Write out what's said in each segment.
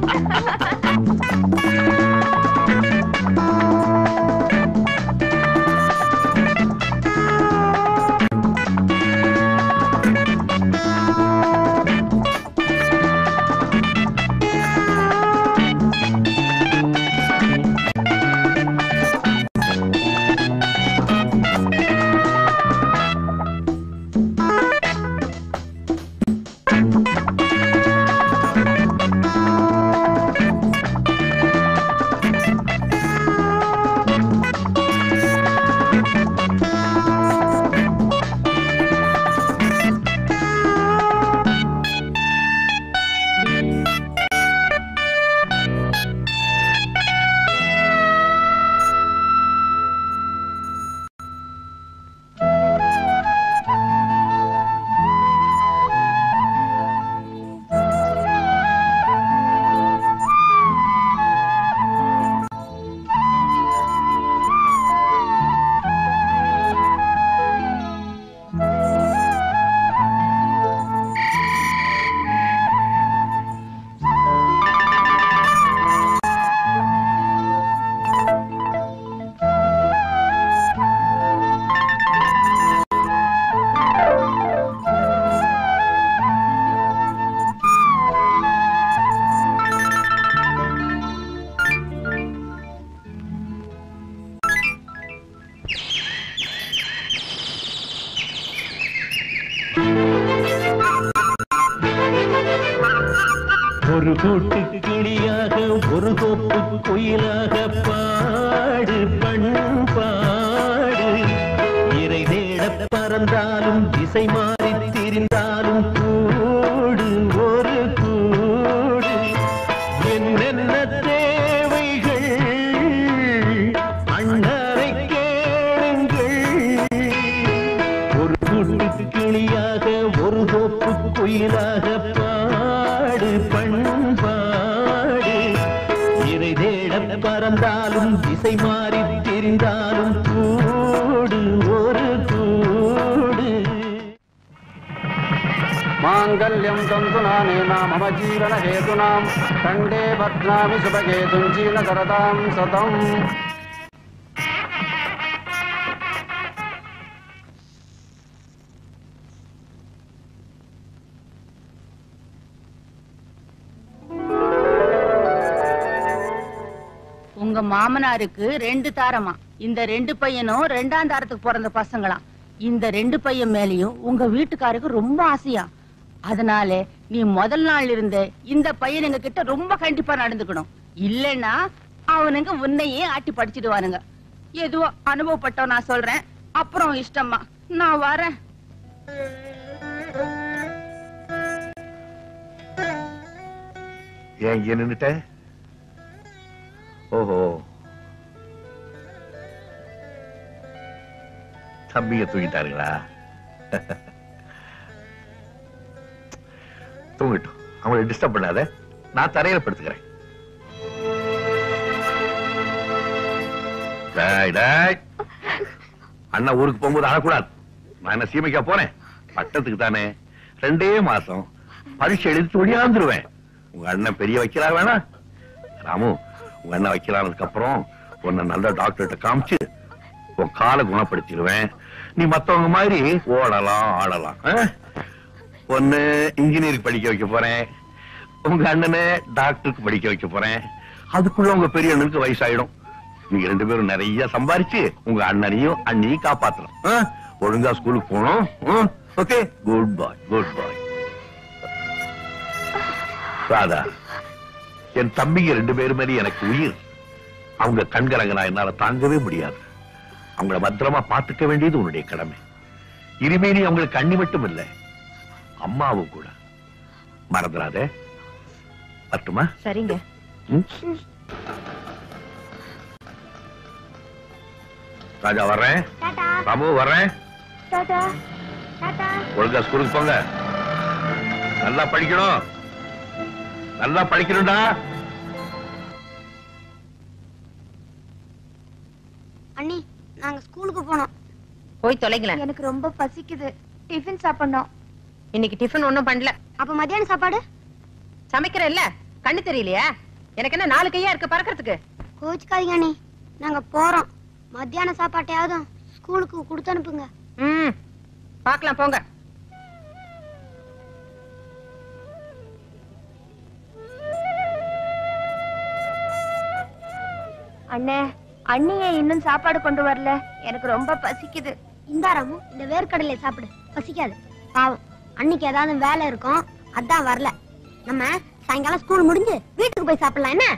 ஒரு கூட்டு கிளியாக ஒரு கோப்பு குயிலாக பாடு பண்பாடு இறை தேட பறந்தாலும் திசை மாறி திரிந்தாலும் கூடு ஒரு கூடு என்னென்ன தேவைகள் அண்ணரை கேளுங்கள் ஒரு கூட்டு கிளியாக ஒரு கோப்பு குயிலாக பாடு பண்பாடு இறை தேட பறந்தாலும் திசை மாறி திரிந்தாலும் கூடு ஒரு கூடு माङ्गल्यं तन्तुनानेना मम जीवनहेतूनां कण्डे बध्नामि शुभकेतुं जीवनकरतां सतम् உங்க மாமனாருக்கு ரெண்டு தாரமா இந்த ரெண்டு பையனும் ரெண்டாம் தாரத்துக்கு பிறந்த பசங்களாம் இந்த ரெண்டு பையன் மேலயும் உங்க வீட்டுக்காருக்கு ரொம்ப ஆசையா அதனால நீ முதல் நாள் இருந்த இந்த பையனுங்க கிட்ட ரொம்ப கண்டிப்பா நடந்துக்கணும் இல்லைன்னா அவனுங்க உன்னையே ஆட்டி படிச்சிடுவானுங்க எதுவோ அனுபவப்பட்டோம் நான் சொல்றேன் அப்புறம் இஷ்டமா நான் வரேன் ஏன் இங்க நின்னுட்ட ஓஹோ தம்பிய தூங்கிட்டாருங்களா தூங்கட்டும் அவங்களை டிஸ்டர்ப் பண்ணாத நான் தரையில படுத்துக்கிறேன் டேய், டேய். அண்ணா ஊருக்கு போகும்போது அழக்கூடாது நான் என்ன சீமைக்கா போனேன் பட்டத்துக்கு தானே ரெண்டே மாசம் பரீட்சை எழுதி ஒடியாந்துருவேன் உங்க அண்ணன் பெரிய வைக்கிறா வேணா ராமு உங்க அண்ணன் வைக்கலானதுக்கு அப்புறம் உன்னை நல்ல டாக்டர்கிட்ட காமிச்சு உன் காலை குணப்படுத்திடுவேன் நீ மத்தவங்க மாதிரி ஓடலாம் ஆடலாம் ஆ? ஒண்ணு இன்ஜினியரிங் படிக்க வைக்க போறேன் உங்க அண்ணனை டாக்டருக்கு படிக்க வைக்க போறேன் அதுக்குள்ள உங்க பெரிய அண்ணனுக்கு வயசாயிடும் நீங்க ரெண்டு பேரும் நிறைய சம்பாரிச்சு உங்க அண்ணனையும் அண்ணியும் காப்பாத்தணும் ஆ? ஒழுங்கா ஸ்கூலுக்கு போகணும் okay good bye good bye Radha என் தம்பிங்க ரெண்டு பேரும் மேலே எனக்கு உயிர் அவங்க கண்கலங்கனா என்னால தாங்கவே முடியாது அவங்கள பத்திரமா பாத்துக்க வேண்டியது உன்னுடைய கடமை இனிமே நீ அவங்களுக்கு கண்ணி மட்டும் இல்ல அம்மாவும் கூட மறந்துடாத வரட்டுமா சரிங்க ம்? ராஜா வர்றேன் டாடா ராமு வர்றேன் டாடா டாடா ஒழுங்கா ஸ்கூலுக்கு போங்க நல்லா படிக்கணும் நல்லா படிக்கணும்டா அண்ணி நாங்க ஸ்கூலுக்கு போனோம் போய் தொலைங்களேன் எனக்கு ரொம்ப பசிக்குது டிஃபன் சாப்பிடணும் இன்னைக்கு டிஃபன் ஒண்ணும் பண்ணல அப்ப மத்தியான சாப்பாடு சமைக்கிறேன்ல கண்ணு தெரியலையா எனக்கு என்ன நாலு கையா இருக்கு பறக்கறதுக்கு கோச்சுக்காதீங்க அண்ணி நாங்க போறோம் மத்தியான சாப்பாட்டையாவது ஸ்கூலுக்கு கொடுத்து அனுப்புங்க ம் பார்க்கலாம் போங்க அண்ணே அண்ணியே இன்னும் சாப்பாடு கொண்டு வரல எனக்கு ரொம்ப பசிக்குது இந்தாராமு இந்த வேர்க்கடலை சாப்பிடு பசிக்காது பாவம் அன்னைக்கு ஏதாவது வேலை இருக்கும் அதான் வரல நம்ம சாயங்காலம் ஸ்கூல் முடிஞ்சு வீட்டுக்கு போய் சாப்பிடலாம் என்ன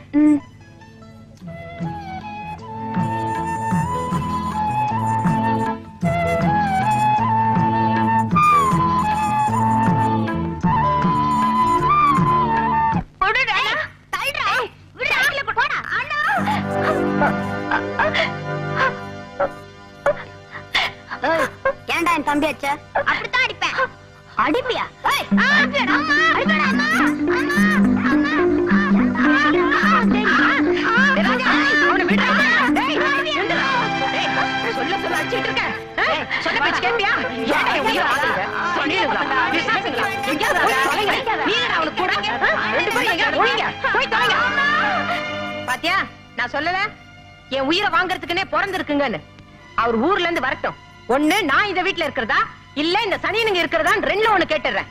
ஏன்டா என் தம்பி அச்ச அப்படித்தான் அடிப்பேன் அடிப்பியா ஏய், அடிப்பேடா, அம்மா, அடிப்பேடா, அம்மா, அம்மா, அம்மா, அம்மா, டேய் ராஜா, அவனை விடுடா. டேய், நில்லுடா. டேய், சொல்ல சொல்ல அடிச்சிட்டு இருக்க. ஏய், சொன்ன பேச்சு கேட்பியா? ஏன்டா என் உயிரை வாங்குறீங்க? சொல்லிடுங்களா? விசுவாசிங்களா? எங்கேயாவது போய் தொலைங்க. நீங்கடா அவனுக்கு கூடாங்க. ரெண்டு பேரும் எங்கேயாவது ஒழிங்க. போய் தொலைங்க. பாத்தியா நான் சொல்லல என் உயிரை வாங்குறதுக்குன்னே பிறந்திருக்குங்கன்னு அவர் ஊர்ல இருந்து வரட்டும் ஒண்ணு நான் இந்த வீட்ல இருக்கிறதா இல்ல இந்த சனியனுங்க இருக்கிறதான்னு ரெண்டுல ஒண்ணு கேட்டுறேன்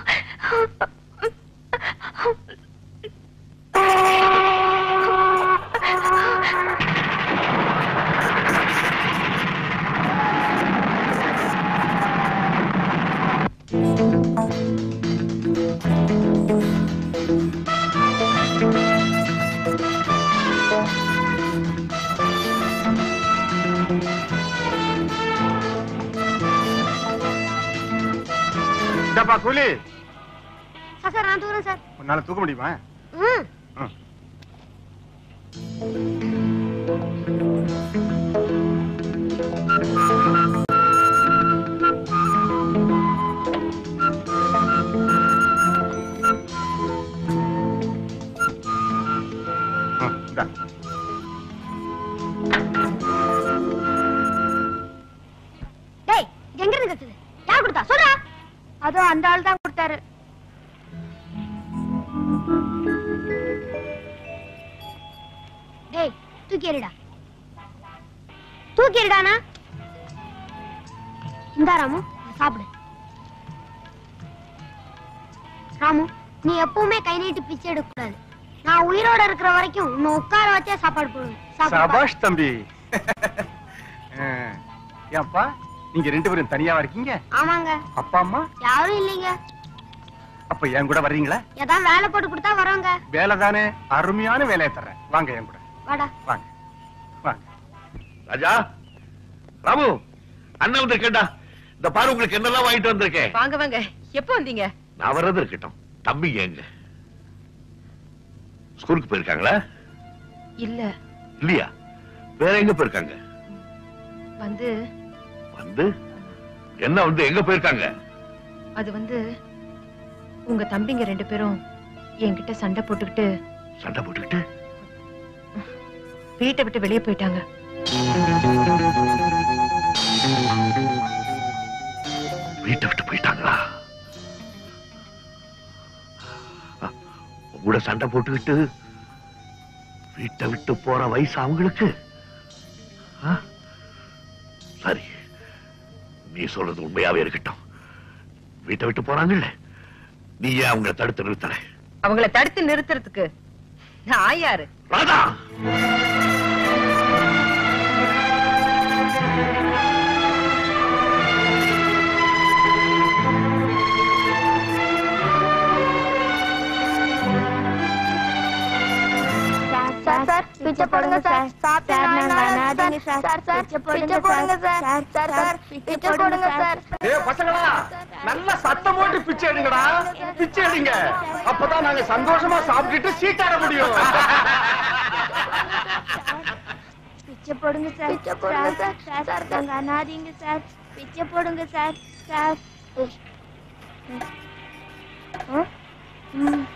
இந்தாப்பா கூலி சார் சார் நான் தூரம் சார் உன்னால தூக்க முடியுமா ம் ம். ம், இந்தா. டேய் இது எங்க இருந்து கத்துது யார் கொடுத்தா சொல்றா அதோ அந்த ஆள் தான் கொடுத்தாரு டேய் தூக்கி எறிடா தூக்கி எறிடானா இந்தா ராமு இதை சாப்பிடு ராமு நீ எப்பவுமே கை நீட்டி பிச்சை எடுக்க கூடாது நான் உயிரோட இருக்கிற வரைக்கும் உன்னை உட்கார வச்சே சாப்பாடு போடுவேன் சாப்பிடு பாரு. சபாஷ் தம்பி ஆ, ஏன்பா நீங்க ரெண்டு பேரும் தனியாவா இருக்கீங்க ஆமாங்க அப்பா அம்மா யாரும் இல்லைங்க அப்ப என் கூட வர்றீங்களா ஏதாவது வேலை போட்டு கொடுத்தா வரோங்க வேலை தானே அருமையான வேலையை தர்றேன் வாங்க என் கூட வாடா வாங்க வாங்க ராஜா ராமு அண்ணன் வந்திருக்கேன்டா இந்த பாரு உங்களுக்கு என்னெல்லாம் வாங்கிட்டு வந்திருக்கேன் வாங்க வாங்க எப்போ வந்தீங்க நான் வர்றது இருக்கட்டும் தம்பி எங்க ஸ்கூலுக்கு போயிருக்காங்களா இல்ல இல்லையா வேற எங்க போயிருக்காங்க வந்து வந்து என்ன வந்து எங்க போயிருக்காங்க அது வந்து உங்க தம்பிங்க ரெண்டு பேரும் என்கிட்ட சண்டை போட்டுக்கிட்டு சண்டை போட்டுக்கிட்டு வீட்டை விட்டு வெளியே போயிட்டாங்க வீட்டை விட்டு போயிட்டாங்களா அ, கூட சண்டை போட்டுக்கிட்டு வீட்டை விட்டு போற வயசு அவங்களுக்கு ஆ? சரி நீ சொல்றது உண்மையாவே இருக்கட்டும் வீட்டை விட்டு போறாங்கல்ல நீ ஏன் அவங்கள தடுத்து நிறுத்தல அவங்கள தடுத்து நிறுத்துறதுக்கு நான் யாரு ராதா சார் சார் பிச்சை போடுங்க சார் சாப்பிட்டு நாங்க அனாதைங்க சார் சார் சார் பிச்சை போடுங்க சார் சார் சார் பிச்சை போடுங்க சார் ஏ பசங்களா நல்ல சத்தம் போட்டு பிச்சை எடுங்கடா பிச்சை எடுங்க அப்பதான் நாங்க சந்தோஷமா சாப்பிட்டுட்டு சீட்டாட முடியும் பிச்சை போடுங்க சார் பிச்சை போடுங்க சார் சார் சார் நாங்க அனாதைங்க சார் பிச்சை போடுங்க சார் சார் ம்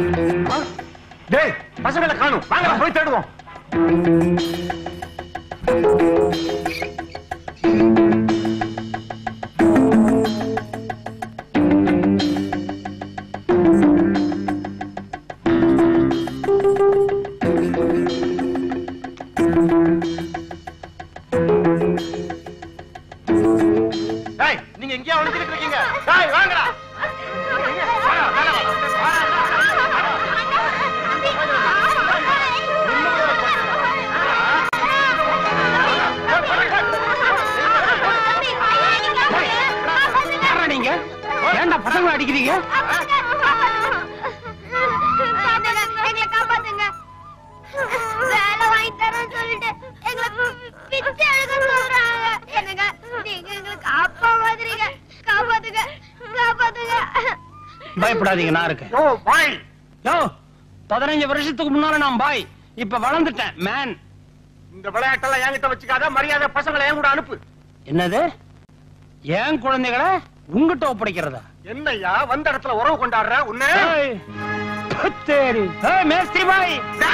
டேய் பசங்களை காணும் வாங்க போய் தேடுவோம் டேய் நீங்க எங்கேயா ஒளிஞ்சிட்டு இருக்கீங்க டேய் வாங்கடா வாடா, மேல வா. யாரா நீங்க ஏன்டா பசங்களை அடிக்கிறீங்க எங்களை காப்பாத்துங்க வேலை வாங்கி தரேன்னு சொல்லிட்டு எங்களை பிச்சை எடுக்க சொல்றாங்க என்னங்க நீங்க எங்களுக்கு அப்பா மாதிரிங்க காப்பாத்துங்க காப்பாத்துங்க பயப்படாதீங்க நான் இருக்கேன் ஓ பாய் யோ பதினஞ்சு வருஷத்துக்கு முன்னால நான் பாய் இப்ப வளர்ந்துட்டேன் மேன் இந்த விளையாட்டெல்லாம் என்கிட்ட வச்சுக்காத மரியாதை பசங்களை என் கூட அனுப்பு என்னது ஏன் குழந்தைகளை உங்ககிட்ட ஒப்படைக்கிறதா என்னய்யா வந்த இடத்துல உறவு கொண்டாடுற உன்ன ஏய், பத்தேரி ஏய், மேஸ்திரி பாய்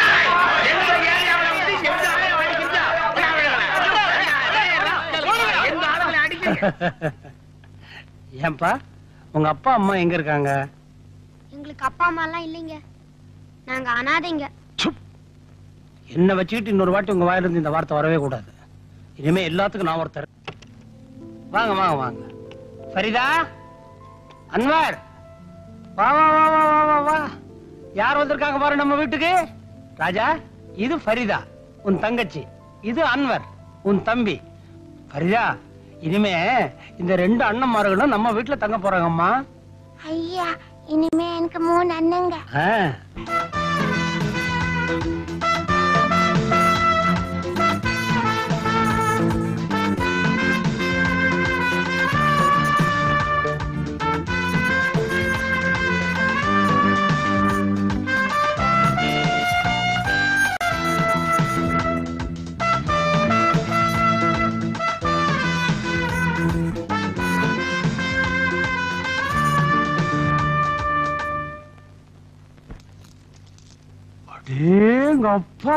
ஏன்பா உங்க அப்பா அம்மா எங்க இருக்காங்க எங்களுக்கு அப்பா அம்மா எல்லாம் இல்லைங்க நாங்க அனாதைங்க என்ன வச்சுக்கிட்டு இன்னொரு வாட்டி உங்க வாயில இருந்து இந்த வார்த்தை வரவே கூடாது இனிமே எல்லாத்துக்கும் நான் ஒருத்தர் வாங்க வாங்க வாங்க ஃபரிதா அன்வர் வா வா வா வா வா வா வா யார் வந்திருக்காங்க பாரு நம்ம வீட்டுக்கு ராஜா இது ஃபரிதா உன் தங்கச்சி இது அன்வர் உன் தம்பி ஃபரிதா இனிமே இந்த ரெண்டு அண்ணன்மார்களும் நம்ம வீட்டுல தங்க போறாங்கம்மா ஐயா இனிமே எனக்கு மூணு அண்ணங்க ஆ. அடேங்கப்பா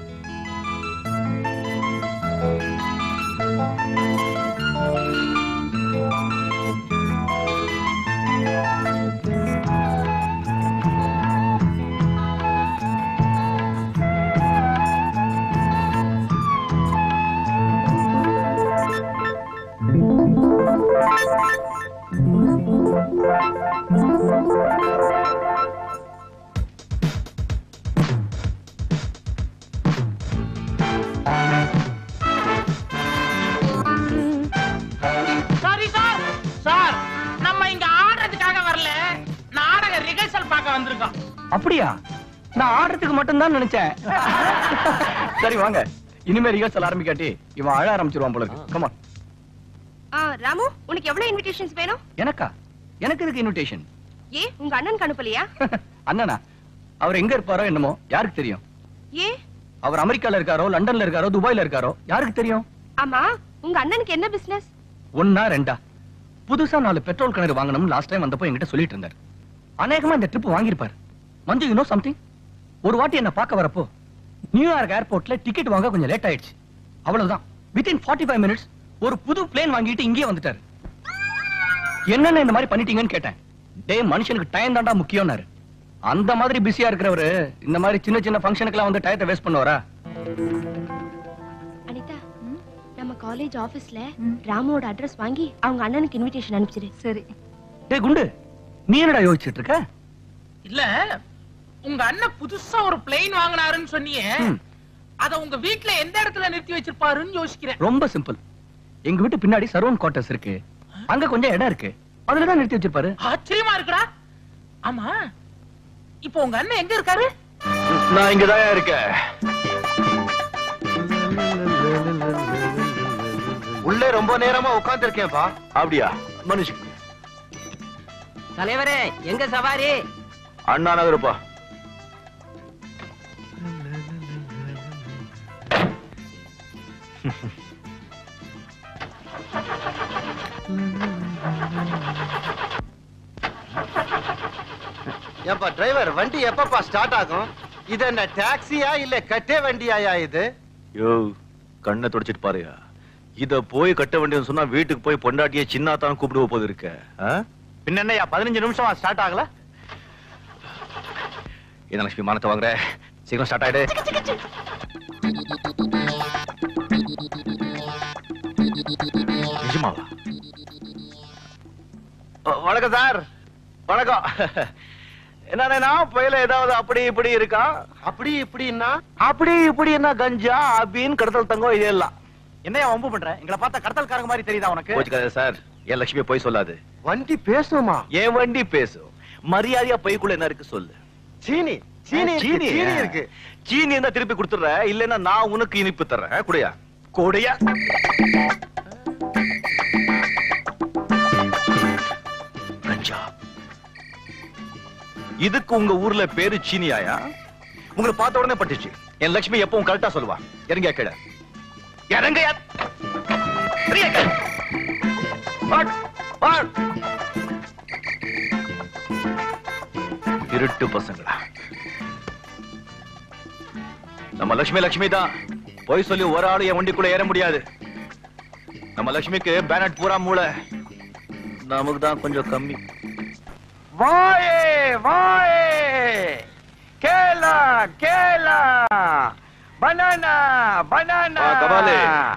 சாரி சார் சார் நம்ம இங்க ஆடுறதுக்காக வரல நாடக ரிஹர்சல் பார்க்க வந்திருக்கோம் அப்படியா நான் ஆடுறதுக்கு மட்டும் தான் நினைச்சேன் சரி வாங்க இனிமே ரிஹர்சல் ஆரம்பிக்காட்டி இவன் அழ ஆரம்பிச்சிருவான் போல இருக்கு கமா ராமு உனக்கு எவ்வளவு இன்விடேஷன்ஸ் வேணும் எனக்கா எனக்கு இருக்கு இன்விடேஷன் ஏ உங்க அண்ணனுக்கு அனுப்பலையா அண்ணனா அவர் எங்க இருப்பாரோ என்னமோ யாருக்கு தெரியும் ஏ அவர் அமெரிக்கால இருக்காரோ லண்டன்ல இருக்காரோ துபாய்ல இருக்காரோ யாருக்கு தெரியும் ஆமா உங்க அண்ணனுக்கு என்ன பிசினஸ் ஒன்னா ரெண்டா புதுசா நாலு பெட்ரோல் கிணறு வாங்கணும்னு லாஸ்ட் டைம் வந்தப்போ என்கிட்ட சொல்லிட்டு இருந்தார் அநேகமா இந்த ட்ரிப் வாங்கியிருப்பாரு மஞ்சு யூ நோ சம்திங் ஒரு வாட்டி என்ன பார்க்க வரப்போ நியூயார்க் ஏர்போர்ட்ல டிக்கெட் வாங்க கொஞ்சம் லேட் ஆயிடுச்சு அவ்வளவுதான் வித்தின் 45 ஃபைவ் மினிட்ஸ் ஒரு புது பிளேன் வாங்கிட்டு இங்கேயே வந்துட்டாரு என்னென்ன இந்த மாதிரி பண்ணிட்டீங்கன்னு கேட்டேன் டேய் மனுஷனுக்கு டைம் தாண்டா முக்கியம்னாரு அந்த மாதிரி பிஸியா இருக்கிறவரு இந்த மாதிரி சின்ன சின்ன ஃபங்க்ஷனுக்குலாம் வந்து டயத்தை வேஸ்ட் பண்ணுவாரா அனிதா நம்ம காலேஜ் ஆபீஸ்ல ராமுவோட அட்ரஸ் வாங்கி அவங்க அண்ணனுக்கு இன்விடேஷன் அனுப்பிச்சிரு சரி டேய் குண்டு நீ என்னடா யோசிச்சுட்டு இருக்க இல்ல உங்க அண்ணன் புதுசா ஒரு பிளேன் வாங்கினாருன்னு சொன்னியே ம். அத உங்க வீட்ல எந்த இடத்துல நிறுத்தி வச்சிருப்பாருன்னு யோசிக்கிறேன் ரொம்ப சிம்பிள் எங்க வீட்டு பின்னாடி சர்வன் குவார்டர்ஸ் இருக்கு அங்க கொஞ்சம் இடம் இருக்கு அதுலதான் நிறுத்தி வச்சிருப்பாரு ஆச்சரியமா இருக்குடா ஆமா இப்போ உங்க அண்ணன் எங்க இருக்காரு நான் இங்கதான் இருக்கேன் உள்ளே ரொம்ப நேரமா உட்கார்ந்து இருக்கேன்பா அப்படியா மனுஷன் தலைவரே எங்க சவாரி அண்ணா நகருப்பா ஏப்பா டிரைவர் வண்டி எப்பப்பா ஸ்டார்ட் ஆகும் இது என்ன டாக்ஸியா இல்ல கட்டே வண்டியாயா இது யோ கண்ணை தொடச்சிட்டு பாருயா இத போய் கட்ட வேண்டியது சொன்னா வீட்டுக்கு போய் பொண்டாட்டிய சின்னாத்தான் கூப்பிடுவ போது இருக்க ஆ? பின்ன என்னய்யா பதினஞ்சு நிமிஷம் ஸ்டார்ட் ஆகல என்ன லட்சுமி மானத்தை வாங்குற சீக்கிரம் ஸ்டார்ட் ஆயிடு நிஜமாவா அஹ், வணக்கம் சார் வணக்கம் என்னன்னா புயல ஏதாவது அப்படி இப்படி இருக்கா அப்படி இப்படின்னா அப்படி இப்படி என்ன கஞ்சா அபின் கடத்தல் தங்கம் இது எல்லாம் என்னையா வம்பு பண்ற எங்களை பார்த்தா கடத்தல்காரங்க மாதிரி தெரியுதா உனக்கு கோச்சுக்காத சார் என் லட்சுமி போய் சொல்லாது வண்டி பேசுமா என் வண்டி பேசும் மரியாதையா பைக்குள்ள என்ன இருக்கு சொல்லு சீனி சீனி இருக்கு, சீனி சீனி இருக்கு சீனி இருந்தா திருப்பி கொடுத்துற இல்லைன்னா நான் உனக்கு இனிப்பு தர்றேன் குடையா கூடையா கஞ்சா இதுக்கு உங்க ஊர்ல பேரு சீனியாயா உங்களை பார்த்த உடனே பட்டுச்சு என் லட்சுமி எப்பவும் கரெக்டா சொல்லுவா இறங்க கீழே இறங்க இருட்டு பசங்களா நம்ம லட்சுமி லட்சுமி தான் போய் சொல்லி ஒரு ஆளு என் வண்டிக்குள்ள ஏற முடியாது நம்ம லட்சுமிக்கு பேனட் பூரா மூளை நமக்கு தான் கொஞ்சம் கம்மி வாயே வாயே கேலா கேலா பனானா பனானா வா, கபாலி.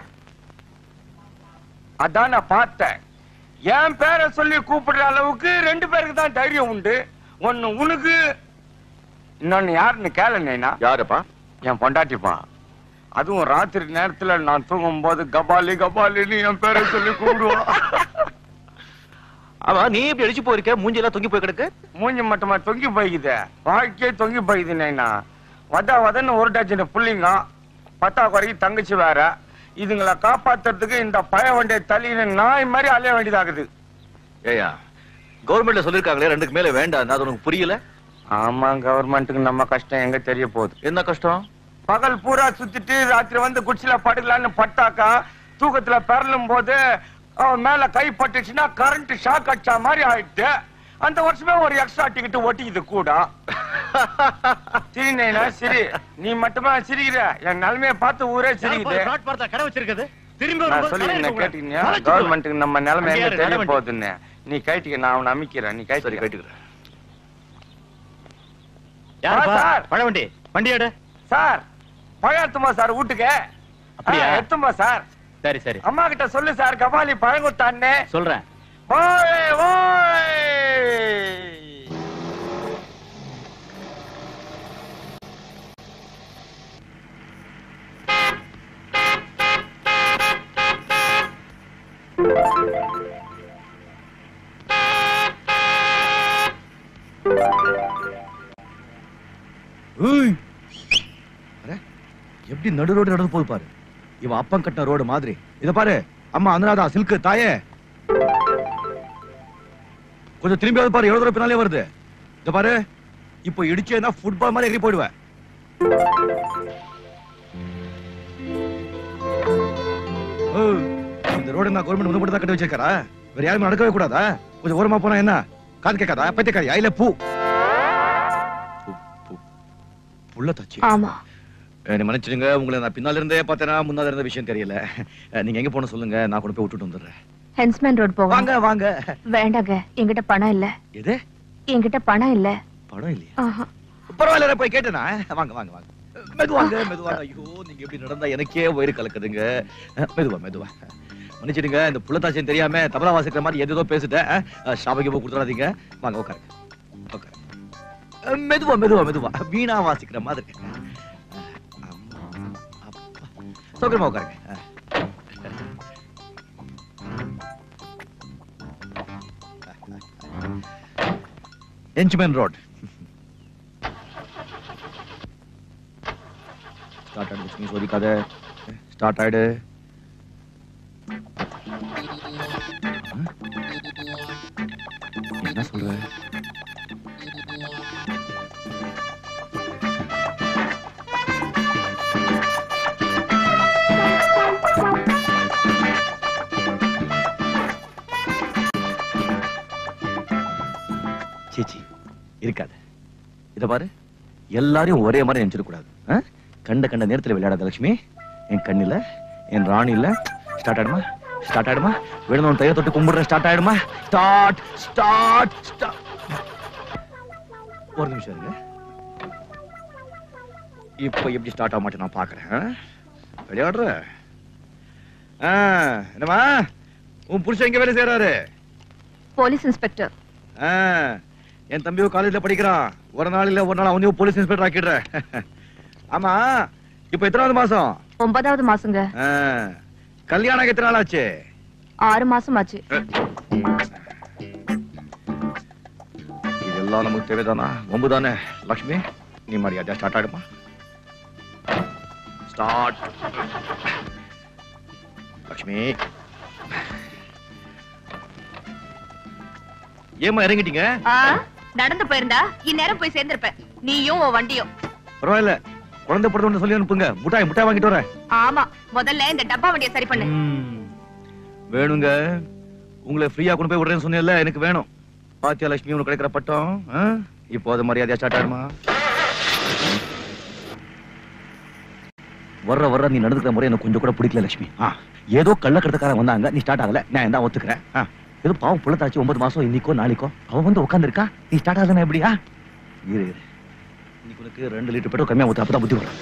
அதான் நான் பார்த்தேன் என் பேரை சொல்லி கூப்பிடுற அளவுக்கு ரெண்டு பேருக்கு தான் தைரியம் உண்டு ஒன்னு உனக்கு இன்னொன்னு யாருன்னு கேளுனா யாருப்பா என் பொண்டாட்டிப்பா அதுவும் ராத்திரி நேரத்துல நான் தூங்கும் போது கபாலி கபாலின்னு என் பேரை சொல்லி கூப்பிடுவான் ஆமா நீ இப்படி அடிச்சு போயிருக்க மூஞ்சி எல்லாம் தொங்கி போய் கிடக்கு மூஞ்சி மட்டுமா தொங்கி போய்க்குது வாழ்க்கையே தொங்கி போய்க்குது நைனா வத வதன்னு ஒரு டஜன் புள்ளிங்க பத்தா குறைக்கு தங்கச்சி வேற இதுங்களை காப்பாத்துறதுக்கு இந்த பய வண்டியை தள்ளின நாய் மாதிரி அலைய வேண்டியதாகுது ஏயா கவர்மெண்ட்ல சொல்லிருக்காங்களே ரெண்டுக்கு மேல வேண்டாம் அது உனக்கு புரியல ஆமா கவர்மெண்ட்டுக்கு நம்ம கஷ்டம் எங்க தெரிய போகுது என்ன கஷ்டம் பகல் பூரா சுத்திட்டு ராத்திரி வந்து குச்சில படுக்கலான்னு பட்டாக்கா தூக்கத்துல பெறலும் போது அவன் மேல கை பட்டுச்சுன்னா கரண்ட் ஷாக் அடிச்சா மாதிரி ஆயிடுச்சு அந்த வருஷமே ஒரு எக்ஸ்ட்ரா டிக்கெட் ஒட்டிக்குது கூட சரி நைனா சரி நீ மட்டுமா சிரிக்கிற என் நிலைமைய பார்த்து ஊரே சிரிக்குது கடை வச்சிருக்குது திரும்பி நான் வரும்போது சொல்லி கடை என்ன இருக்கக்கூடாது. கேட்டீங்க கலைச்சு கவர்மெண்ட்டுக்கு நம்ம நிலைமை அங்கேயே எங்க இரு, தெரிய நடை போகுதுன்னு நீ கைட்டிக்க நான் அவனை அமைக்கிறேன் நீ சரி கைட்டி கட்டிக்கிறேன் யாருப்பா? சார். பழவண்டி வண்டி எடு சார் பழம் எத்துமா சார் வீட்டுக்கு அப்படியா? ஆ, எத்துமா சார் சரி சரி அம்மா கிட்ட சொல்லு சார் கபாலி பழம் கொடுத்தான்னு சொல்றேன் ஓய் ஓய் எப்படி நடு ரோடு நடந்து போகுது பாரு இவன் அப்பம் கட்டின ரோடு மாதிரி இத பாரு அம்மா அனுராதா சில்க் தாயே கொஞ்சம் திரும்பியாவது பாரு எவ்வளவு தூரம் பின்னாலே வருது இத பாரு இப்போ இடிச்சேன்னா ஃபுட்பால் மாதிரி எகிரி போயிடுவேன் ஓ, இந்த ரோடு நான் கவர்மெண்ட் மட்டும் தான் கட்டி வச்சிருக்காரா வேற யாருமே நடக்கவே கூடாதா கொஞ்சம் ஓரமா போனா என்ன காது கேட்காதா பைத்தியக்காரியா இல்ல பூ பூ, பூ. புள்ள தச்சு ஆமா என்னை மன்னிச்சிடுங்க உங்களை நான் பின்னால இருந்தே பார்த்தேனா முன்னால இருந்த விஷயம் தெரியல அஹ், நீங்க எங்க போன சொல்லுங்க நான் கொண்டு போய் விட்டுட்டு வந்துடுறேன் ஹென்ஸ்மேன் ரோட் போவோம் வாங்க வாங்க வேண்டாங்க என்கிட்ட பணம் இல்ல எது என்கிட்ட பணம் இல்ல படம் இல்லையா ஆஹா. பரவாயில்ல நான் போய் கேட்டேனா வாங்க வாங்க வாங்க மெதுவாங்க மெதுவாங்க ஐயோ நீங்க எப்படி நடந்தா எனக்கே வயிறு கலக்குதுங்க அஹ், மெதுவா மெதுவா மன்னிச்சிடுங்க இந்த புள்ளத்தாச்சியம் தெரியாம தபலா வாசிக்கிற மாதிரி எதோ பேசிட்டேன் அஹ், ஷாபைக்கு போய் கொடுத்துடாதீங்க வாங்க உட்காருங்க உட்காருங்க அஹ், மெதுவா மெதுவா மெதுவா வீணா வாசிக்கிற மாதிரி அஹ், அம்மா அப்பா சௌகரியமா உட்காருங்க அஹ். என்ச்மேன் ரோட் ஸ்டார்ட் ஆயிடு லட்சுமி சோதிக்காத ஸ்டார்ட் ஆயிடு ம்? என்ன சொல்ற சீச்சி இருக்காது இத பாரு எல்லாரையும் ஒரே மாதிரி நினைச்சிட கூடாது ஆ? கண்ட கண்ட நேரத்துல விளையாடாத லட்சுமி என் கண்ணுல என் ராணி இல்ல ஸ்டார்ட் ஆயிடுமா ஸ்டார்ட் ஆயிடுமா விழுந்தவன் தைய தொட்டு கும்பிடுற ஸ்டார்ட் ஆயிடுமா ஸ்டார்ட் ஸ்டார்ட் ஸ்டார்ட் ஒரு நிமிஷம் இருங்க இப்போ எப்படி ஸ்டார்ட் ஆக மாட்டேன் நான் பாக்குறேன் ஆ? விளையாடுற ஆ, என்னம்மா உன் புருஷன் எங்க வேலை செய்யறாரு போலீஸ் இன்ஸ்பெக்டர் ஆ, என் தம்பியோ காலேஜ்ல படிக்கிறான் ஒரு நாள் இல்ல ஒரு நாள் அவனையும் போலீஸ் இன்ஸ்பெக்டர் ஆக்கிடுற ஆமா இப்போ எத்தனாவது மாசம் ஒன்பதாவது மாசங்க ஆ, கல்யாணம் எத்தனை நாள் ஆச்சு ஆறு மாசம் ஆச்சு இதெல்லாம் நமக்கு தேவைதானா ஒம்பு தானே லக்ஷ்மி நீ மரியாதையா ஸ்டார்ட் ஆயிடுமா ஸ்டார்ட் லக்ஷ்மி ஏமா இறங்கிட்டீங்க ஆ, நடந்து போயிருந்தா இந்நேரம் போய் சேர்ந்திருப்பேன் நீயும் உன் வண்டியும் பரவாயில்ல குழந்தை பிறந்த சொல்லி அனுப்புங்க முட்டாய் முட்டாய் வாங்கிட்டு வரேன் ஆமா முதல்ல இந்த டப்பா வண்டியை சரி பண்ணு வேணுங்க உங்களை ஃப்ரீயா கொண்டு போய் விடுறேன்னு சொன்னேன்ல எனக்கு வேணும் பாத்தியா லட்சுமி உனக்கு கிடைக்கிற பட்டம் ஆ? இப்போ அது மரியாதையா ஸ்டார்ட் ஆயிடுமா வர்ற வர்ற நீ நடந்துக்கிற முறை எனக்கு கொஞ்சம் கூட பிடிக்கல லட்சுமி ஆ ஏதோ கள்ளக்கடத்தக்காரன் வந்தாங்க நீ ஸ்டார்ட் ஆகல நான் தான் ஒத்துக்கிறேன் ஆ ஏதோ பாவம் புள்ளத்தாச்சு ஒன்பது மாசம் இன்னைக்கோ நாளைக்கோ அவன் வந்து உட்காந்துருக்கா நீ ஸ்டார்ட் ஆகுதுன்னா எப்படியா இரு இரு. இன்னைக்கு உனக்கு ரெண்டு லிட்டர் பெட்ரோல் கம்மியா ஊத்து அப்பதான் புத்தி வரும்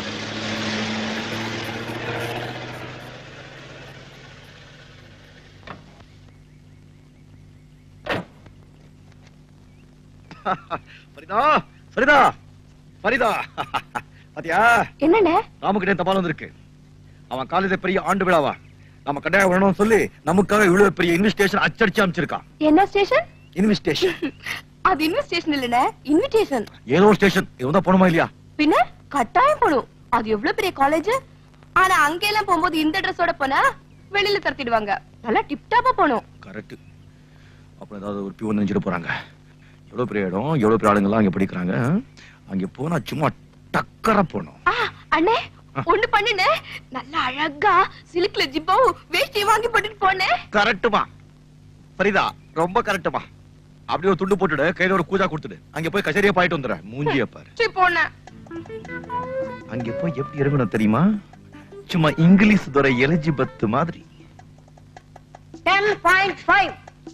ஃபரிதா ஃபரிதா ஃபரிதா பாத்தியா என்னண்ணே ராமகிட்டே தபால் வந்திருக்கு அவன் காலேஜ்ல பெரிய ஆண்டு விழாவா நம்ம கட்டாயம் வரணும்னு சொல்லி நமக்காக இவ்வளவு பெரிய இன்விஸ்டேஷன் அச்சடிச்சு அமைச்சிருக்கான் என்ன ஸ்டேஷன் இன்விஸ்டேஷன் அது இன்வெஸ்டேஷன் இல்லண்ணே இன்விடேஷன் ஏதோ ஒரு ஸ்டேஷன் இது போணுமா இல்லையா பின்ன கட்டாயம் போடும் அது எவ்வளவு பெரிய காலேஜ் ஆனா அங்க எல்லாம் போகும்போது இந்த ட்ரெஸ்ஸோட போனா வெளியில தரத்திடுவாங்க நல்லா டிப்டாப்பா போகணும் கரெக்ட் அப்புறம் ஏதாவது ஒரு பியூன் நினைச்சிட்டு போறாங்க எவ்வளவு பெரிய இடம் எவ்வளவு பெரிய ஆளுங்கெல்லாம் அங்க படிக்கிறாங்க அங்க போனா சும்மா டக்கரா போகணும் ஆ, அண்ணே ஒண்ணு பண்ணுனே நல்லா அழகா சிலுக்குல ஜிப்பாவும் வேஷ்டி வாங்கி போட்டுட்டு போனேன் கரெக்டுமா ஃபரிதா ரொம்ப கரெக்டுமா அப்படியே ஒரு துண்டு போட்டுடு கையில ஒரு கூஜா கொடுத்துடு அங்க போய் கச்சேரியா பாயிட்டு வந்துடுறேன் மூஞ்சிய பாரு சரி போனேன் அங்க போய் எப்படி இறங்கணும் தெரியுமா சும்மா இங்கிலீஷ் துறை எலிஜிபத் மாதிரி ten point five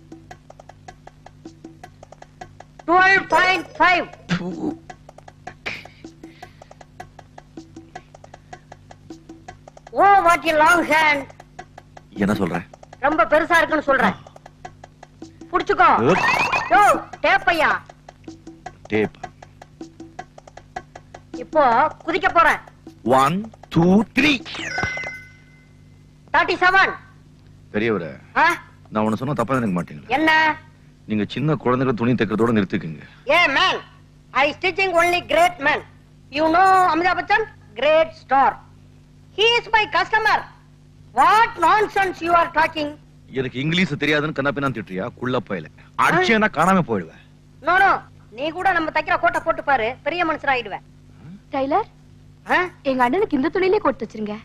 twelve point five oh what long hand என்ன சொல்ற ரொம்ப பெருசா இருக்குன்னு சொல்றேன் புடிச்சுக்கோ யோ டேப்பையா டேப் இப்போ குதிக்க போறேன் one two three thirty seven பெரியவர நான் உன்ன சொன்னா தப்பா நினைக்க மாட்டீங்களா என்ன நீங்க சின்ன குழந்தைகள் துணி தைக்கிறதோட நிறுத்திக்குங்க hey man I stitching only great man you know Amitabh Bachchan great star he is my customer what nonsense you are talking எனக்கு இங்கிலீஷ் தெரியாதுன்னு கண்ணா திட்டுறியா குள்ள போயில அடிச்சேன்னா காணாம போயிடுவேன் நோ நோ நீ கூட நம்ம தைக்கிற கோட்டை போட்டு பாரு பெரிய மனுஷன் ஆயிடுவேன் டைலர் எங்க அண்ணனுக்கு இந்த துணியிலே கொடுத்து வச்சிருங்க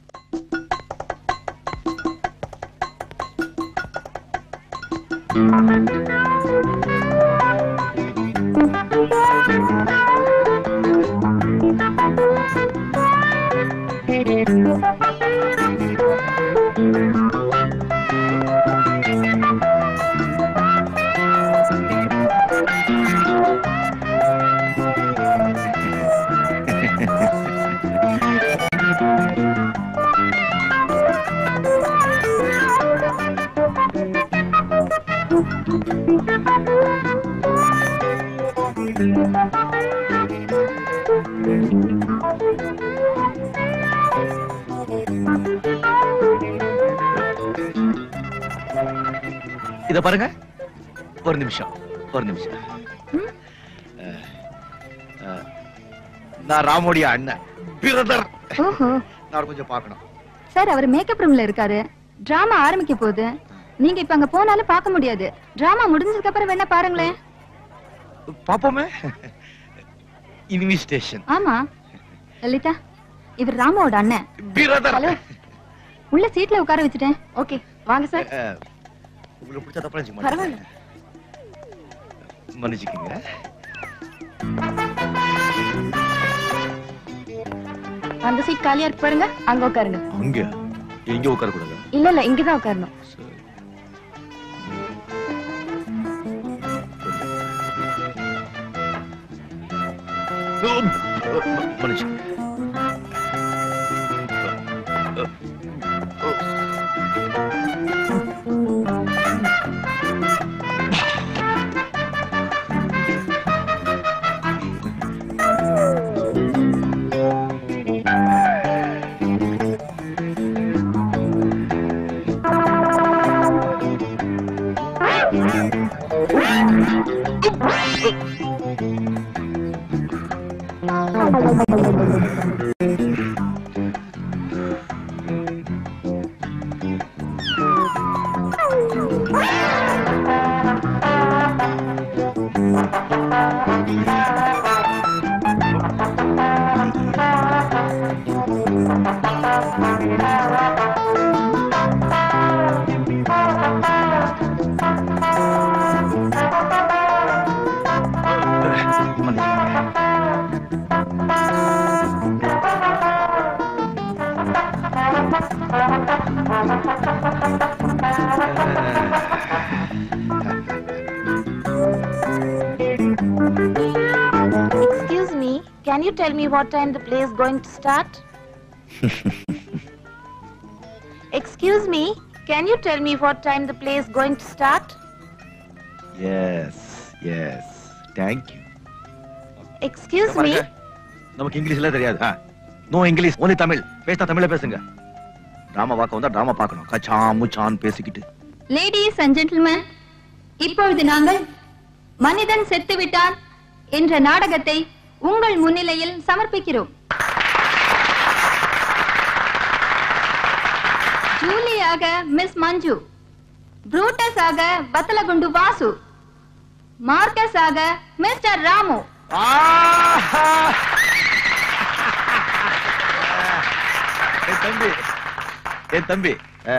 இத பாருங்க ஒரு நிமிஷம் ஒரு நிமிஷம் அஹ், அஹ், நான் ராமோடைய அண்ணன் பிரதர் ஓஹோ நான் கொஞ்சம் பார்க்கணும் சார் அவர் மேக்கப் ரூம்ல இருக்காரு டிராமா ஆரம்பிக்க போகுது நீங்க இப்ப அங்க போனாலும் பார்க்க முடியாது டிராமா முடிஞ்சதுக்கு அப்புறம் வேணா பாருங்களேன் பாப்போமே இன்விஸ்டேஷன் ஆமா லலிதா இவர் ராமாவோட அண்ணன் பிரதர் ஹலோ உள்ள சீட்ல உட்கார வச்சுட்டேன் ஓகே வாங்க சார் உங்களுக்கு பிடிச்ச தப்பா நினைச்சுக்க பரவாயில்ல. மாட்டேன் மன்னிச்சுக்கங்க அந்த சீட் காலியா இருக்கு பாருங்க அங்க உட்காருங்க அங்க இங்க உட்கார கூடாது இல்ல இல்ல இங்கதான் உட்காரணும் மனுஷன் Excuse me, can you tell me what time the play is going to start? Excuse me, can you tell me what time the play is going to start? Yes yes thank you Excuse me, நமக்கு இங்கிலீஷ்ல தெரியாது no English only Tamil பேசினா தமிழ்ல பேசுங்க drama பார்க்க வந்தா drama பார்க்கணும் கச்சா முச்சான் பேசிக்கிட்டு லேடிஸ் அண்ட் ஜென்டில்மேன் இப்பொழுது நாங்கள் மனிதன் செத்துவிட்டான் என்ற நாடகத்தை உங்கள் முன்னிலையில் சமர்ப்பிக்கிறோம் ஜூலியாக மிஸ் மஞ்சு புரூட்டஸ் ஆக வத்தலகுண்டு வாசு மார்க்கஸ் ஆக மிஸ்டர் ராமு என் தம்பி என் தம்பி ஆ.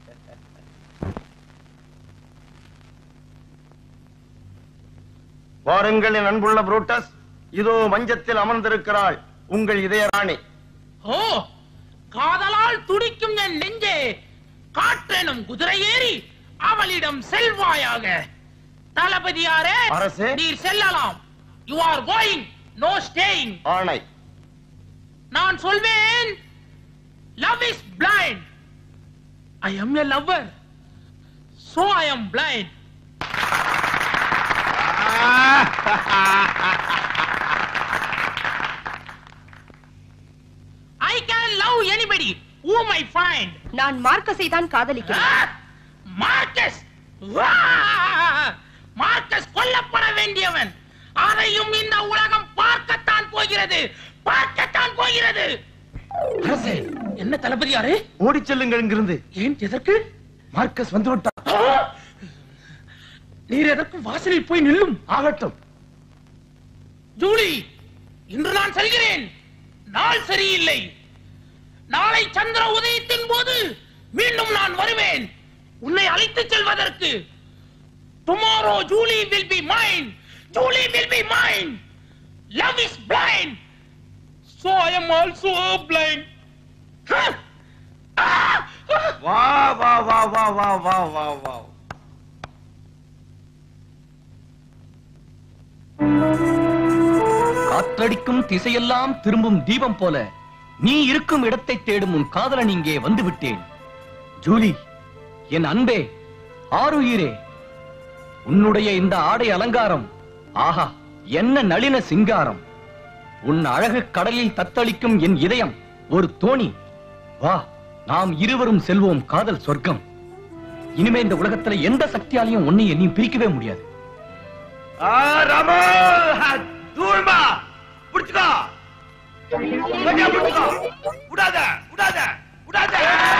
வாருங்கள் என் அன்புள்ள புரூட்டஸ் இதோ மஞ்சத்தில் அமர்ந்திருக்கிறாள் உங்கள் இதய ராணி ஓ காதலால் துடிக்கும் என் நெஞ்சே காற்றெனும் குதிரை ஏறி அவளிடம் செல்வாயாக தளபதியாரே அரசே. நீர் செல்லலாம் you are going no staying ஆணை நான் சொல்வேன் love is blind I am a lover so I am blind I can love anybody whom I find நான் மார்க்கஸை தான் காதலிக்கிறேன் மார்க்கஸ் மார்க்கஸ் கொல்லப்பட வேண்டியவன் அதையும் இந்த உலகம் பார்க்கத்தான் போகிறது பார்க்கத்தான் போகிறது அரசே என்ன தளபதியாரே ஓடிச் செல்லுங்கள் இங்கிருந்து ஏன் எதற்கு மார்க்கஸ் வந்து விட்டார் நீர் எதற்கு வாசலில் போய் நில்லும் ஆகட்டும் ஜூலி இன்று நான் செல்கிறேன் நாள் சரியில்லை நாளை சந்திர உதயத்தின் போது மீண்டும் நான் வருவேன் உன்னை அழைத்துச் செல்வதற்கு tomorrow Julie will be mine Julie will be mine love is blind so I am also blind வா வா வா வா வா வா வா வா காற்றடிக்கும் திசையெல்லாம் திரும்பும் தீபம் போல நீ இருக்கும் இடத்தை தேடும் உன் காதலன் இங்கே வந்து விட்டேன் ஜூலி என் அன்பே ஆருயிரே உன்னுடைய இந்த ஆடை அலங்காரம் ஆஹா என்ன நளின சிங்காரம் உன் அழகு கடலில் தத்தளிக்கும் என் இதயம் ஒரு தோணி வா நாம் இருவரும் செல்வோம் காதல் சொர்க்கம் இனிமே இந்த உலகத்துல எந்த சக்தியாலையும் உன்னை என்னையும் பிரிக்கவே முடியாது ராமோ தூள்மா புடிச்சுக்கோ கட்டியா புடிச்சுக்கோ விடாத விடாத விடாத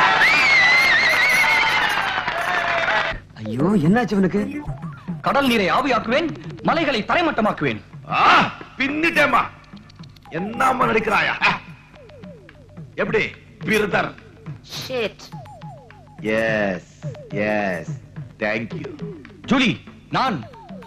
ஐயோ என்னாச்சு இவனுக்கு கடல் நீரை ஆவியாக்குவேன் மலைகளை தரைமட்டமாக்குவேன் ஆ, பின்னிட்டேம்மா என்னம்மா நடிக்கிறாயா எப்படி brother shit yes yes thank you Julie நான்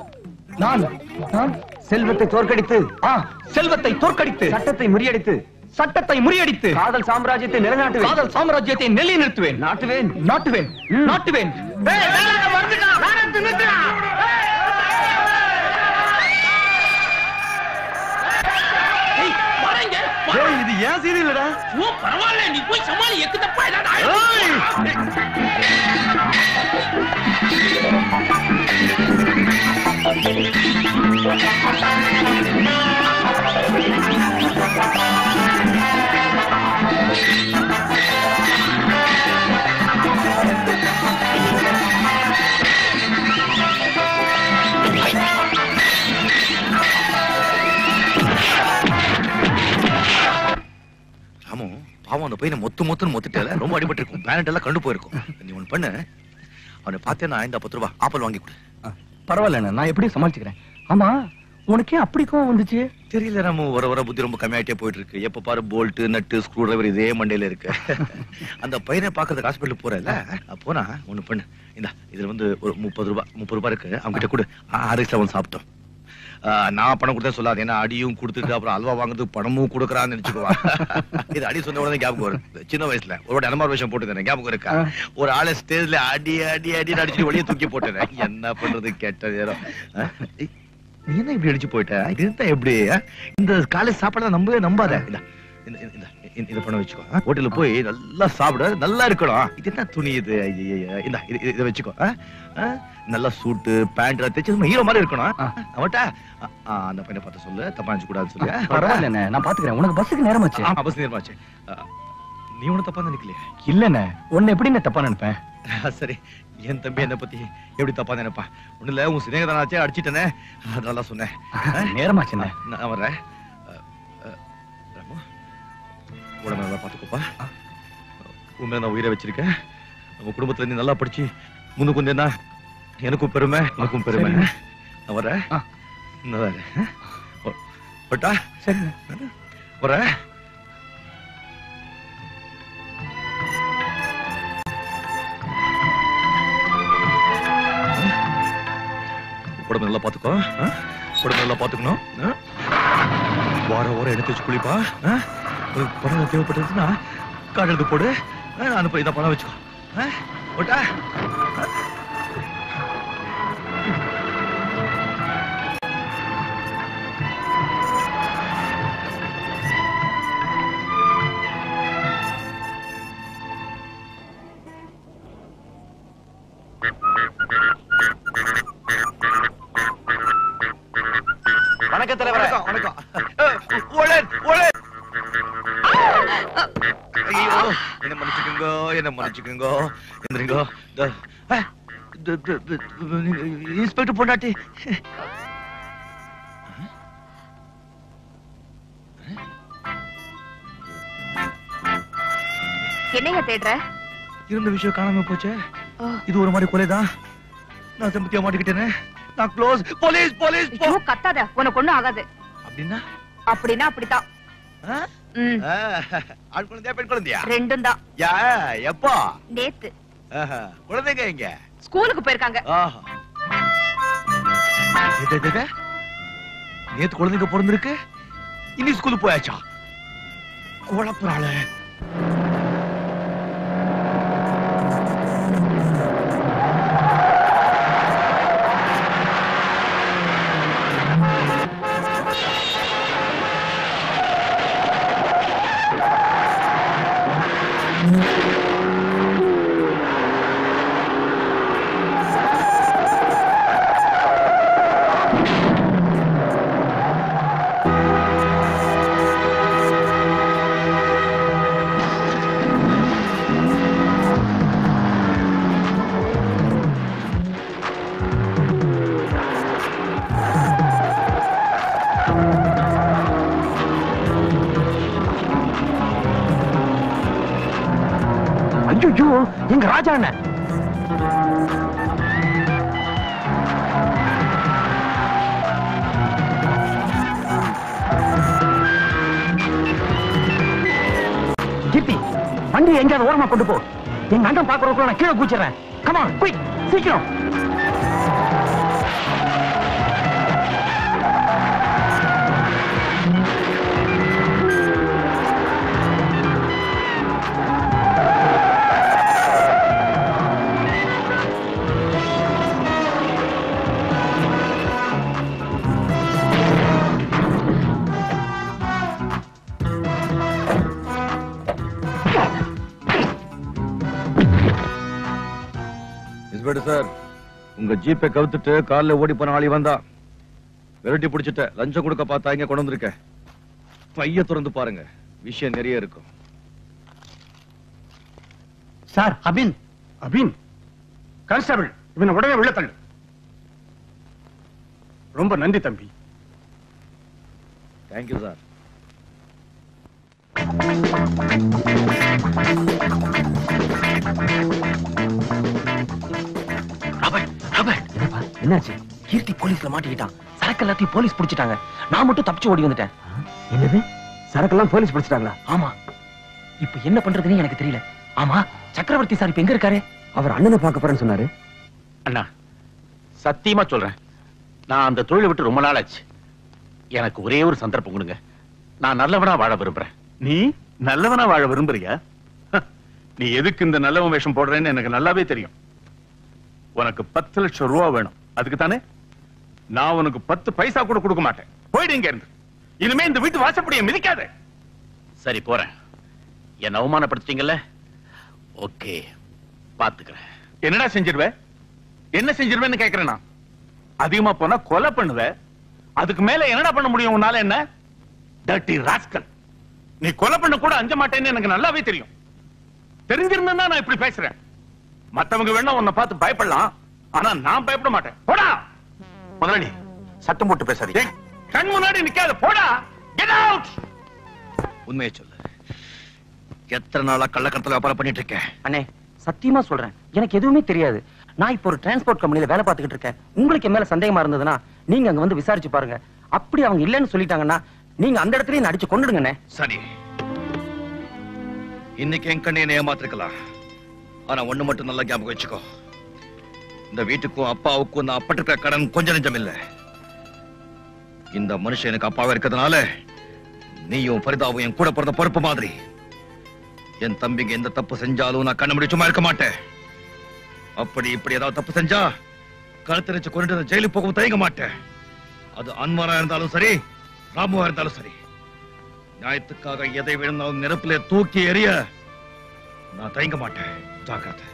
நான் நான் செல்வத்தை தோற்கடித்து ஆ செல்வத்தை தோற்கடித்து சட்டத்தை முறியடித்து சட்டத்தை முறியடித்து காதல் சாம்ராஜ்யத்தை நிலைநாட்டுவேன் காதல் சாம்ராஜ்யத்தை நிலைநிறுத்துவேன் நாட்டுவேன் நாட்டுவேன் நாட்டுவேன் ஏய், வாடங்க, வா. ஏய், இது ஏன் சீரியலடா ஓ, பரவாயில்ல நீ போய் சமாளி எக்கு தப்பா ஏதாவது ஆயிடுச்சு. ராமு பாவம் அந்த பையனை மொத்து மொத்துன்னு மொத்துட்டல ரொம்ப அடிபட்டு இருக்கும் பேனட் எல்லாம் கண்டு போயிருக்கும் நீ ஒண்ணு பண்ணு அவனை பார்த்தேன்னா இந்த பத்து ரூபாய் ஆப்பிள் வாங்கி கொடு பரவாயில்ல நான் எப்படி சமாளிச்சுக்கிறேன் ஆமா உனக்கே அப்படி கோவம் வந்துச்சு தெரியல ராமு வர வர புத்தி ரொம்ப கம்மியாயிட்டே போயிட்டு இருக்கு எப்ப பாரு போல்ட் நட்டு ஸ்க்ரூ டிரைவர் இதே மண்டையில இருக்கு அந்த பையனை பாக்குறதுக்கு ஹாஸ்பிட்டல் போறல போனா ஒண்ணு பண்ணு இந்த இதுல வந்து ஒரு முப்பது ரூபாய் முப்பது ரூபாய் இருக்கு அவங்க கிட்ட கொடு ஆறு செவன் சாப்பிட்டோம் ஆ, நான் பணம் கொடுத்தா சொல்லாது ஏன்னா அடியும் கொடுத்துட்டு அப்புறம் அல்வா வாங்குறதுக்கு பணமும் கொடுக்கறான்னு நினைச்சுக்குவா இது அடி சொன்ன உடனே ஞாபகம் வரும் சின்ன வயசுல ஒரு வாட்டி அனுமார் விஷயம் போட்டு ஞாபகம் இருக்கா ஒரு ஆளை ஸ்டேஜ்ல அடி அடி அடி அடிச்சுட்டு வெளியே தூக்கி போட்டேன் என்ன பண்றது கெட்ட நேரம் ஆ? ஏய், நீ என்ன இப்படி அடிச்சு போயிட்ட இது இருந்தா எப்படி ஆ? இந்த காலேஜ் சாப்பாடு நம்பவே நம்பாத இந்தா, இந்த இந்த- இந்த இந்த- இதை பண்ண வச்சுக்கோ ஆ? ஹோட்டல்ல போய் நல்லா சாப்பிட நல்லா இருக்கணும் இது என்ன துணி இது ஐயையையே. இந்தா இது இது- இதை வச்சுக்கோ ஆ? ஆ? நல்லா சூட்டு பேண்ட் தைச்சு ஹீரோ மாதிரி இருக்கணும் அவட்ட அந்த பையனை பார்த்து சொல்லு தப்பா நினைச்சு கூடாது சொல்லு ஆ? பரவாயில்லண்ணே நான் பாத்துக்கிறேன் உனக்கு பஸ்ஸுக்கு நேரமாச்சு ஆ, பஸ் நேரமாச்சு ஆ, நீ ஒன்னும் தப்பா நினைக்கலையே இல்லண்ணே உன்னை எப்படி நான் தப்பா நினைப்பேன் ஆ, சரி என் தம்பி என்ன பத்தி எப்படி தப்பா நினைப்பா ஒண்ணு இல்ல உன் சிநேகதானாச்சே அடிச்சிட்டனே அதனால சொன்னேன் ஆ? நேரமாச்சுண்ணே நான் வர்றேன் அ, அ, ராமு, உடம்பை நல்லா பாத்துக்கோப்பா உண்மையை நான் உயிரை வச்சிருக்கேன் நம்ம குடும்பத்துல நீ நல்லா படிச்சு முன்னுக்கு வந்தேன்னா எனக்கும் பெருமை எனக்கும் பெருமை சரிங்க. நான் வரேன் ஆ. நான் வரேன் ஒ- வரட்டா சரி வரேன் உடம்பு நல்லா பாத்துக்கோ ஆ? உடம்பு நல்லா பாத்துக்கணும் ஆ? வார வாரம் எடுத்து வச்சு குளிப்பா ஆ? உனக்கு பணம் தேவைப்பட்டதுன்னா கார்டு எடுத்து போடு ஆ, நான் அனுப்ப இதை பணம் வச்சுக்கோ ஆ? போட்டா ஆ? வணக்கம் தலைவரே வணக்கம் வணக்கம் அஹ், ஓலன், ஓலன். ஐயோ என்ன மன்னிச்சுக்குங்க என்ன மன்னிச்சுக்குங்க எந்திரிங்க இந்த, அஹ், இந்த, இந்த, இந்த, இன்ஸ்பெக்டர் பொண்டாட்டி என்னைய தேடுற இருந்த விஷயம் காணாம போச்சே ஓ. இது ஒரு மாதிரி கொலைதான் நான் சம்பத்தியா மாட்டிக்கிட்டேனே நான் க்ளோஸ் போலீஸ் போலீஸ் போ ஐயோ கத்தாத உனக்கு ஒண்ணும் ஆகாது அப்படின்னா அப்படின்னா அப்படித்தான் ஆ? ம், ஆ, ஆண் குழந்தையா பெண் குழந்தையா ரெண்டும் தான் யா எப்போ நேத்து ஆஹா, குழந்தைங்க இங்க ஸ்கூலுக்கு போயிருக்காங்க ஆஹா. எது, எது, எது? நேத்து குழந்தைங்க பிறந்திருக்கு இனி ஸ்கூலுக்கு போயாச்சா குழப்பறாள ஐயோ எங்க ராஜா அண்ணன் கீர்த்தி வண்டி எங்கேயாவது ஓரமா கொண்டு போ எங்க அண்ணன் பாக்குறதுக்குள்ள நான் கீழே கூச்சிடுறேன் கமான் குயிக் சீக்கிரம் இன்ஸ்பெக்டர் சார் உங்க ஜீப்பை கவுத்துட்டு கார்ல ஓடி போன ஆளி வந்தா விரட்டி பிடிச்சிட்ட லஞ்சம் கொடுக்க பார்த்தா இங்க கொண்டு வந்திருக்கேன் பைய திறந்து பாருங்க விஷயம் நிறைய இருக்கும் சார் அபின் அபின் கான்ஸ்டபிள் இவனை உடனே உள்ள தள்ளு ரொம்ப நன்றி தம்பி தேங்க்யூ சார் என்னாச்சு கீர்த்தி போலீஸ்ல மாட்டிக்கிட்டான் சரக்கு எல்லாத்தையும் போலீஸ் பிடிச்சிட்டாங்க நான் மட்டும் தப்பிச்சு ஓடி வந்துட்டேன் என்னது சரக்கெல்லாம் போலீஸ் பிடிச்சிட்டாங்களா ஆமா இப்ப என்ன பண்றதுன்னு எனக்கு தெரியல ஆமா சக்கரவர்த்தி சார் இப்ப எங்க இருக்காரு அவர் அண்ணனை பார்க்க போறேன்னு சொன்னாரு அண்ணா சத்தியமா சொல்றேன் நான் அந்த தொழிலை விட்டு ரொம்ப நாள் ஆச்சு எனக்கு ஒரே ஒரு சந்தர்ப்பம் கொடுங்க நான் நல்லவனா வாழ விரும்புறேன் நீ நல்லவனா வாழ விரும்புறியா ஹ, நீ எதுக்கு இந்த நல்லவன் வேஷம் போடுறேன்னு எனக்கு நல்லாவே தெரியும் உனக்கு பத்து லட்சம் ரூபா வேணும் அதுக்கு தானே நான் உனக்கு பத்து பைசா கூட கொடுக்க மாட்டேன் போயிடு இங்க இருந்து இனிமே இந்த வீட்டு வாசப்படியை மிதிக்காத சரி போறேன் என்ன அவமானப்படுத்திட்டீங்கல்ல ஓகே பாத்துக்கிறேன் என்னடா செஞ்சிருவ என்ன செஞ்சிருவேன்னு கேக்குறேன் நான் அதிகமா போனா கொலை பண்ணுவ அதுக்கு மேல என்னடா பண்ண முடியும் உன்னால என்ன டர்ட்டி ராஸ்கல் நீ கொலை பண்ண கூட அஞ்ச மாட்டேன்னு எனக்கு நல்லாவே தெரியும் தெரிஞ்சிருந்தா நான் இப்படி பேசுறேன் மத்தவங்க வேணா உன்னை பார்த்து பயப்படலாம் ஆனா நான் பயப்பட மாட்டேன் போடா முதலாளி சத்தம் போட்டு பேசாதீங்க ஏய், கண் முன்னாடி நிக்காத போடா கெட் அவுட் உண்மையை சொல்லு எத்தனை நாளா கள்ளக்கடத்தல வியாபாரம் பண்ணிட்டு இருக்கேன் அண்ணே சத்தியமா சொல்றேன் எனக்கு எதுவுமே தெரியாது நான் இப்போ ஒரு டிரான்ஸ்போர்ட் கம்பெனில வேலை பார்த்துக்கிட்டு இருக்கேன் உங்களுக்கு என் மேல சந்தேகமா இருந்ததுன்னா நீங்க அங்க வந்து விசாரிச்சு பாருங்க அப்படி அவங்க இல்லைன்னு சொல்லிட்டாங்கன்னா நீங்க அந்த இடத்துலயே என்னை அடிச்சு கொண்டுடுங்கண்ணே சரி இன்னைக்கு என் கண்ணை என்னை ஏமாத்திருக்கலாம் ஆனா ஒண்ணு மட்டும் நல்லா ஞாபகம் வச்சுக்கோ இந்த வீட்டுக்கும் அப்பாவுக்கும் நான் அப்பட்டிருக்கிற கடன் கொஞ்சம் நெஞ்சம் இல்ல இந்த மனுஷன் எனக்கு அப்பாவா இருக்கிறதுனால நீயும் ஃபரிதாவும் என் கூட பிறந்த பொறுப்பு மாதிரி என் தம்பிங்க எந்த தப்பு செஞ்சாலும் நான் கண்ண சும்மா இருக்க மாட்டேன் அப்படி இப்படி ஏதாவது தப்பு செஞ்சா கழுத்தரிச்சு கொண்டு ஜெயிலுக்கு போகவும் தயங்க மாட்டேன் அது அன்வரா இருந்தாலும் சரி ராமுவா இருந்தாலும் சரி நியாயத்துக்காக எதை விழுந்தாலும் நெருப்பிலே தூக்கி எறிய நான் தயங்க மாட்டேன் ஜாக்கிரதை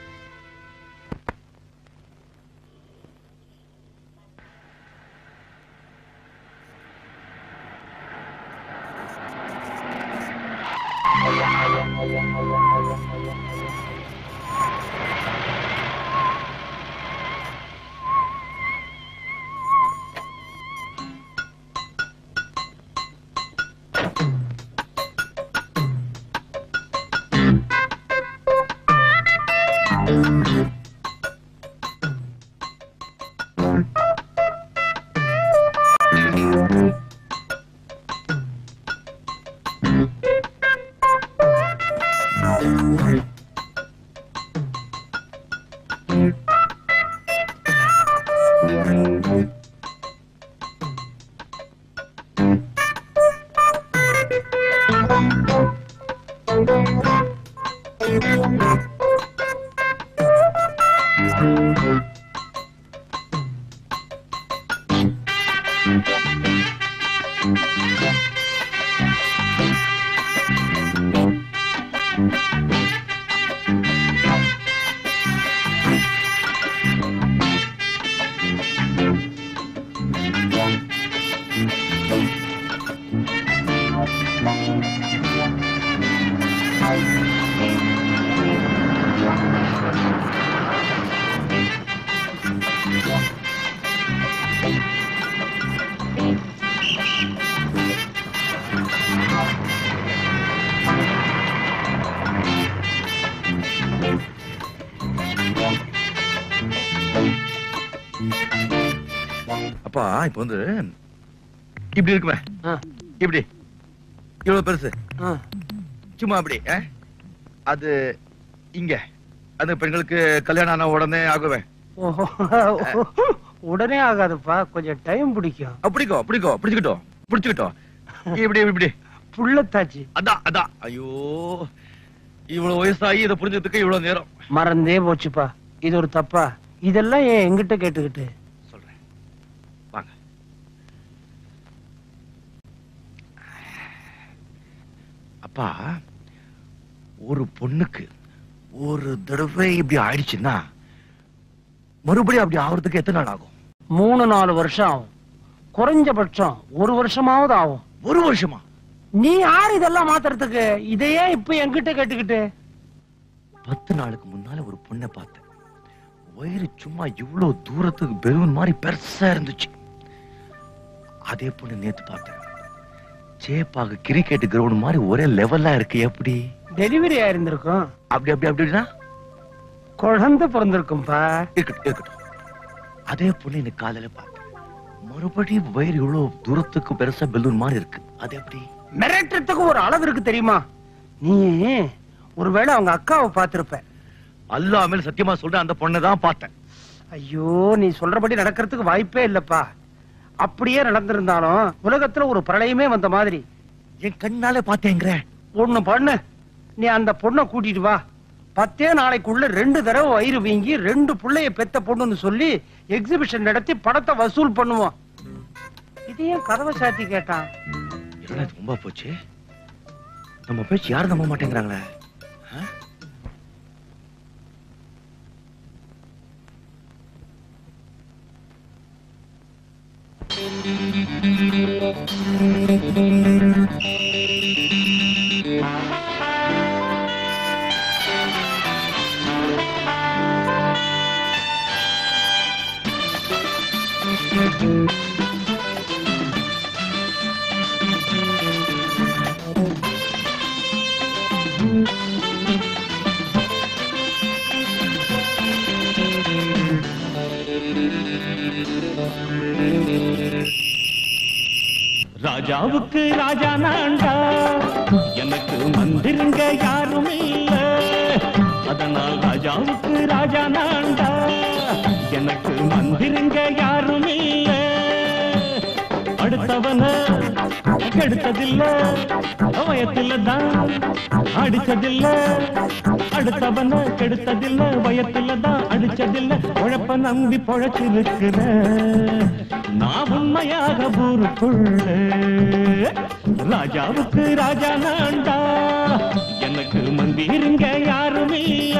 அப்பா இப்ப வந்து இப்படி இருக்குமே இப்படி இவ்வளவு பெருசு சும்மா அப்படி ஆ? அது இங்க அந்த பெண்களுக்கு கல்யாணம் ஆன உடனே ஆகுவேன் ஓஹோ. உடனே ஆகாதுப்பா கொஞ்சம் டைம் பிடிக்கும் அப்படிக்கோ அப்படிக்கோ பிடிச்சுக்கிட்டோம் பிடிச்சுக்கிட்டோம் இப்படி இப்படி புள்ளத்தாச்சு அதான் அதான் ஐயோ இவ்வளவு வயசாகி இதை புரிஞ்சதுக்கு இவ்வளவு நேரம் மறந்தே போச்சுப்பா இது ஒரு தப்பா இதெல்லாம் ஏன் எங்கிட்ட கேட்டுக்கிட்டு சொல்றேன் வாங்க அப்பா ஒரு பொண்ணுக்கு ஒரு தடவை இப்படி ஆயிடுச்சுன்னா மறுபடியும் அப்படி ஆவறதுக்கு எத்தனை நாள் ஆகும் மூணு நாலு வருஷம் ஆகும் குறைஞ்சபட்சம் ஒரு வருஷமாவது ஆகும் ஒரு வருஷமா நீ யார் இதெல்லாம் மாத்துறதுக்கு இதையே இப்ப என்கிட்ட கேட்டுக்கிட்டு பத்து நாளுக்கு முன்னால ஒரு பொண்ணை பார்த்தேன் வயிறு சும்மா இவ்வளவு தூரத்துக்கு பெலூன் மாதிரி பெருசா இருந்துச்சு அதே பொண்ணு நேத்து பார்த்தேன் சேப்பாக கிரிக்கெட் கிரவுண்ட் மாதிரி ஒரே லெவலா இருக்கு எப்படி டெலிவரி ஆயிருந்திருக்கும் அப்படி அப்படி அப்படின்னா குழந்தை பிறந்திருக்கும்பா இருக்கட்டும் இருக்கட்டும் அதே பொண்ணு இன்னைக்கு காலையில பார்த்தேன் மறுபடியும் வயிறு இவ்வளவு தூரத்துக்கு பெருசா பெலூன் மாதிரி இருக்கு அது எப்படி மிரட்டுறதுக்கு ஒரு அளவு இருக்கு தெரியுமா நீ ஒருவேளை அவங்க அக்காவை பார்த்திருப்ப அல்லா மேல சத்தியமா சொல்றேன் அந்த பொண்ணை தான் பார்த்தேன் ஐயோ நீ சொல்றபடி நடக்கிறதுக்கு வாய்ப்பே இல்லப்பா அப்படியே நடந்திருந்தாலும் உலகத்துல ஒரு பிரளயமே வந்த மாதிரி என் கண்ணால பார்த்தேங்கிற ஒண்ணு பண்ணு நீ அந்த பொண்ணை கூட்டிட்டு வா பத்தே நாளைக்குள்ள ரெண்டு தடவை வயிறு வீங்கி ரெண்டு புள்ளைய பெத்த பொண்ணுன்னு சொல்லி எக்ஸிபிஷன் நடத்தி படத்தை வசூல் பண்ணுவோம் இதையும் கதவை சாத்தி கேட்டான் என்ன இது ரொம்ப போச்சு நம்ம பேச்சு யாரும் நம்ப மாட்டேங்கிறாங்களே ஆ? ராஜாவுக்கு ராஜா நான்டா எனக்கு மந்திருங்க யாரும் இல்ல அதனால் ராஜாவுக்கு ராஜா நான்டா எனக்கு மந்திருங்க யாரும் இல்ல அடுத்தவன கெடுத்ததில்ல வயத்துல தான் அடிச்சதில்ல அடுத்தவன கெடுத்ததில்ல வயத்துல தான் அடிச்சதில்ல உழப்ப நம்பி பொழைச்சிருக்கிற நான் உண்மையாக ஊருக்குள்ள ராஜாவுக்கு ராஜா நான்டா எனக்கு மந்திருங்க யாரும் இல்ல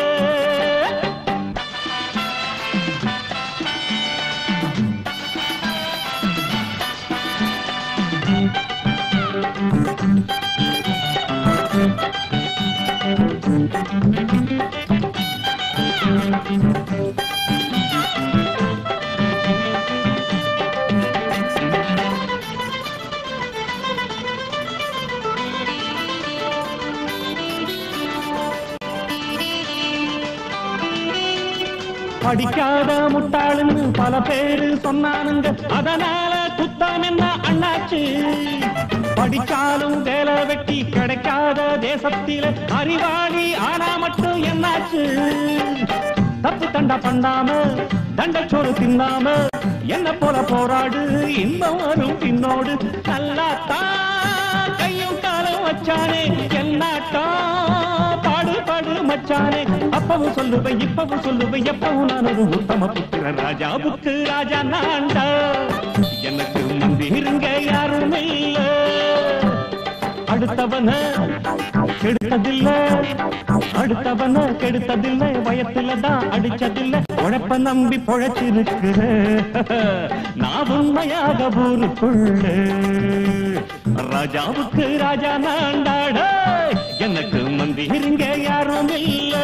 படிக்காத முட்டாளுன்னு பல பேரு சொன்னானுங்க அதனால குத்தம் என்ன அண்ணாச்சு படிச்சாலும் வேலை வெட்டி கிடைக்காத தேசத்தில அறிவாளி ஆனா மட்டும் என்னாச்சு தப்பு தண்டா பண்ணாம தண்டச்சோறு தின்னாம என்ன போல போராடு இன்பம் வரும் பின்னோடு நல்லா தான் கையும் காலம் வச்சானே என்னாட்டா பாடு பாடு மச்சானே அப்பவும் சொல்லுவேன் இப்பவும் சொல்லுவேன் எப்பவும் நான் ஒரு உத்தம புத்திர ராஜாவுக்கு ராஜா நான்டா எனக்கு மந்திருங்க யாரும் இல்ல அடுத்தவன கெடுத்ததில்ல அடுத்தவன கெடுத்ததில்ல வயத்துல தான் அடிச்சதில்ல உழைப்ப நம்பி பொழைச்சிருக்கிற நான் உண்மையாக ஊருக்குள்ள ராஜாவுக்கு ராஜா நாண்டாட எனக்கு மந்திருங்க யாரும் இல்ல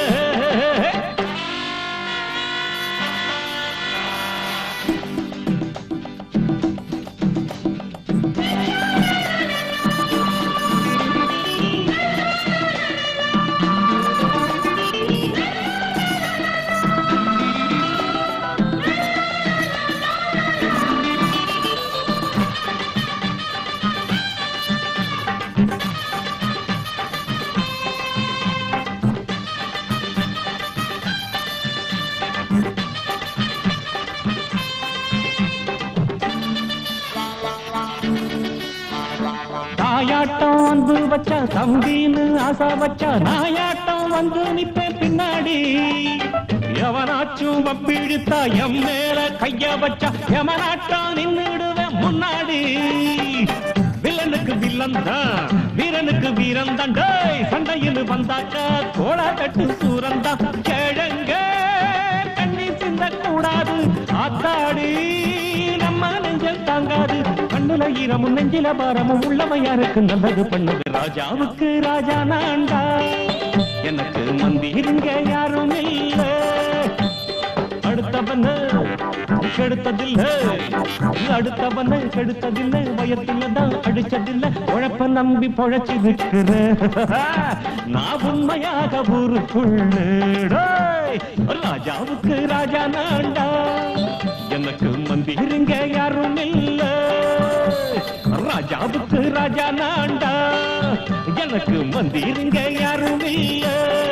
தாயாட்டம் வந்து வச்சா தம்பின்னு ஆசா வச்சா நாயாட்டம் வந்து நிப்பேன் பின்னாடி எவனாச்சும் வப்பிழுத்தா எம் மேல கைய வச்சா எவனாட்டம் நின்னுடுவேன் முன்னாடி வில்லனுக்கு வில்லன் தான் வீரனுக்கு வீரன் தான் டேய் சண்டையில் வந்தாக்கா கோலா கட்டு சூரன் தான் கேளுங்க கண்ணி சிந்த ஆத்தாடி நம்ம நெஞ்சல் தாங்காது கண்ணுல ஈரமும் நெஞ்சில பாரமும் உள்ளவன் யாருக்கு நல்லது பண்ணுது ராஜாவுக்கு ராஜா நான்டா எனக்கு மந்திருங்க யாரும் இல்ல அடுத்தவன கெடுத்ததில்ல அடுத்தவன கெடுத்ததில்ல வயத்துல தான் அடிச்சதில்ல உழப்ப நம்பி பொழைச்சிருக்கிற நான் உண்மையாக ஊருக்குள்ள டேய், ராஜாவுக்கு ராஜா நான்டா எனக்கு மந்திருங்க யாரும் இல்ல ராஜாவுக்கு ராஜா நான்டா எனக்கு மந்திருங்க யாரும் இல்ல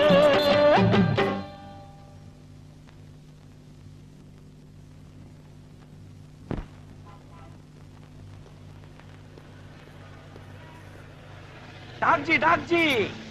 டாக்ஸி டாக்ஸி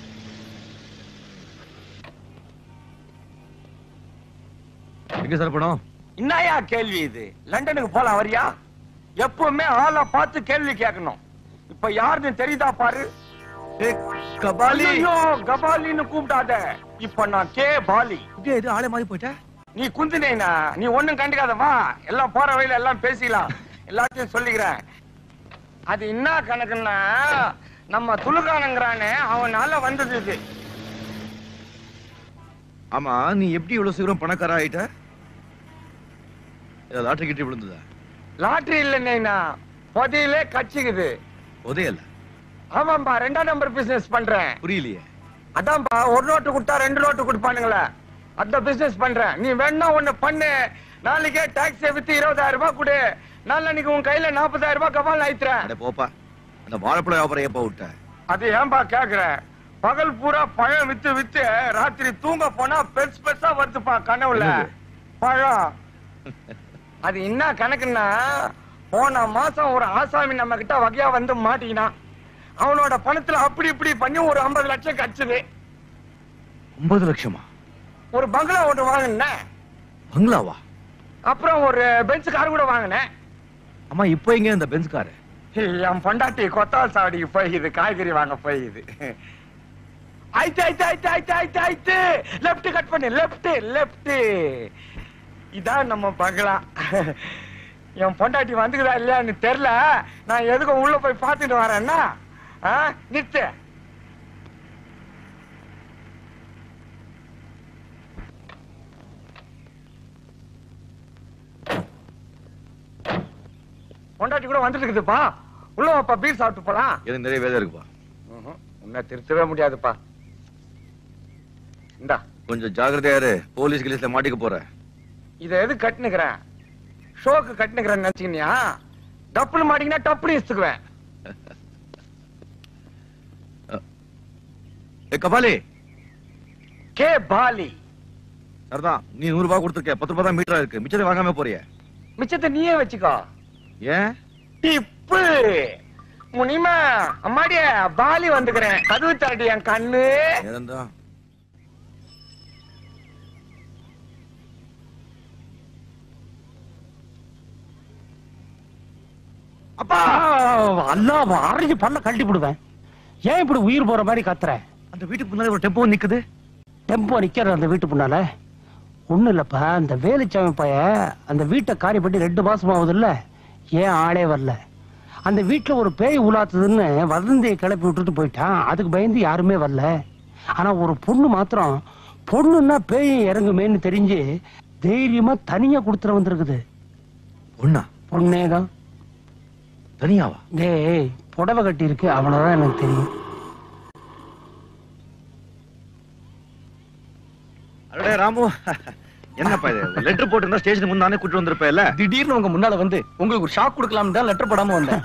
எங்க சார் படம் என்னயா கேள்வி இது லண்டனுக்கு போலாம் வரியா எப்பவுமே ஆளை பார்த்து கேள்வி கேட்கணும் இப்ப யாருன்னு தெரியுதா பாரு கபாலி. ஐயோ கபாலின்னு கூப்பிடாத இப்ப நான் கே பாலி இது எது ஆளே மாதிரி போயிட்ட நீ குந்தினேனா நீ ஒண்ணும் கண்டுக்காத வா எல்லாம் போற வழியில எல்லாம் பேசிக்கலாம் எல்லாத்தையும் சொல்லிக்கிறேன் அது என்ன கணக்குன்னா நம்ம துலுக்கானங்கிறானே அவனால வந்தது இது ஆமா நீ எப்படி இவ்வளவு சீக்கிரம் பணக்கார ஆயிட்ட லாட்டரி கிட்டி விழுந்ததா லாட்டரி இல்லைன்னா புதையிலே கச்சிக்குது உதயல ஆமாம்பா ரெண்டாம் நம்பர் பிசினஸ் பண்றேன் புரியலையே அதான்பா ஒரு நோட்டு கொடுத்தா ரெண்டு நோட்டு கொடுப்பானுங்களே அந்த பிசினஸ் பண்றேன் நீ வேணா ஒண்ணு பண்ணு நாளைக்கே டாக்ஸி வித்து இருபதாயிரம் ரூபாய் கொடு நாளைக்கு உன் கையில நாற்பதாயிரம் ரூபாய் கபால் ஆயித்துறேன் அட போப்பா அந்த வாழைப்பழ வியாபாரம் எப்ப விட்ட அது ஏன்பா கேக்குற பகல் பூரா பழம் வித்து வித்து ராத்திரி தூங்க போனா பெருசு பெருசா வருதுப்பா கனவுல என்னது? பழம் அது என்ன கணக்குன்னா போன மாசம் ஒரு ஆசாமி நம்ம கிட்ட வகையா வந்து மாட்டிக்கினான் அவனோட பணத்துல அப்படி இப்படி பண்ணி ஒரு ஐம்பது லட்சம் கச்சுது ஒன்பது லட்சமா ஒரு பங்களா ஒன்று வாங்கினேன் பங்களாவா அப்புறம் ஒரு பென்ஸ் கார் கூட வாங்கினேன் அம்மா இப்போ எங்க இந்த பென்ஸ் காரு என் பொண்டாட்டி கொத்தால் சாவடிக்கு போயிது காய்கறி வாங்க போயிது ஆயிட்டு ஆயிட்டு ஆயிட்டு ஆயிட்டு ஆயிட்டு ஆயிட்டு லெஃப்ட் கட் பண்ணு லெஃப்ட் லெஃப்ட் இதான் நம்ம பங்களா என் பொண்டாட்டி வந்துக்குதா இல்லையான்னு தெரியல நான் எதுக்கும் உள்ள போய் பார்த்துட்டு வரேன்னா ஆ, நிறுத்து பொண்டாட்டி கூட வந்துட்டு இருக்குதுப்பா உள்ள வாப்பா பீர் சாப்பிட்டு போலாம் எனக்கு நிறைய வேலை இருக்குப்பா உன்னை திருத்தவே முடியாதுப்பா இந்தா கொஞ்சம் ஜாக்கிரதையா இரு போலீஸ் கிலீஸ்ல மாட்டிக்க போற இத எது கட்டுனுக்கிறேன் ஷோக்கு கட்டுனுக்கிறேன்னு நினைச்சீங்கயா டப்புனு மாட்டீங்கன்னா டப்புனு இசுக்குவேன் ஏ கபாலி கே பாலி சரிதான் நீ நூறு ரூபாய் கொடுத்துருக்க பத்து ரூபாய் தான் மீட்டரா இருக்கு மிச்சத்தை வாங்காம போறிய மிச்சத்தை நீயே வச்சுக்கோ ஏன் டிப்பு முனிமா அம்மாடிய பாலி வந்துக்கிறேன் கதவு தாடி என் கண்ணு நேரம்தான் அப்பா அல்லா அரைஞ்சு பல்ல கழட்டி போடுவேன் ஏன் இப்படி உயிர் போற மாதிரி கத்துற அந்த வீட்டுக்கு முன்னாடி ஒரு டெம்போ நிக்குது டெம்போ நிக்கிற அந்த வீட்டு முன்னால ஒண்ணும் இல்லப்பா அந்த வேலுச்சாமி பைய அந்த வீட்டை காரி பண்ணி ரெண்டு மாசம் ஆகுதுல்ல ஏன் ஆளே வரல அந்த வீட்டுல ஒரு பேய் உலாத்துதுன்னு வதந்தியை கிளப்பி விட்டுட்டு போயிட்டான் அதுக்கு பயந்து யாருமே வரல ஆனா ஒரு பொண்ணு மாத்திரம் பொண்ணுன்னா பேய் இறங்குமேன்னு தெரிஞ்சு தைரியமா தனியா கொடுத்துட வந்திருக்குது பொண்ணா பொண்ணேதான் தனியாவா டேய் புடவை கட்டி இருக்கு அவ்வளவுதான் எனக்கு தெரியும் அடடே ராமு என்னப்பா இது லெட்டர் போட்டிருந்தா ஸ்டேஷனுக்கு முன்னானே கூட்டு வந்திருப்பேல திடீர்னு உங்க முன்னால வந்து உங்களுக்கு ஒரு ஷாக் கொடுக்கலாம் தான் லெட்டர் போடாம வந்தேன்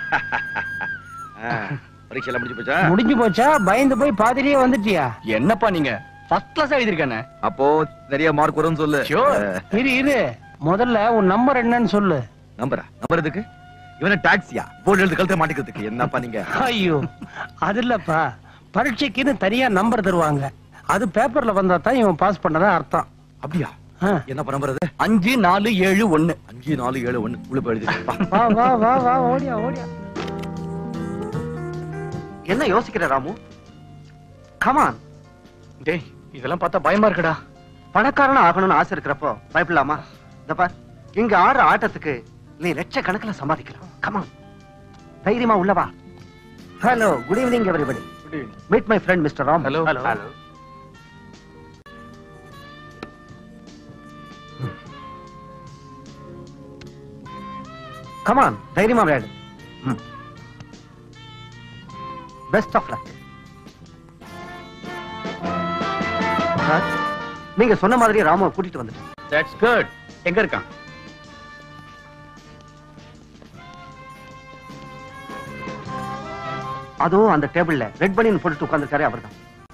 பரீட்சை எல்லாம் முடிஞ்சு போச்சா முடிஞ்சு போச்சா பயந்து போய் பாதிரியே வந்துட்டியா என்னப்பா நீங்க ஃபர்ஸ்ட் கிளாஸ் எழுதிருக்கானே அப்போ நிறைய மார்க் வரும்னு சொல்லு இரு இரு முதல்ல உன் நம்பர் என்னன்னு சொல்லு நம்பரா நம்பர் எதுக்கு இவன டாக்ஸியா போர்டு எழுதி கழுத்த மாட்டிக்கிறதுக்கு என்னப்பா நீங்க ஐயோ அது இல்லப்பா பரீட்சைக்குன்னு தனியா நம்பர் தருவாங்க அது பேப்பர்ல வந்தா தான் இவன் பாஸ் பண்ணதா அர்த்தம் அப்படியா என்னப்பா நம்பர் அது அஞ்சு நாலு ஏழு ஒண்ணு அஞ்சு நாலு ஏழு ஒண்ணு உள்ள போய் எழுதி வா வா வா வா ஓடியா ஓடியா என்ன யோசிக்கிற ராமு கமான் டேய் இதெல்லாம் பார்த்தா பயமா இருக்குடா பணக்காரன் ஆகணும்னு ஆசை இருக்கிறப்போ பயப்படலாமா இந்த பார் இங்க ஆடுற ஆட்டத்துக்கு நீ லட்சக்கணக்கில் சம்பாதிக்கலாம் கமான் தைரியமா உள்ளவா hello good evening everybody meet my friend mister Ram Hello. Hello come on தைரியமா விளையாடு பெஸ்ட் ஆஃப் லக் நீங்க சொன்ன மாதிரி ராமுவை கூட்டிட்டு வந்துட்டேன் தட்ஸ் குட் எங்க இருக்கான் அதோ அந்த டேபிள்ல ரெட் பனியன் போட்டுட்டு உட்கார்ந்திருக்காரு அவர்தான்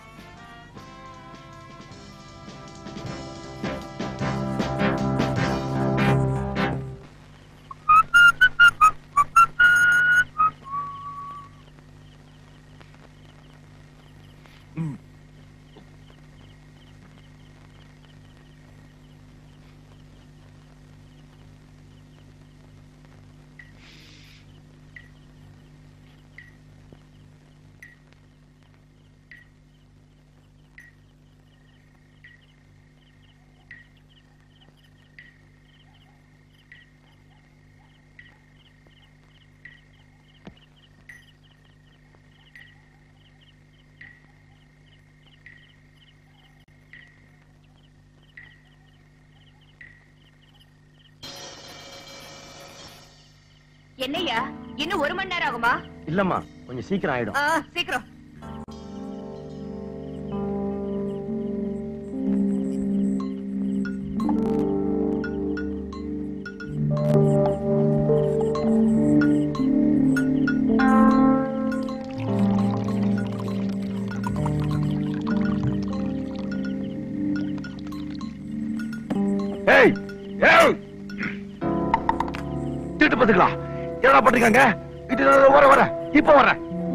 என்னய்யா இன்னும் ஒரு மணி நேரம் ஆகுமா இல்லம்மா கொஞ்சம் சீக்கிரம் ஆயிடும் ஆ, சீக்கிரம் ஏய் ஏய் திட்டு பாத்துங்களா என்னடா பண்றீங்க இது வர வர இப்ப வர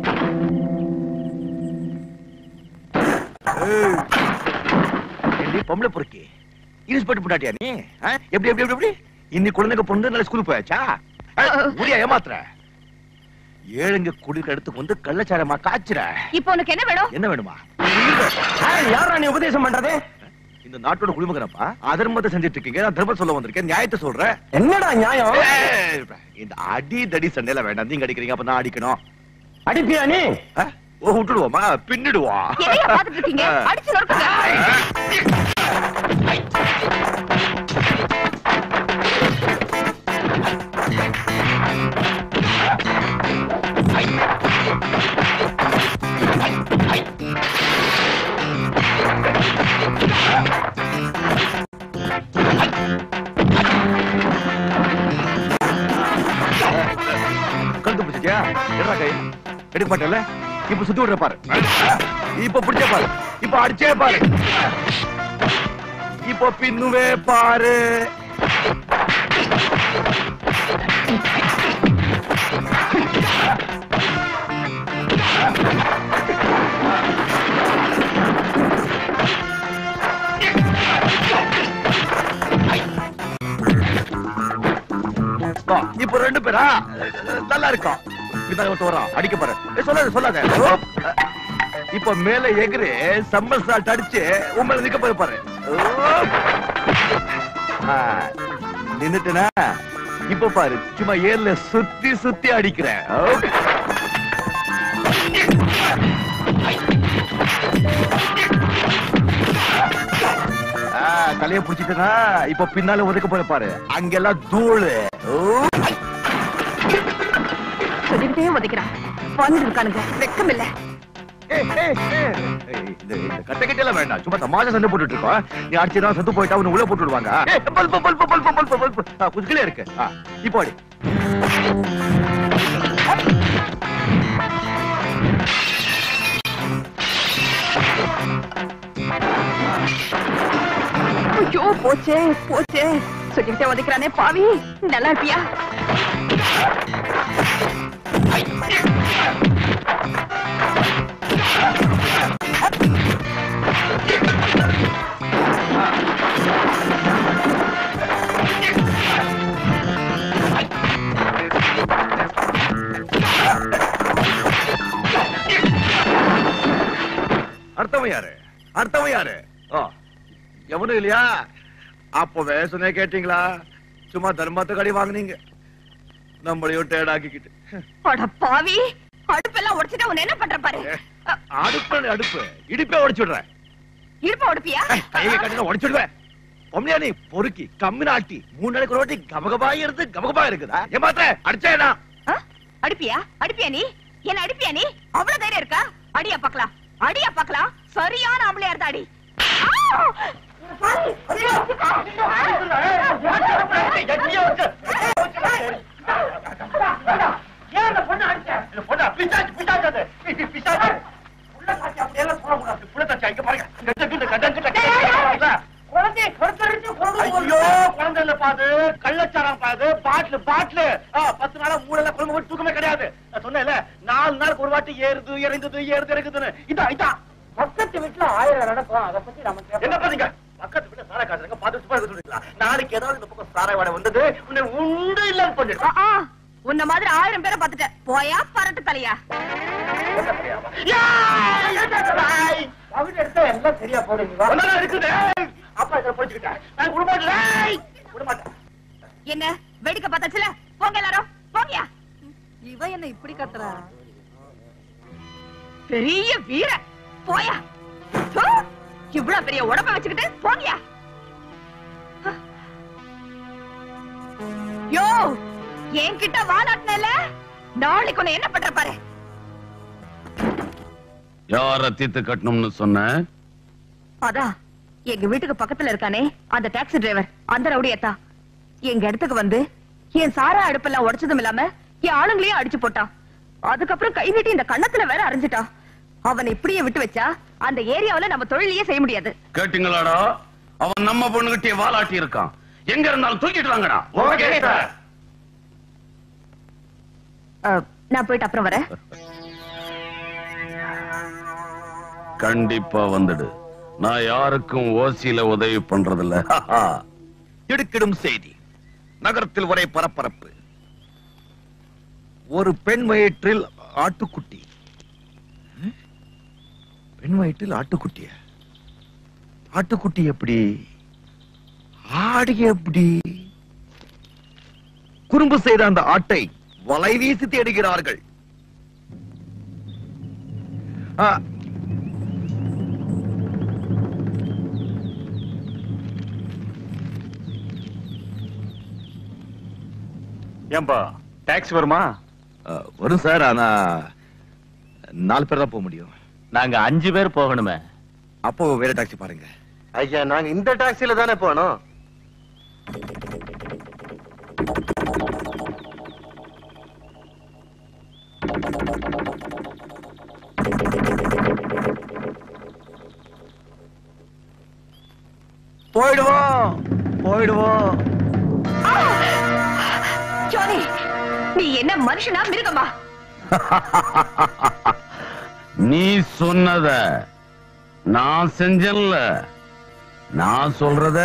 பொம்பளை பொறுக்கி இன்ஸ்பெக்டர் பொண்டாட்டியா நீ ஆ? எப்படி எப்படி எப்படி எப்படி இன்னி குழந்தைங்க பொண்ணு நல்ல ஸ்கூல் போயாச்சா ஆ, முடியா ஏமாத்துற ஏழுங்க குடிக்க எடுத்து வந்து கள்ளச்சாரமா காய்ச்சுற இப்போ உனக்கு என்ன வேணும் என்ன வேணுமா யாரா நீ உபதேசம் பண்றது இந்த நாட்டோட குடிமகனப்பா அதர்மத்தை செஞ்சுட்டு இருக்கீங்க நான் தர்மம் சொல்ல வந்திருக்கேன் நியாயத்தை சொல்றேன் என்னடா நியாயம் ஏய், இந்த அடி தடி சண்டையில வேண்டாம் நீங்க அடிக்கிறீங்க அப்ப நான் அடிக்கணும் அடிப்பியா நீ ஆ? ஓ விட்டுடுவோமா பின்னிடுவோம் என்னையா பாத்துட்டு இருக்கீங்க அடிச்சு நொறுக்குங்க கழுத்து பிடிச்சிட்டியா எடுறா கை எடுக்க மாட்டேன்ல இப்ப சுத்தி விடுற பாரு இப்ப பிடிச்ச பாரு இப்ப அடிச்சே பாரு இப்ப பின்னுவே பாரு வா, இப்ப ரெண்டு பேரா நல்லா இருக்கும் இதான் ஒருத்தன் வரான் அடிக்க பாரு ஏய், சொல்லாத சொல்லாத ஓப். இப்ப மேல எகிரு சம்பல் சால்ட் அடிச்சு உண்மையில நிக்க போய் பாரு ஓப். ஆ, நின்னுட்டனா இப்ப பாரு சும்மா ஏர்ல சுத்தி சுத்தி அடிக்கிறேன் ஓப். ஆ, தலைய புடிச்சிட்டனா இப்ப பின்னால ஒதுக்க போய் பாரு அங்கெல்லாம் தூளு ஓப். சொல்லிக்கிட்டே உதைக்கிறான் வந்து இருக்கானுங்க வெக்கம் இல்ல ஏய், ஏய், ஏய். ஏய், இந்த இந்த கட்டை எல்லாம் வேண்டாம் சும்மா தமாஷா சண்டை போட்டுட்டு இருக்கோம் நீ அடிச்சுதான் செத்து போயிட்டா உன்னை உள்ள போட்டு விடுவாங்க ஏய், bulb bulb bulb bulb bulb ஆ, கொஞ்சம் கீழே இருக்கு ஆ, இப்போ அடி ஐயோ போச்சே போச்சே சொல்லிக்கிட்டே உதைக்கிறானே பாவி நல்லா இருப்பியா அர்த்தம் யாரு அர்த்தம் யாரு ஓ எவனும் இல்லையா அப்பவே சொன்ன கேட்டீங்களா சும்மா தர்மத்தை கடி வாங்குனீங்க நம்மளையும் டேட் ஆக்கிக்கிட்டு அட பாவி அடுப்பெல்லாம் உடைச்சிட்டா உன்னை என்ன பண்ற பாரு அடுப்பு அடுப்பு இடுப்பே உடைச்சு விடுறேன் இருப்ப உடுப்பியா கையை கட்டில உடைச்சுடுவேன் பொம்மையா நீ பொறுக்கி கம்மி நாட்டி மூணு நாளைக்கு ஒரு வாட்டி கபகபா இருந்து கபகபா இருக்குதா ஏமாத்த அடிச்சேனா ஆ? அடிப்பியா அடிப்பியா நீ என்ன அடிப்பியா நீ அவ்வளவு தைரியம் இருக்கா அடியா பாக்கலாம் அடியா பாக்கலாம் சரியான ஆம்பளையா இருந்தா அடி ஐயோ குழந்தை இல்ல பாது கள்ளச்சாரம் பாது பாட்டிலு பாட்டிலு பத்து நாளா மூணு குழம்பு போட்டு தூக்கமே கிடையாது நான் சொன்னேன்ல நாலு நாளுக்கு ஒரு வாட்டி ஏறுது இறங்குது ஏறுது இறங்குதுன்னு இதான் இதான் பக்கத்து வீட்டுல ஆயிரம் நடக்கும் அதை பத்தி நமக்கு என்ன பண்ணீங்க பக்கத்து வீட்டுல சாராய காசுங்க பார்த்து சும்மா இருக்க சொல்றீங்களா நாளைக்கு ஏதாவது இந்த பக்கம் சாராய வாடை வந்தது உன்னை உண்டு இல்லன்னு ஆ, பண்ணிடுறேன் ஆ. உன்ன மாதிரி ஆயிரம் பேரை பார்த்துட்டேன் போயா பரட்டு தலையா எல்லாம் சரியா போடுங்க இருக்குது அப்பா இதை படிச்சுக்கிட்டேன் நான் விட மாட்டேன் விட மாட்டேன் என்ன வேடிக்கை பார்த்தாச்சுல போங்க எல்லாரும் போங்கயா இவ என்ன இப்படி கத்துறா பெரிய வீர போயா தூ. இவ்வளவு பெரிய உடம்ப வச்சுக்கிட்டு போங்கயா யோ என்கிட்ட வாலாட்டினல நாளைக்கு உன்னை என்ன பண்ற பாரு யார தீத்து கட்டணும்னு சொன்ன அதான் எங்க வீட்டுக்கு பக்கத்துல இருக்கானே அந்த டாக்ஸி டிரைவர் அந்த ரவுடியத்தா எங்க இடத்துக்கு வந்து என் சாரா அடுப்பெல்லாம் உடைச்சதும் இல்லாம என் ஆளுங்களையும் அடிச்சு போட்டான் அதுக்கப்புறம் கை நீட்டி இந்த கண்ணத்துல வேற அரைஞ்சிட்டான் அவனை இப்படியே விட்டு வச்சா அந்த ஏரியாவுல நம்ம தொழிலையே செய்ய முடியாது கேட்டீங்களாடா அவன் நம்ம பொண்ணுகிட்டே வாலாட்டி இருக்கான் எங்க இருந்தாலும் தூக்கிட்டு வாங்கடா ஓகே சார் அஹ், நான் போயிட்டு அப்புறம் வரேன் கண்டிப்பா வந்துடு நான் யாருக்கும் ஓசியில உதவி பண்றதில்ல திடுக்கிடும் செய்தி நகரத்தில் ஒரே பரபரப்பு ஒரு பெண் வயிற்றில் ஆட்டுக்குட்டி ம்? பெண் வயிற்றில் ஆட்டுக்குட்டிய ஆட்டுக்குட்டி எப்படி ஆடு எப்படி குறும்பு செய்த அந்த ஆட்டை வலை வீசி தேடுகிறார்கள் ஆ, ஏன்பா டாக்ஸி வருமா ஆ, வரும் சார் ஆனா நாலு பேர் தான் போக முடியும் நாங்க அஞ்சு பேர் போகணுமே அப்போ வேற டாக்ஸி பாருங்க ஐயா நாங்க இந்த டாக்ஸில தானே போனோம் போயிடுவோம் போயிடுவோம் ஜானி நீ என்ன மனுஷனா மிருகமா நீ சொன்னத நான் செஞ்சேன்ல நான் சொல்றத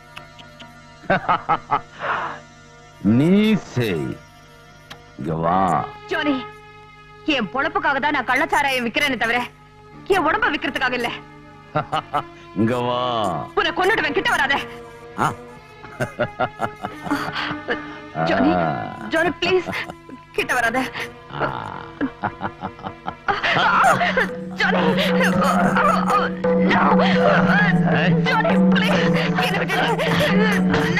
நீ செய் இங்க வா ஜானி என் பொழப்புக்காக தான் நான் கள்ளச்சாராயம் விக்கிறேனே தவிர என் உடம்ப விக்கிறதுக்காக இல்ல இங்க வா உன்னை கொன்னுடுவேன் கிட்ட வராத ஆ. ஜானி ஜானி ப்ளீஸ் கிட்ட வராத ஜானி ஜானி ப்ளீஸ் என்ன விட்டுடு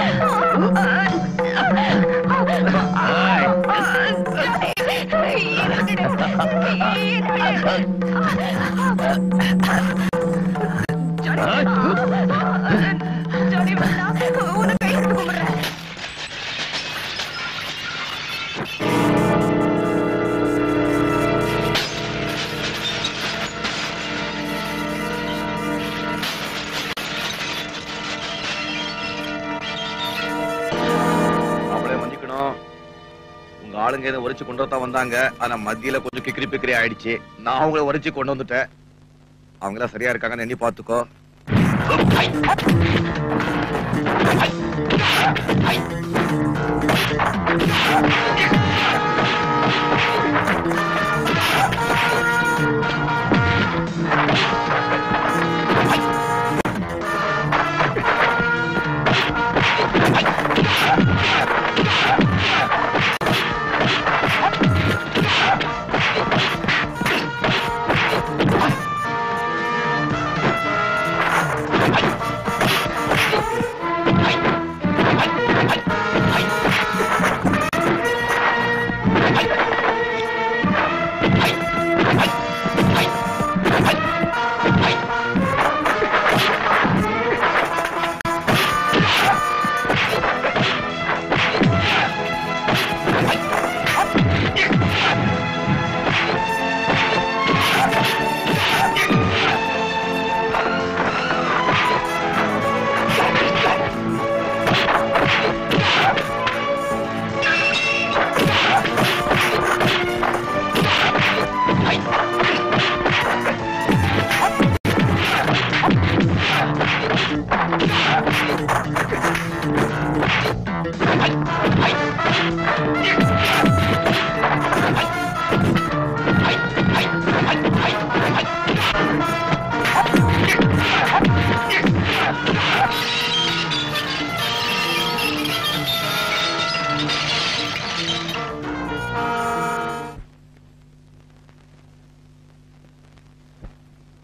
ஜானி வேண்டாம் உன்னை கை எடுத்து கும்பிடுறேன் அவளே மன்னிக்கணும் உங்க ஆளுங்க இதை உரைச்சு கொண்டு தான் வந்தாங்க ஆனா மத்தியில கொஞ்சம் கிக்கிரி பிக்கிரி ஆயிடுச்சு நான் அவங்கள உரைச்சு கொண்டு வந்துட்டேன் அவங்க எல்லாம் சரியா இருக்காங்கன்னு எண்ணி பாத்துக்கோ ஐ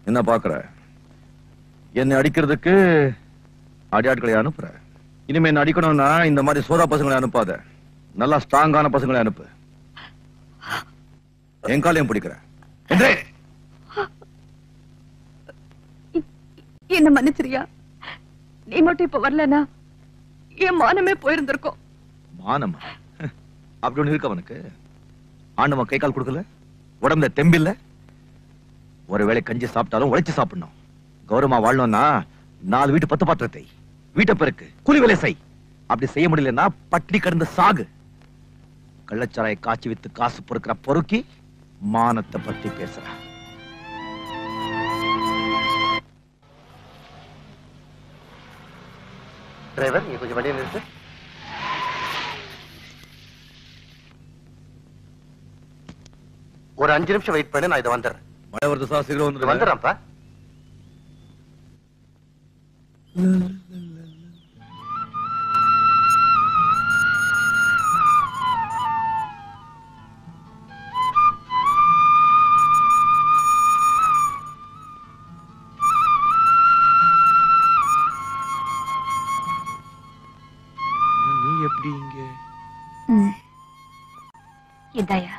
என்ன பாக்குற என்னை அடிக்கிறதுக்கு அடியாட்களை அனுப்புற இனிமே என்ன அடிக்கணும்னா இந்த மாதிரி சோதா பசங்களை அனுப்பாத நல்லா ஸ்ட்ராங்கான பசங்களை அனுப்பு என் காலையும் பிடிக்கிற என்றே என்ன மன்னிச்சிரியா நீ மட்டும் இப்ப வரலனா என் மானமே போயிருந்திருக்கும் மானமா அப்படி ஒண்ணு இருக்கு அவனுக்கு ஆண்டவன் கை கால் கொடுக்கல உடம்புல தெம்பில்ல ஒருவேளை கஞ்சி சாப்பிட்டாலும் உழைச்சு சாப்பிடணும் கௌரவமா வாழணும்னா நாலு வீட்டு பத்து பாத்திரத்தை வீட்டை பெருக்கு கூலி வேலை செய் அப்படி செய்ய முடியலன்னா பட்டினி கடந்து சாகு கள்ளச்சாராய காய்ச்சி வித்து காசு பொறுக்கிற பொறுக்கி மானத்தை பத்தி பேசுற டிரைவர் நீ கொஞ்சம் வண்டியை நிறுத்து ஒரு அஞ்சு நிமிஷம் வெயிட் பண்ணு நான் இதை வந்துடுறேன் மழை வருது சார் சீக்கிரம் வந்துடுங்க. வந்துடுறேன்ப்பா நீ எப்படி இங்க இதாயா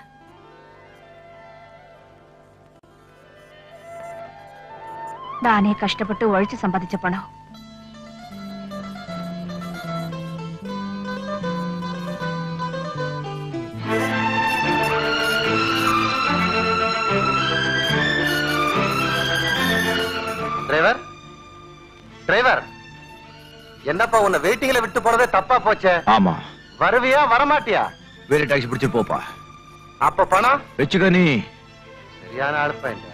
நானே கஷ்டப்பட்டு உழைச்சு சம்பாதிச்ச பணம் டிரைவர் டிரைவர் என்னப்பா உன்னை வெயிட்டிங்ல விட்டு போனதே தப்பா போச்சே ஆமா வருவியா வரமாட்டியா வேற டாக்ஸி பிடிச்சு போப்பா அப்ப பணம் வச்சுக்க நீ சரியான அழுப்பா இல்ல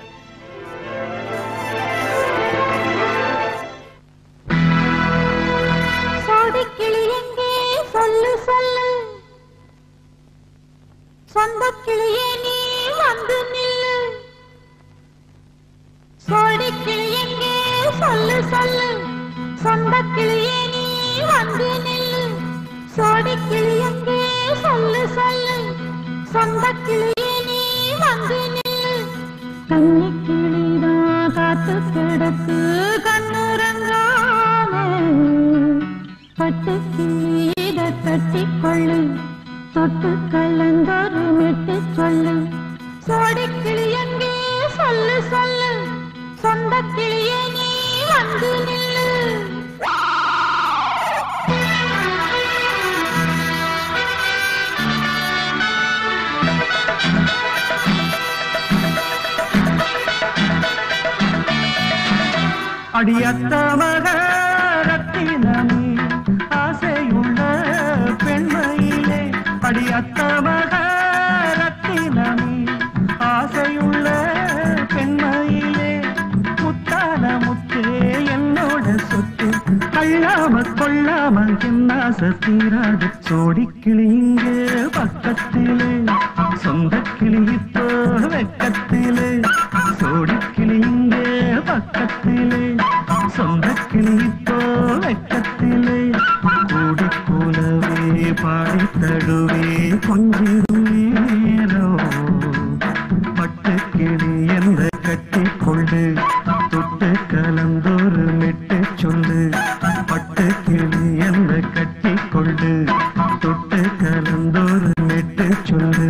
சோடிக்கிளி எங்கே சொல்லு சொல்லு சொந்த கிளியே நீ வந்து நில்லு சோடிக்கிளி எங்கே சொல்லு சொல்லு சொந்த கிளியே நீ வந்து நில்லு சோடிக்கிளி எங்கே சொல்லு சொல்லு சொந்த கிளியே நீ வந்து நில்லு கன்னி கிளிதான் காத்து கிடக்கு கண்ணுறங்காம பட்டு கிளியிட கட்டி கொள்ளு தொட்டு கலந்தொரு மெட்டு சொல்லு சோடி கிளி எங்கே சொல்லு சொல்லு சொந்த கிளியே நீ வந்து நில்லு அடியத்த மக ரத்தினமே ஆசையுள்ள பெண்மையிலே அடியத்த மக ரத்தினமே ஆசையுள்ள பெண்மையிலே முத்தான முத்தே என்னோட சொத்து கள்ளாம கொள்ளாம என்ன சத்தீராது சோடிக்கிளி இங்கே பக்கத்திலே சொந்த கிளி இப்போ வெக்கத்திலே சோடிக்கிளி இங்கே பக்கத்திலே சொந்த கிளி இப்போ வெக்கத்திலே கூடி போலவே பாடி தழுவே கொஞ்சிடும் நேரம் பட்டு கிளி எந்த கட்டி கொண்டு தொட்டு கலந்தொரு மெட்டு சொல்லு பட்டு கிளி எந்த கட்டி கொண்டு தொட்டு கலந்தொரு மெட்டு சொல்லு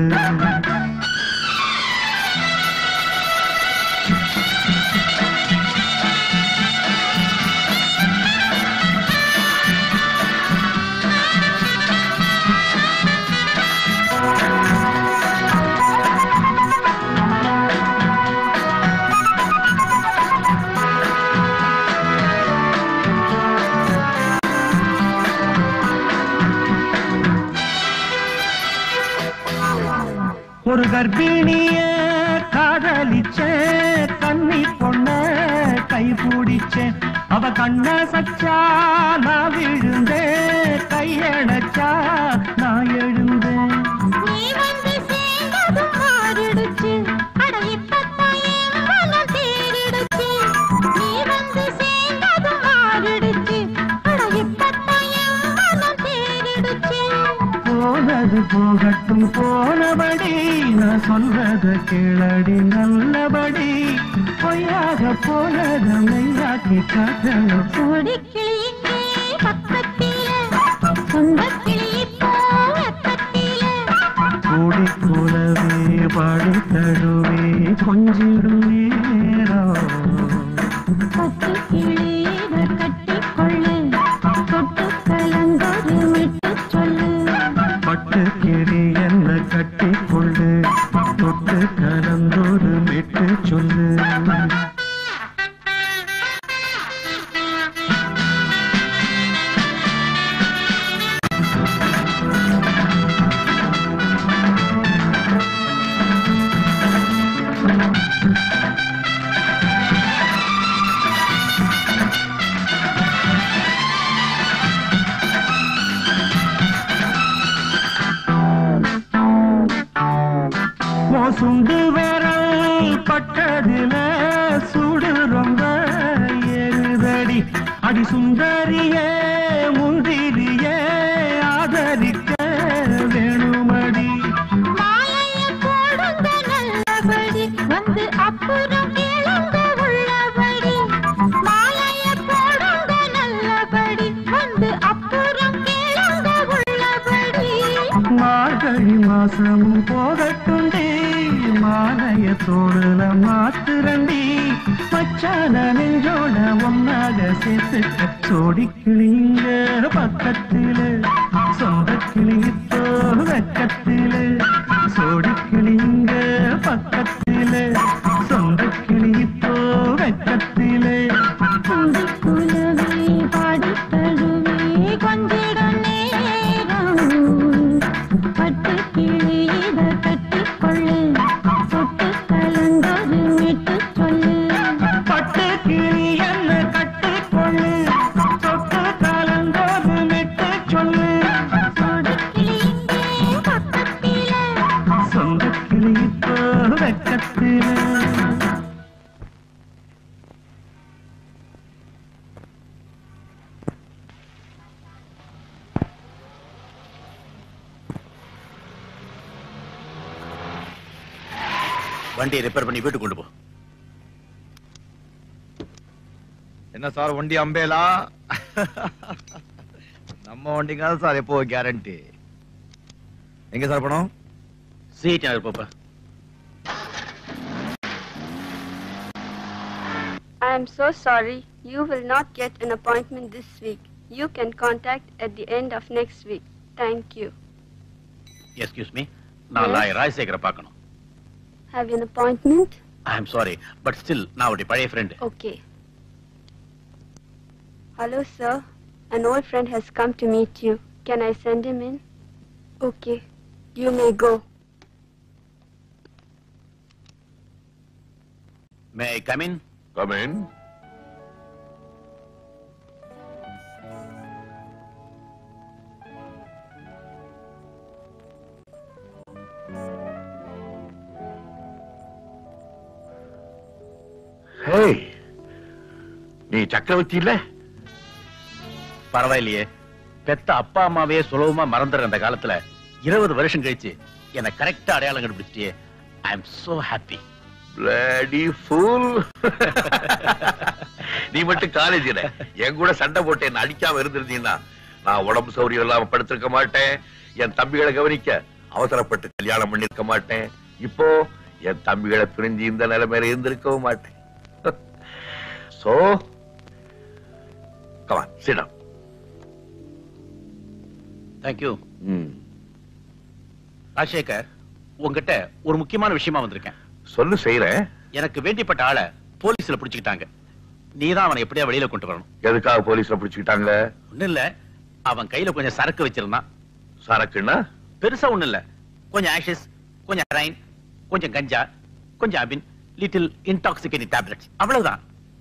ஒரு கர்ப்பிணிய காதலிச்ச கண்ணி பொண்ண கை பிடிச்சேன் அவ கண்ண சச்சா நான் விழுந்தேன் கையடைச்சா நான் எழுந்தேன் நீ வந்து சேர்ந்ததும் மாறிடுச்சு அட இப்பத்தான் என் மனம் தேறிடுச்சு நீ வந்து சேர்ந்ததும் மாறிடுச்சு அட இப்பத்தான் என் மனம் தேறிடுச்சு போனது போகட்டும் போனபடி நான் சொல்றத கேளடி நல்லபடி பொய்யாக போனத மெய்யாக்கி காட்டணும் கொடிக்கிளியிங்கே பக்கத்திலே சொந்தக்கிளி இப்போ வெக்கத்திலே கூடி கூடவே பாடி தழுவே கொஞ்சிடும் நேரம் பட்டு கிளியிட கட்டிக்கொள்ளு தொட்டு கலந்தொரு விட்டு சொல்லு பட்டு கிளி என்ன கட்டி கொள்ளு தொட்டு கலந்தொரு மெட்டு சொல்லு சுண்டு விரல் பட்டதுல சுடு ரொம்ப ஏறுதடி அடி சுந்தரியே முந்திரியே ஆதரிக்க வேணுமடி மாலைய போடுங்க நல்லபடி வந்து அப்புறம் கேளுங்க உள்ளபடி மாலைய போடுங்க நல்லபடி வந்து அப்புறம் கேளுங்க உள்ளபடி மார்கழி மாசமும் போகட்டுண்டி மாலைய தோடுல மாத்துரண்டி மச்சான நெஞ்சோட ஒன்னாக சேர்த்துக்க சோடி கிளிங்க பக்கத்துல சொந்த கிளித்தோ வெக்கத்துல சோடி கிளிங்க பக்கத்துல சொந்த கிளித்தோ வெக்கத்துல குலவே பாடி தழுவே கொஞ்சிட நேரம் பட்டு கிளியிட கட்டிக்கொள்ளு தொட்டு கலந்தொரு விட்டு சொல்லு பட்டு கிளி என்ன கட்டி கொள்ளு தொட்டு கலந்தோடு மெட்டு சொல்லு சொந்த கிளித்தோ வெக்கத்தில வண்டியை ரிப்பேர் பண்ணி வீட்டுக்கு கொண்டு போ என்ன சார் வண்டி அம்பேலா நம்ம வண்டிங்க சார் எப்போ கேரண்டி எங்க சார் பணம் சீட் இருப்பப்பா I am so sorry. You will not get an appointment this week. You can contact at the end of next week. Thank you. Excuse me நான் Yes. லாயர் ராஜசேகரை பார்க்கணும் Have you an appointment? I am sorry but still நான் அவருடைய பழைய friend Okay. Hello, sir. An old friend has come to meet you. Can I send him in? Okay. You may go. May I come in come in hey நீ சக்கரவர்த்தி இல்ல பரவாயில்லையே பெத்த அப்பா அம்மாவே சுலபமா மறந்துற அந்த காலத்துல இருபது வருஷம் கழிச்சு என்ன கரெக்டா அடையாளம் கண்டுபிடிச்சிட்டியே I am so happy bloody fool நீ மட்டும் காலேஜ்ல என் கூட சண்டை போட்டு என்ன அடிக்காம இருந்திருந்தீங்கன்னா நான் உடம்பு சௌரியம் இல்லாம படுத்திருக்க மாட்டேன் என் தம்பிகளை கவனிக்க அவசரப்பட்டு கல்யாணம் பண்ணிருக்க மாட்டேன் இப்போ என் தம்பிகளை பிரிஞ்சு இந்த நிலைமையில இருந்திருக்கவும் மாட்டேன் சோ கமான் சிடம் தேங்க்யூ ராஜசேகர் உங்ககிட்ட ஒரு முக்கியமான விஷயமா வந்திருக்கேன் சொல்லு செய்யறேன் எனக்கு வேண்டிப்பட்ட ஆளை போலீஸ்ல பிடிச்சுக்கிட்டாங்க நீதான் அவனை எப்படியா வெளியில கொண்டு வரணும் எதுக்காக போலீஸ்ல பிடிச்சுக்கிட்டாங்க ஒண்ணும் இல்ல அவன் கையில கொஞ்சம் சரக்கு வச்சிருந்தான் சரக்குன்னா பெருசா ஒண்ணும் இல்ல கொஞ்சம் ஆஷஸ் கொஞ்சம் ஹெராயின் கொஞ்சம் கஞ்சா கொஞ்சம் அபின் லிட்டில் இன்டாக்சிகேட்டிங் டேப்லெட்ஸ் அவ்வளவுதான்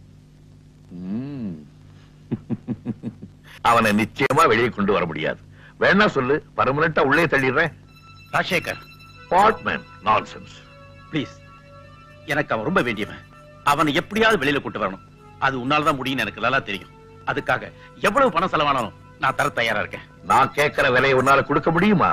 அவனை நிச்சயமா வெளியே கொண்டு வர முடியாது வேணா சொல்லு பர்மனண்டா உள்ளே தள்ளிடுறேன் ராஜசேகர் பாட்மேன் நான்சென்ஸ் ப்ளீஸ் எனக்கு அவன் ரொம்ப வேண்டியவன் அவனை எப்படியாவது வெளியில கொண்டு வரணும் அது உன்னாலதான் முடியும்னு எனக்கு நல்லா தெரியும் அதுக்காக எவ்வளவு பணம் செலவானாலும் நான் தர தயாரா இருக்கேன் நான் கேட்கிற விலையை உன்னால கொடுக்க முடியுமா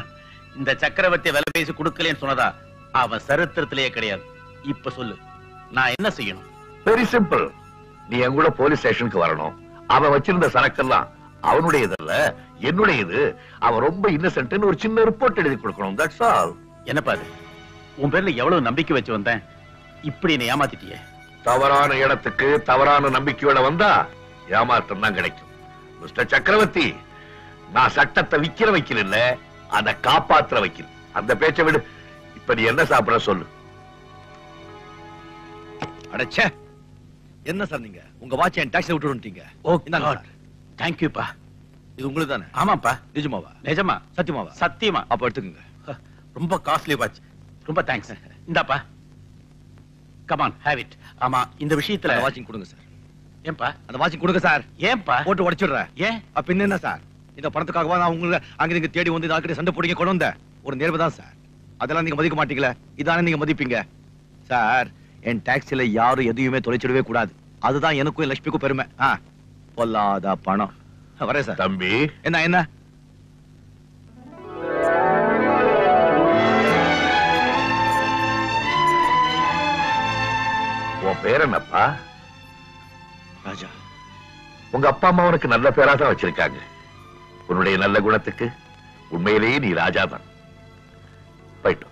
இந்த சக்கரவர்த்தி விலை பேசி கொடுக்கலன்னு சொன்னதா அவன் சரித்திரத்திலேயே கிடையாது இப்ப சொல்லு நான் என்ன செய்யணும் வெரி சிம்பிள் நீ என் கூட போலீஸ் ஸ்டேஷனுக்கு வரணும் அவன் வச்சிருந்த சரக்கெல்லாம் அவனுடையதல்ல என்னுடையது அவன் ரொம்ப இன்னசென்ட்னு ஒரு சின்ன ரிப்போர்ட் எழுதி கொடுக்கணும் தட்ஸ் ஆல் என்னப்பா அது உன் பேர்ல எவ்வளவு நம்பிக்கை வச்சு வந்தேன் இப்படி என்னை ஏமாத்திட்டியே தவறான இடத்துக்கு தவறான நம்பிக்கையோட வந்தா ஏமாற்றம் தான் கிடைக்கும் மிஸ்டர் சக்கரவர்த்தி நான் சட்டத்தை விக்கிற வைக்கல இல்ல அதை காப்பாத்துற வைக்கல அந்த பேச்சை விடு இப்ப நீ என்ன சாப்பிட சொல்லு அடச்சே என்ன சார் நீங்க உங்க வாட்ச் என் டாக்ஸி விட்டு வந்துட்டீங்க ஓ இந்தாங்க God. சார். தேங்க்யூப்பா இது உங்களுக்கு தானே ஆமாப்பா நிஜமாவா நிஜமா சத்தியமாவா சத்தியமா அப்ப எடுத்துக்கோங்க ரொம்ப காஸ்ட்லி வாட்ச் ரொம்ப தேங்க்ஸ் இந்தாப்பா கமான் ஹேவ் இட் ஆமா இந்த விஷயத்துல அந்த வாட்சிங் கொடுங்க சார் ஏன்பா அந்த வாட்சிங் கொடுங்க சார் ஏன்பா போட்டு உடைச்சிடுறேன் ஏன் அப்ப என்ன சார் இந்த பணத்துக்காகவா நான் உங்களை அங்க நீங்க தேடி வந்து நாக்கிட்ட சண்டை போடுங்க கொண்டு வந்தேன் ஒரு நேர்வு தான் சார் அதெல்லாம் நீங்க மதிக்க மாட்டீங்களே இதானே நீங்க மதிப்பீங்க சார் என் டாக்ஸில யாரும் எதையுமே தொலைச்சிடவே கூடாது அதுதான் எனக்கும் என் லட்சுமிக்கும் பெருமை ஆ பொல்லாத பணம் வரேன் சார் தம்பி என்ன என்ன உன் பேர் என்னப்பா ராஜா உங்க அப்பா அம்மா உனக்கு நல்ல பேரா தான் வச்சிருக்காங்க உன்னுடைய நல்ல குணத்துக்கு உண்மையிலேயே நீ ராஜா தான் போயிட்டு வா.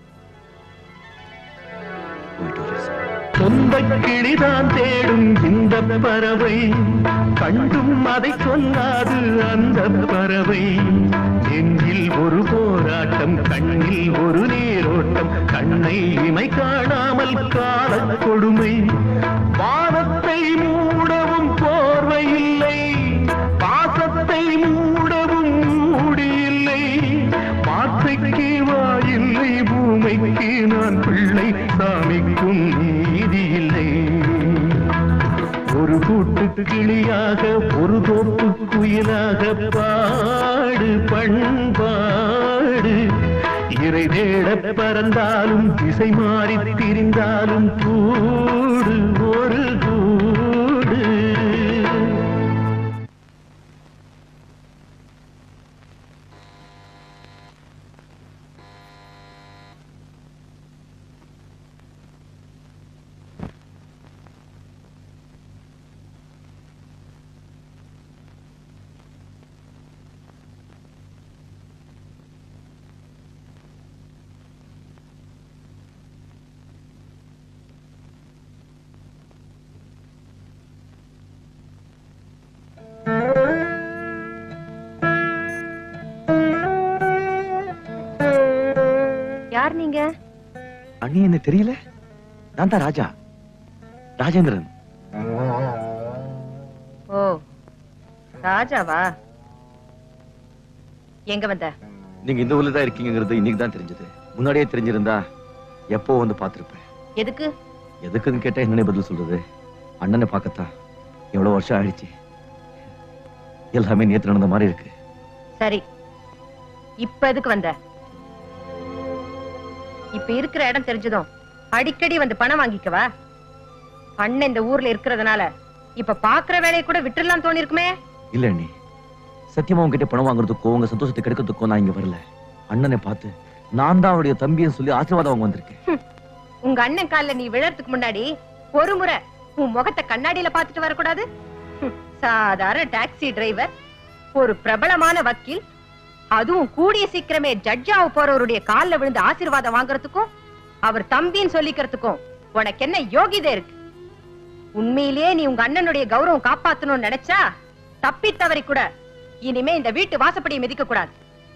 சொந்த கிளிதான் தேடும் இந்த பறவை கண்டும் அதை சொல்லாது அந்த பறவை நெஞ்சில் ஒரு போராட்டம் கண்ணில் ஒரு நீரோட்டம் கண்ணை இமை காணாமல் கால கொடுமை வானத்தை மூடவும் போர்வை இல்லை பாசத்தை மூடவும் மூடியில்லை வார்த்தைக்கு வாயில்லை பூமைக்கு நான் பிள்ளை சாமிக்கும் நீதி இல்லை ஒரு கூட்டு கிளியாக ஒரு தோப்பு குயிலாக பாடு பண்பாடு இறை தேட பறந்தாலும் திசை மாறி திரிந்தாலும் கூடு ஒரு கூடு யார் நீங்க அண்ணி என்ன தெரியல நான் தான் ராஜா ராஜேந்திரன் ஓ ராஜாவா எங்க வந்த நீங்க இந்த ஊர்ல தான் இருக்கீங்கிறது இன்னைக்கு தான் தெரிஞ்சது முன்னாடியே தெரிஞ்சிருந்தா எப்போ வந்து பார்த்திருப்பேன் எதுக்கு எதுக்குன்னு கேட்டா என்னன்னு பதில் சொல்றது அண்ணனை பார்க்கத்தான் எவ்வளவு வருஷம் ஆயிடுச்சு எல்லாமே நேத்து நடந்த மாதிரி இருக்கு சரி இப்ப எதுக்கு வந்த இப்ப இருக்கிற இடம் தெரிஞ்சதும் அடிக்கடி வந்து பணம் வாங்கிக்கவா அண்ணன் இந்த ஊர்ல இருக்கிறதுனால இப்ப பாக்குற வேலையை கூட விட்டுறலாம் தோணி இருக்குமே இல்ல அண்ணி சத்தியமா உங்ககிட்ட பணம் வாங்குறதுக்கோ உங்க சந்தோஷத்தை கெடுக்கிறதுக்கோ நான் இங்க வரல அண்ணனை பார்த்து நான் தான் அவருடைய தம்பின்னு சொல்லி ஆசீர்வாதம் வாங்க வந்திருக்கேன் உங்க அண்ணன் கால்ல நீ விழறதுக்கு முன்னாடி ஒரு முறை உன் முகத்தை கண்ணாடியில பாத்துட்டு வரக்கூடாது ஹம், சாதாரண டாக்ஸி டிரைவர் ஒரு பிரபலமான வக்கீல் அதுவும் கூடிய சீக்கிரமே ஜட்ஜாவ போறவருடைய கால்ல விழுந்து ஆசீர்வாதம் வாங்குறதுக்கும் அவர் தம்பின்னு சொல்லிக்கிறதுக்கும் உனக்கு என்ன யோகிதை இருக்கு உண்மையிலேயே நீ உங்க அண்ணனுடைய கௌரவம் காப்பாத்தணும்னு நினைச்சா தப்பி தவறி கூட இனிமே இந்த வீட்டு வாசப்படியை மிதிக்க கூடாது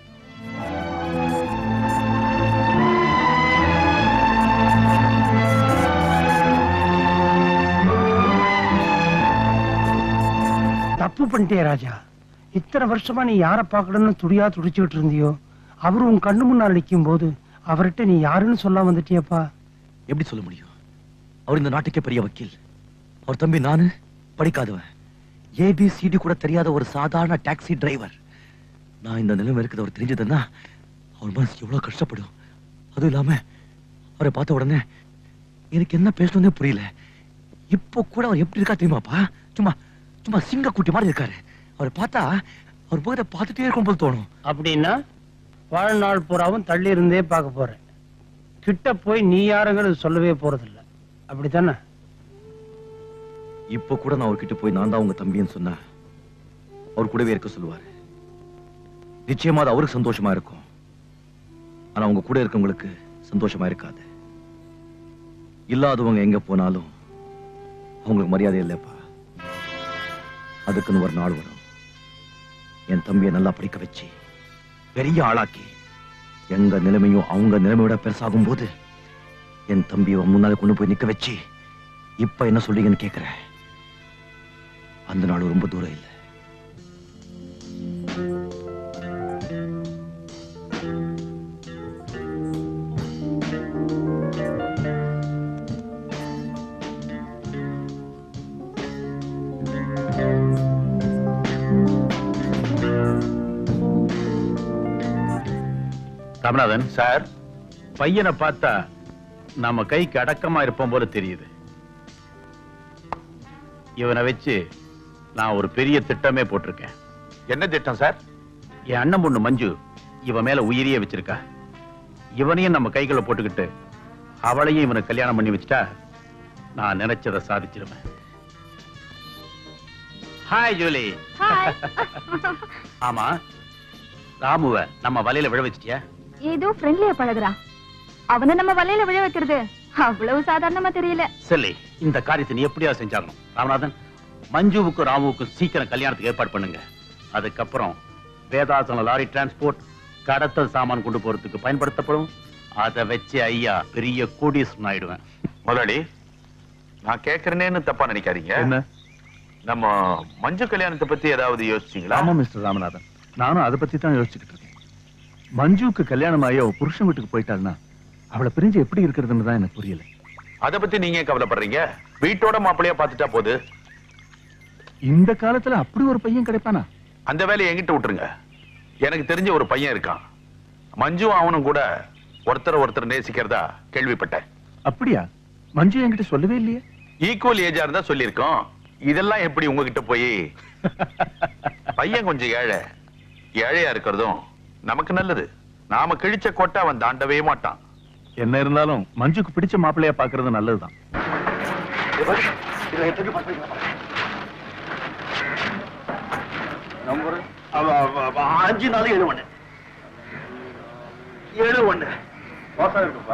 தப்பு பண்ணிட்டே ராஜா இத்தனை வருஷமா நீ யாரை பார்க்கணும்னு துடியா துடிச்சுட்டு இருந்தியோ அவரு உன் கண்ணு முன்னால் நிற்கும் போது அவர்கிட்ட நீ யாருன்னு சொல்ல வந்துட்டியப்பா எப்படி சொல்ல முடியும் அவர் இந்த நாட்டுக்கே பெரிய வக்கீல் அவர் தம்பி நானு படிக்காதவன் ஏபிசிடி கூட தெரியாத ஒரு சாதாரண டாக்ஸி டிரைவர் நான் இந்த நிலைமை இருக்குது அவர் தெரிஞ்சதுன்னா அவர் மனசு எவ்வளவு கஷ்டப்படும் அதுவும் இல்லாம அவரை பார்த்த உடனே எனக்கு என்ன பேசணும்னே புரியல இப்போ கூட அவர் எப்படி இருக்கா தெரியுமாப்பா சும்மா சும்மா சிங்க குட்டி மாதிரி இருக்காரு அவரை பார்த்தா அவர் முகத்தை பார்த்துட்டே இருக்கும் போது தோணும் அப்படின்னா வாழ்நாள் பூராவும் தள்ளி இருந்தே பார்க்க போறேன் கிட்ட போய் நீ யாருங்கிறது சொல்லவே போறதில்ல அப்படித்தானே இப்போ கூட நான் அவர்கிட்ட போய் நான் தான் உங்க தம்பின்னு சொன்னா அவர் கூடவே இருக்க சொல்லுவாரு நிச்சயமா அது அவருக்கு சந்தோஷமா இருக்கும் ஆனா உங்க கூட இருக்கவங்களுக்கு சந்தோஷமா இருக்காது இல்லாதவங்க எங்க போனாலும் அவங்களுக்கு மரியாதை இல்லைப்பா அதுக்குன்னு ஒரு நாள் வரும் என் தம்பியை நல்லா படிக்க வச்சு பெரிய ஆளாக்கி எங்க நிலைமையும் அவங்க நிலைமையோட பெருசாகும் போது என் தம்பியை முன்னால கொண்டு போய் நிக்க வச்சு இப்ப என்ன சொல்றீங்கன்னு கேக்குறேன் அந்த நாள் ரொம்ப தூரம் இல்லை ராமநாதன் சார் பையனை பார்த்தா நம்ம கைக்கு அடக்கமா இருப்போம் போல தெரியுது இவனை வச்சு நான் ஒரு பெரிய திட்டமே போட்டிருக்கேன் என்ன திட்டம் சார் என் அண்ணன் பொண்ணு மஞ்சு இவன் மேல உயிரியே வச்சிருக்கா இவனையும் நம்ம கைகளை போட்டுக்கிட்டு அவளையும் இவனை கல்யாணம் பண்ணி வச்சுட்டா நான் நினைச்சதை சாதிச்சிருவேன் ஹாய் ஜூலி ஆமா ராமுவ நம்ம வலையில விழ வச்சிட்டியா ஏதோ ஃப்ரெண்ட்லியா பழகுறான் அவனை நம்ம வலையில விழ வைக்கிறது அவ்வளவு சாதாரணமா தெரியல செல்லி இந்த காரியத்தை நீ எப்படியா செஞ்சாகணும் ராமநாதன் மஞ்சுவுக்கும் ராமுவுக்கும் சீக்கிரம் கல்யாணத்துக்கு ஏற்பாடு பண்ணுங்க அதுக்கப்புறம் வேதாசன லாரி டிரான்ஸ்போர்ட் கடத்தல் சாமான் கொண்டு போறதுக்கு பயன்படுத்தப்படும் அதை வச்சு ஐயா பெரிய கோடீஸ்வரன் ஆயிடுவேன் முதலாளி நான் கேக்குறேன்னு தப்பா நினைக்காதீங்க என்ன நம்ம மஞ்சு கல்யாணத்தை பத்தி ஏதாவது யோசிச்சீங்களா ஆமா மிஸ்டர் ராமநாதன் நானும் அதை பத்தி தான் யோசிச்சுக்கிட்டு இருக்கேன் மஞ்சுவுக்கு கல்யாணம் ஆகி அவ புருஷன் வீட்டுக்கு போயிட்டாள்னா அவளை பிரிஞ்சு எப்படி இருக்கிறதுன்னு தான் எனக்கு புரியல அத பத்தி நீங்க ஏன் கவலைப்படுறீங்க வீட்டோட மாப்பிள்ளையா பாத்துட்டா போது இந்த காலத்துல அப்படி ஒரு பையன் கிடைப்பானா அந்த வேலையை என்கிட்ட விட்டுருங்க எனக்கு தெரிஞ்ச ஒரு பையன் இருக்கான் மஞ்சுவும் அவனும் கூட ஒருத்தர் ஒருத்தர் நேசிக்கிறதா கேள்விப்பட்டேன் அப்படியா மஞ்சு என்கிட்ட சொல்லவே இல்லையே ஈக்குவல் ஏஜா இருந்தா சொல்லியிருக்கோம் இதெல்லாம் எப்படி உங்ககிட்ட போய் பையன் கொஞ்சம் ஏழை ஏழையா இருக்கிறதும் நமக்கு நல்லது நாம கிழிச்ச கொட்டை அவன் தாண்டவே மாட்டான் என்ன இருந்தாலும் மஞ்சுக்கு பிடிச்ச மாப்பிள்ளையா பாக்குறது நல்லதுதான் அஞ்சு நாள் ஏழு ஒண்ணு ஏழு ஒண்ணு மோசம் இருக்குப்பா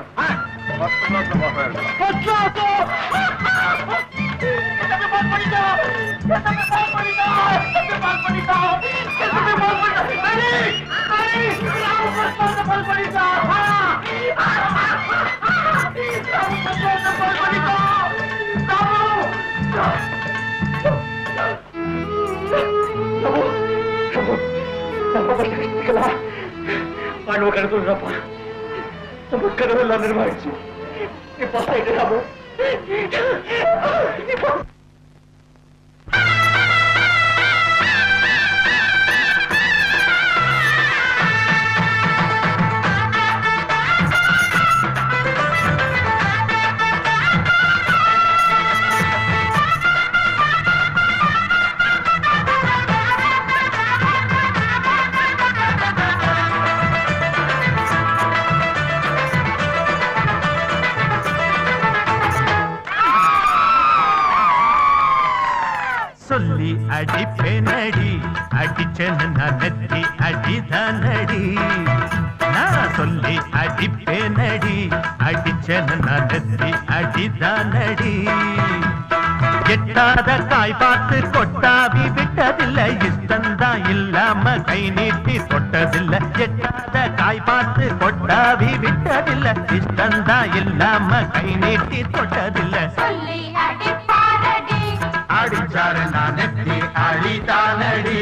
ஆண்டவ கருத்துப்பா நம்ம கனவு எல்லாம் நிர்வாகிச்சு இப்ப ராமு இப்ப சொல்லி அடிப்பேனடி அடிச்சேன்னு நான் நெத்தி அடிதானடி நான் சொல்லி அடிப்பேனடி அடிச்சேன்னு நான் நெத்தி அடிதானடி எட்டாத காய் பார்த்து கொட்டாவி விட்டதில்லை இஷ்டந்தான் இல்லாம கை நீட்டி தொட்டதில்லை எட்டாத காய் பார்த்து கொட்டாவி விட்டதில்லை இஷ்டந்தான் இல்லாம கை நீட்டி தொட்டதில்லை சொல்லி அடிப்பாரடி அடிச்சாரு நான் நெத்தி அழிதானடி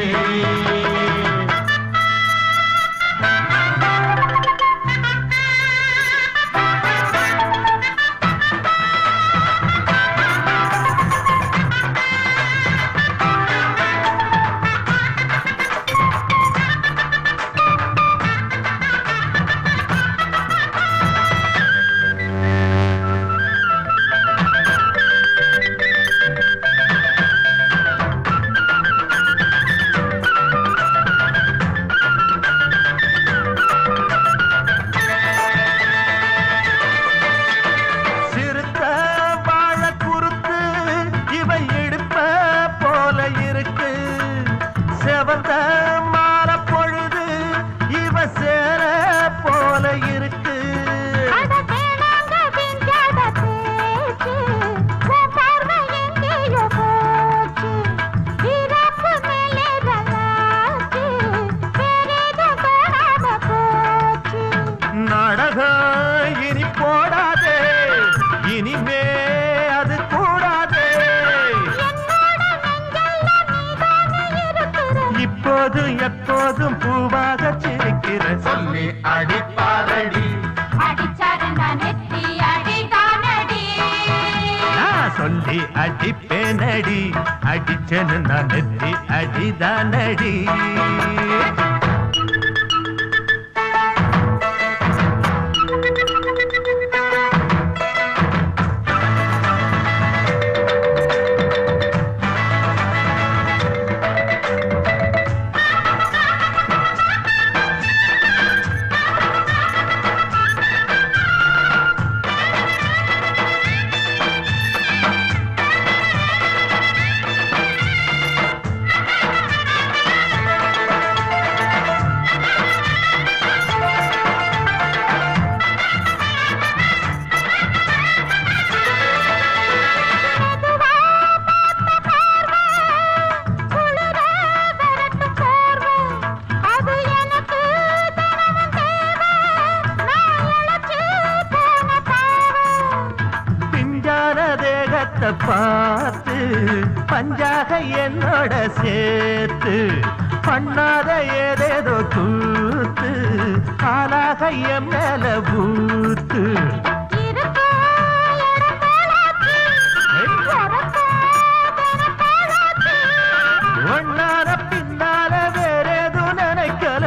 போதும் பூவாக சிரிக்கிற சொல்லி அடிப்பாரடி நான் சொல்லி அடிப்பேனடி அடிச்சேன்னு நான் நெத்தி அடிதானடி பிஞ்சான தேகத்தை பார்த்து பஞ்சாக என்னோட சேர்த்து பண்ணாத ஏதேதோ கூத்து ஆனாக என் மேல பூத்து ஒன்னார பின்னால வேற எதுவும் நினைக்கல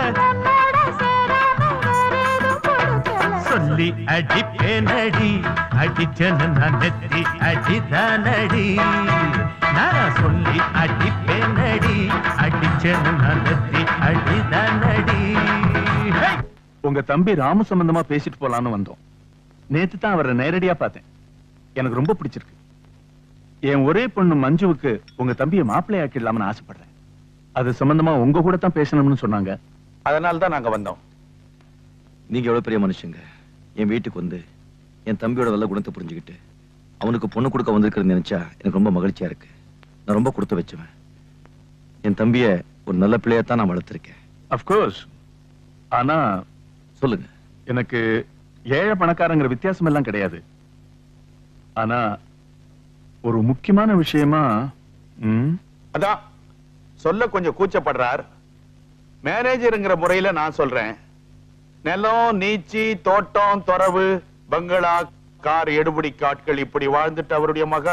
சொல்லி அடிப்பேனடி அடிச்சனு நான் நெத்தி அடிதானடி நான் சொல்லி அடிப்பேனடி அடிச்சனு நான் நெத்தி அடிதானடி ஹே! உங்க தம்பி ராமு சம்பந்தமா பேசிட்டு போலான்னு வந்தோம் நேத்து தான் அவரை நேரடியா பார்த்தேன் எனக்கு ரொம்ப பிடிச்சிருக்கு என் ஒரே பொண்ணு மஞ்சுவுக்கு உங்க தம்பியை மாப்பிள்ளை ஆக்கிடலாம்னு ஆசைப்படுறேன் அது சம்பந்தமா உங்க கூட தான் பேசணும்னு சொன்னாங்க அதனால தான் நாங்க வந்தோம் நீங்க எவ்வளவு பெரிய மனுஷங்க என் வீட்டுக்கு வந்து என் தம்பியோட நல்ல குணத்தை புரிஞ்சுக்கிட்டு அவனுக்கு பொண்ணு கொடுக்க வந்திருக்கிறது நினைச்சா எனக்கு ரொம்ப மகிழ்ச்சியா இருக்கு நான் ரொம்ப கொடுத்து வச்சுவேன் என் தம்பிய ஒரு நல்ல பிள்ளையா தான் நான் வளர்த்திருக்கேன் அப்கோர்ஸ் ஆனா சொல்லுங்க எனக்கு ஏழை பணக்காரங்கிற வித்தியாசம் எல்லாம் கிடையாது ஆனா ஒரு முக்கியமான விஷயமா ம், அதான் சொல்ல கொஞ்சம் கூச்சப்படுறார் மேனேஜருங்கிற முறையில நான் சொல்றேன் நிலம் நீச்சி தோட்டம் துறவு பங்களா கார் எடுபடி காட்கள் இப்படி வாழ்ந்துட்டு அவருடைய மக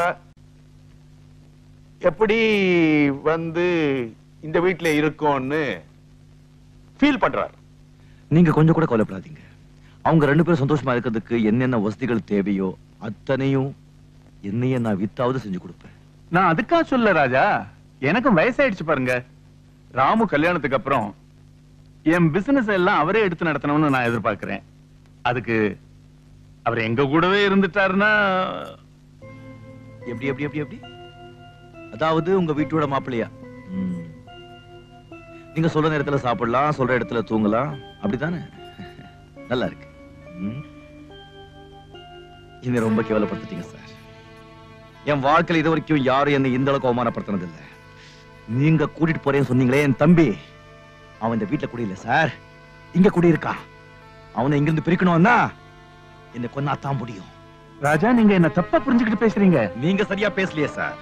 எப்படி வந்து இந்த வீட்டுல இருக்கோம்னு ஃபீல் பண்றார் நீங்க கொஞ்சம் கூட கவலைப்படாதீங்க அவங்க ரெண்டு பேரும் சந்தோஷமா இருக்கிறதுக்கு என்னென்ன வசதிகள் தேவையோ அத்தனையும் என்னையே நான் வித்தாவது செஞ்சு கொடுப்பேன் நான் அதுக்கா சொல்ல ராஜா எனக்கும் வயசாயிடுச்சு பாருங்க ராமு கல்யாணத்துக்கு அப்புறம் என் பிசினஸ் எல்லாம் அவரே எடுத்து நடத்தணும்னு நான் எதிர்பார்க்கிறேன் அதுக்கு அவர் எங்க கூடவே இருந்துட்டாருன்னா எப்படி எப்படி எப்படி எப்படி அதாவது உங்க வீட்டோட மாப்பிள்ளையா ம். நீங்க சொல்ற நேரத்துல சாப்பிடலாம் சொல்ற இடத்துல தூங்கலாம் அப்படித்தானே நல்லா இருக்கு ம். என்னை ரொம்ப கேவலப்படுத்திட்டீங்க சார் என் வாழ்க்கையில இது வரைக்கும் யாரும் என்னை இந்த அளவுக்கு அவமானப்படுத்தினது இல்ல நீங்க கூட்டிட்டு போறேன்னு சொன்னீங்களே என் தம்பி அவன் இந்த வீட்டுல குடியில சார் இங்க குடியிருக்கான் அவனை இங்கிருந்து பிரிக்கணும்னா என்னை கொன்னாத்தான் முடியும் ராஜா நீங்க என்ன தப்பா புரிஞ்சுக்கிட்டு பேசுறீங்க நீங்க சரியா பேசலையே சார்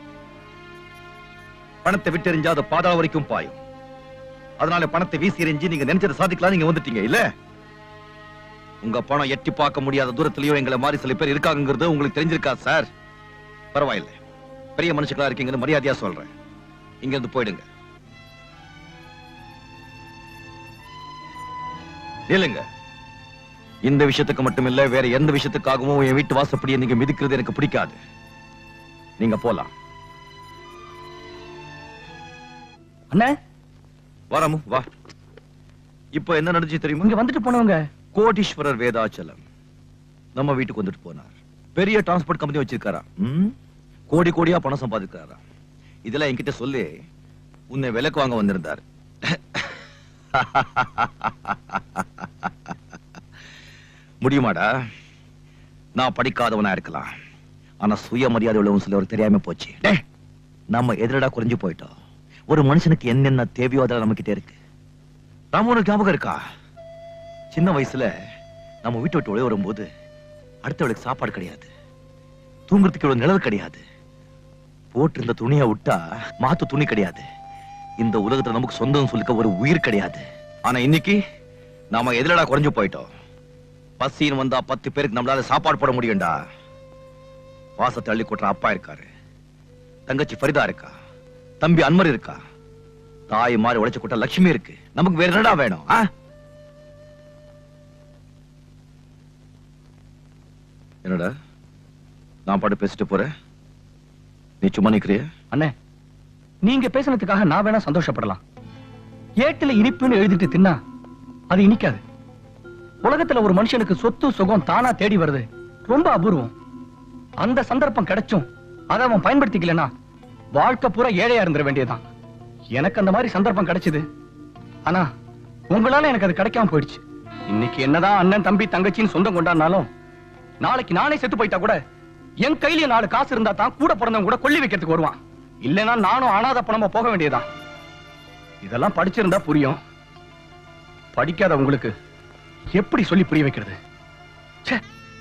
பணத்தை விட்டு எறிஞ்சா அது பாதாள வரைக்கும் பாயும் அதனால பணத்தை வீசி எறிஞ்சு நீங்க நினைச்சதை சாதிக்கலாம் நீங்க வந்துட்டீங்க இல்ல உங்க பணம் எட்டி பார்க்க முடியாத தூரத்திலயோ எங்களை மாதிரி சில பேர் இருக்காங்கிறது உங்களுக்கு தெரிஞ்சிருக்கா சார் பரவாயில்லை பெரிய மனுஷங்களா இருக்கீங்கன்னு மரியாதையா சொல்றேன் இங்க இருந்து போயிடுங்க நில்லுங்க இந்த விஷயத்துக்கு மட்டுமில்ல வேற எந்த விஷயத்துக்காகவும் என் வீட்டு வாசப்படியை நீங்க மிதிக்கிறது எனக்கு பிடிக்காது நீங்க போலாம் அண்ணே வராமு வா இப்போ என்ன நடந்துச்சு தெரியுமா இங்க வந்துட்டு போனவங்க கோடீஸ்வரர் வேதாச்சலம் நம்ம வீட்டுக்கு வந்துட்டு போனார் பெரிய டிரான்ஸ்போர்ட் கம்பெனி வச்சிருக்காரா ம்? கோடி கோடியா பணம் சம்பாதிக்கிறாரா இதெல்லாம் என்கிட்ட சொல்லி உன்னை விலைக்கு வாங்க வந்திருந்தார் முடியுமாடா நான் படிக்காதவனா இருக்கலாம் ஆனா சுயமரியாதை உள்ளவன் சொல்லி அவருக்கு தெரியாம போச்சு டேய், நம்ம எதிரடா குறைஞ்சு போயிட்டோம் ஒரு மனுஷனுக்கு என்னென்ன தேவையோ அதெல்லாம் நம்ம கிட்ட இருக்கு ராமு உனக்கு ஞாபகம் இருக்கா சின்ன வயசுல நம்ம வீட்டை விட்டு ஒளி வரும்போது அடுத்தவளுக்கு சாப்பாடு கிடையாது தூங்குறதுக்கு இவ்வளவு நிழல் கிடையாது போட்டிருந்த துணியை விட்டா மாத்து துணி கிடையாது இந்த உலகத்துல நமக்கு சொந்தம் சொல்லிக்க ஒரு உயிர் கிடையாது ஆனா இன்னைக்கு நாம எதுலடா குறைஞ்சு போயிட்டோம் பசின்னு வந்தா பத்து பேருக்கு நம்மளால சாப்பாடு போட முடியும்டா வாசத்தை அள்ளி கொட்டுற அப்பா இருக்காரு தங்கச்சி ஃபரிதா இருக்கா தம்பி அன்மர் இருக்கா தாய் மாதிரி உழைச்சு கொட்ட லட்சுமி இருக்கு நமக்கு வேற என்னடா வேணும் ஆ? என்னடா நான் பாட்டு பேசிட்டு போறேன் நீ சும்மா நிக்கிறிய அண்ணே நீங்க பேசுனதுக்காக நான் வேணா சந்தோஷப்படலாம் ஏட்டுல இனிப்புன்னு எழுதிட்டு தின்னா அது இனிக்காது உலகத்துல ஒரு மனுஷனுக்கு சொத்து சுகம் தானா தேடி வருது ரொம்ப அபூர்வம் அந்த சந்தர்ப்பம் கிடைச்சும் அதை அவன் பயன்படுத்திக்கலனா வாழ்க்கை பூரா ஏழையா இருந்துட வேண்டியதுதான் எனக்கு அந்த மாதிரி சந்தர்ப்பம் கிடைச்சது ஆனா உங்களால எனக்கு அது கிடைக்காம போயிடுச்சு இன்னைக்கு என்னதான் அண்ணன் தம்பி தங்கச்சின்னு சொந்தம் கொண்டாடினாலும் நாளைக்கு நானே செத்து போயிட்டா கூட என் கையில நாலு காசு இருந்தா தான் கூட பிறந்தவங்க கூட கொல்லி வைக்கிறதுக்கு வருவான் இல்லைன்னா நானும் அனாத பணமா போக வேண்டியதுதான் இதெல்லாம் படிச்சிருந்தா புரியும் படிக்காத உங்களுக்கு எப்படி சொல்லி புரிய வைக்கிறது ச்சே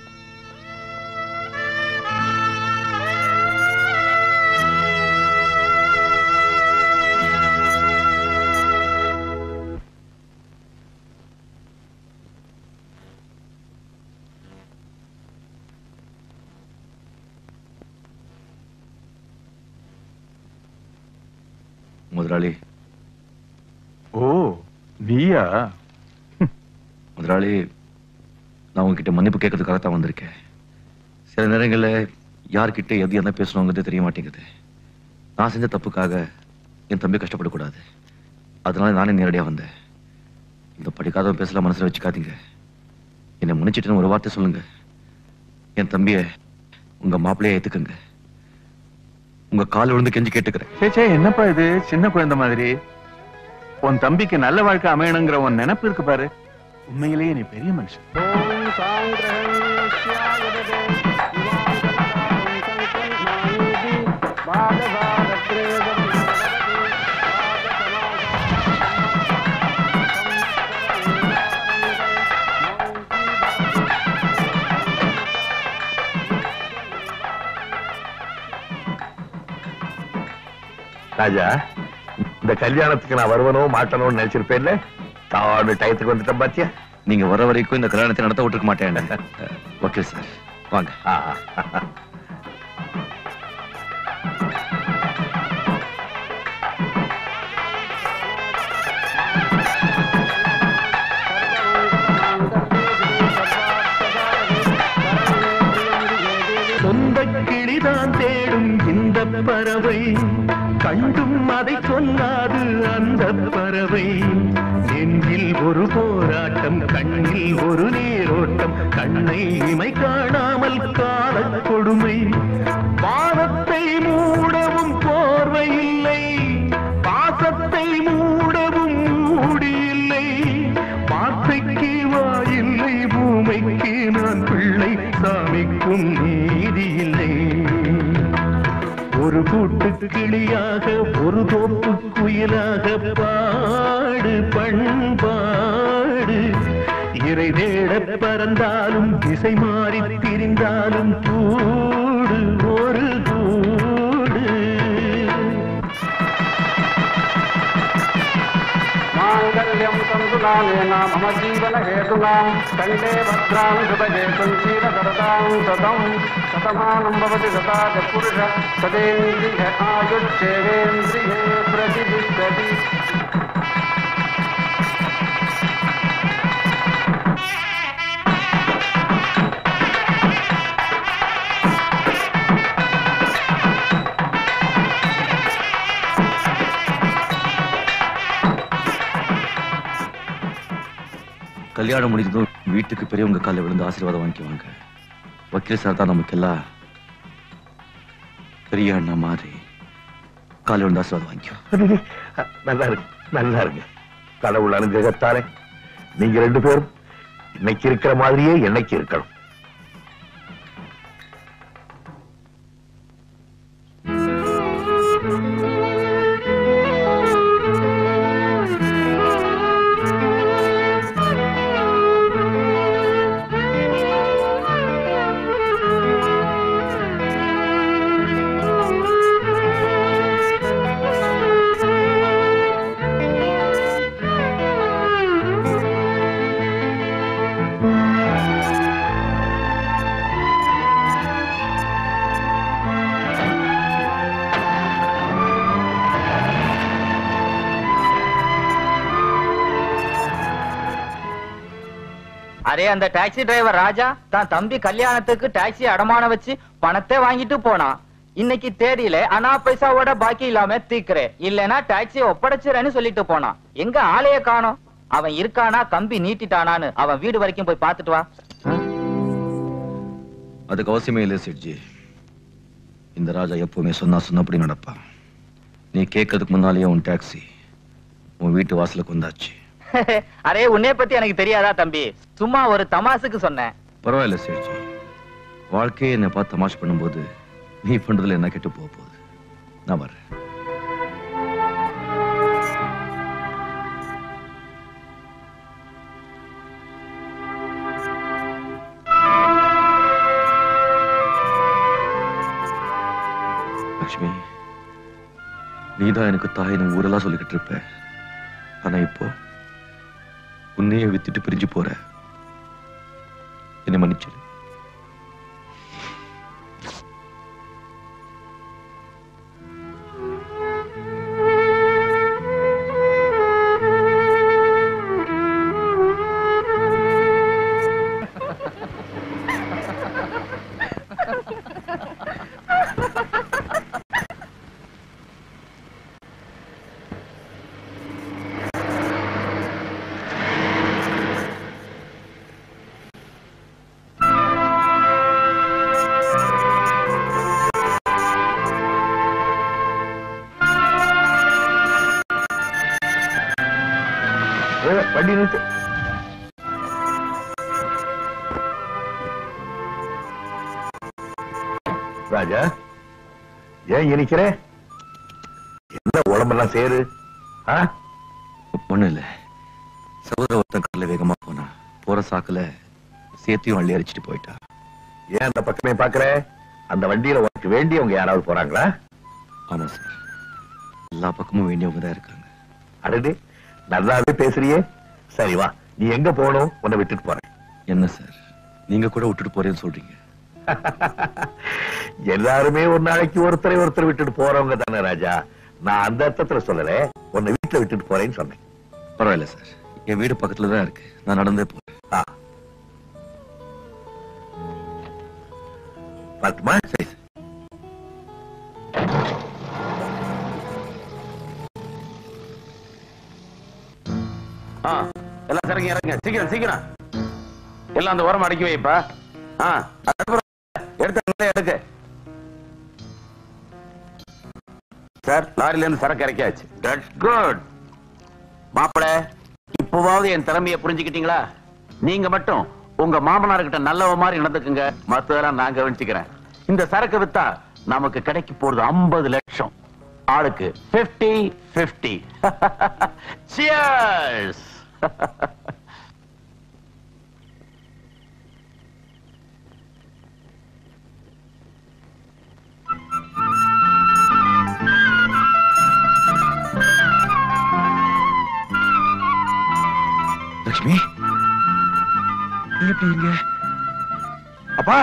முதலாளி ஓ நீயா முதலாளி நான் உங்ககிட்ட மன்னிப்பு கேட்கறதுக்காக தான் வந்திருக்கேன் சில நேரங்கள்ல யார்கிட்ட எது என்ன பேசணுங்கிறது தெரிய மாட்டேங்குது நான் செஞ்ச தப்புக்காக என் தம்பி கஷ்டப்படக்கூடாது அதனால நானே நேரடியா வந்தேன் இந்த படிக்காதவன் பேசலாம் மனசுல வச்சுக்காதீங்க என்னை மன்னிச்சிட்டுன்னு ஒரு வார்த்தை சொல்லுங்க என் தம்பிய உங்க மாப்பிள்ளைய ஏத்துக்குங்க உங்க கால் விழுந்து கெஞ்சி கேட்டுக்கிறேன் சே சே என்னப்பா இது சின்ன குழந்தை மாதிரி உன் தம்பிக்கு நல்ல வாழ்க்கை அமையணுங்கிற உன் நினைப்பு இருக்கு பாரு உண்மையிலேயே நீ பெரிய மனுஷன் ராஜா இந்த கல்யாணத்துக்கு நான் வருவனோ மாட்டனோன்னு நினைச்சிருப்பேன்ல தாடு டயத்துக்கு வந்துட்டேன் பாத்தியா நீங்க வர வரைக்கும் இந்த கல்யாணத்தை நடத்த விட்டுருக்க மாட்டேன் ஓகே சார் வாங்க சொந்த கிளிதான் தேடும் இந்த பறவை கண்டும் அதை சொல்லாது அந்த பறவை நெஞ்சில் ஒரு போராட்டம் கண்ணில் ஒரு நீரோட்டம் கண்ணை இமை காணாமல் கால கொடுமை வானத்தை மூடவும் போர்வை இல்லை பாசத்தை மூடவும் மூடி இல்லை வார்த்தைக்கு வாயில்லை பூமைக்கு நான் பிள்ளை சாமிக்கும் நீதி இல்லை ஒரு கூட்டு கிளியாக ஒரு தோப்பு குயிலாக பாடு பண்பாடு இறை தேட பறந்தாலும் திசை மாறி திரிந்தாலும் கூடு ஒரு கூடு माङ्गल्यं तन्तुनामेन मम जीवनहेतुनां कण्ठे भद्रां हृदये सञ्चीरकरदां सतं शतमानं भवति सदा च पुरुष सदेन्द्रिय आयुच्छेवेन्द्रिये प्रतिष्ठति கல்யாணம் முடிஞ்சதும் வீட்டுக்கு பெரியவங்க காலில் விழுந்து ஆசீர்வாதம் வாங்கிக்குவாங்க வக்கீல் சார் தான் நமக்கு எல்லாம் பெரிய அண்ணா மாதிரி காலில் விழுந்து ஆசீர்வாதம் வாங்கிக்குவோம் நல்லா இருக்கு நல்லா இருக்கு கடவுள் அனுகிரகத்தாரே நீங்க ரெண்டு பேரும் இன்னைக்கு இருக்கிற மாதிரியே என்னைக்கு இருக்கணும் Thank you. அரே அந்த டாக்ஸி டிரைவர் ராஜா தான் தம்பி கல்யாணத்துக்கு டாக்ஸி அடமான வச்சு பணத்தை வாங்கிட்டு போனான் இன்னைக்கு தேதியில அனா பைசாவோட பாக்கி இல்லாம தீக்குறேன் இல்லனா டாக்ஸியை ஒப்படைச்சிறேன்னு சொல்லிட்டு போனான் எங்க ஆளைய காணோம் அவன் இருக்கானா கம்பி நீட்டிட்டானான்னு அவன் வீடு வரைக்கும் போய் பார்த்துட்டு வா அதுக்கு அவசியமே இல்லை சேட்ஜி இந்த ராஜா எப்பவுமே சொன்னா சொன்னபடி நடப்பான் நீ கேட்கறதுக்கு முன்னாலேயே உன் டாக்ஸி உன் வீட்டு வாசலுக்கு வந்தாச்சு அரே உன்னைய பத்தி எனக்கு தெரியாதா தம்பி சும்மா ஒரு தமாசுக்கு சொன்னேன் பரவாயில்ல சேட்ஜி வாழ்க்கையை என்னை பார்த்து தமாஷ் பண்ணும்போது நீ பண்றதுல என்ன கெட்டு போக போகுது நான் வரேன் லக்ஷ்மி நீதான் எனக்கு தாயின்னு ஊரெல்லாம் சொல்லிக்கிட்டு இருப்ப ஆனா இப்போ உன்னையே வித்துட்டு பிரிஞ்சு போற என்னை மன்னிச்சிரு வண்டி நிறுத்து ராஜா ஏன் இங்க நிக்கிற என்ன உடம்பெல்லாம் சேரு ஆ? ஒண்ணும் இல்ல சகோதர ஒருத்தன் கடல வேகமா போனா போற சாக்குல சேத்தையும் அள்ளி அடிச்சிட்டு போயிட்டா ஏன் அந்த பக்கமே பாக்குற அந்த வண்டியில உனக்கு வேண்டியவங்க யாராவது போறாங்களா ஆமா சார் எல்லா பக்கமும் வேண்டியவங்க தான் இருக்காங்க அடடே நல்லாவே பேசுறியே சரி வா நீ எங்க போகணும் உன்னை விட்டுட்டு போறேன் என்ன சார் நீங்க கூட விட்டுட்டு போறேன்னு சொல்றீங்க எல்லாருமே ஒரு நாளைக்கு ஒருத்தரை ஒருத்தர் விட்டுட்டு போறவங்க தானே ராஜா நான் அந்த அர்த்தத்துல சொல்லல உன்னை வீட்டுல விட்டுட்டு போறேன்னு சொன்னேன் பரவாயில்ல சார் என் வீடு பக்கத்துல தான் இருக்கு நான் நடந்தே போறேன் ஆ. பாத்துமா சரி ஆ எல்லாம் சரங்க இறங்க சீக்கிரம் சீக்கிரம் எல்லாம் அந்த உரம் அடக்கி வைப்பா ஆ அதுக்கப்புறம் எடுத்து நல்லா எடுக்க சார் லாரில இருந்து சரக்கு இறக்கியாச்சு தட்ஸ் குட் மாப்பிள இப்போவாவது என் திறமையை புரிஞ்சுக்கிட்டீங்களா நீங்க மட்டும் உங்க மாமனார்கிட்ட நல்லவ மாதிரி நடந்துக்குங்க மத்ததெல்லாம் நான் கவனிச்சுக்கிறேன் இந்த சரக்கு வித்தா நமக்கு கிடைக்க போறது 50 லட்சம் ஆளுக்கு 50 50 சியர்ஸ் லக்ஷ்மி நீ எப்படி இங்க அப்பா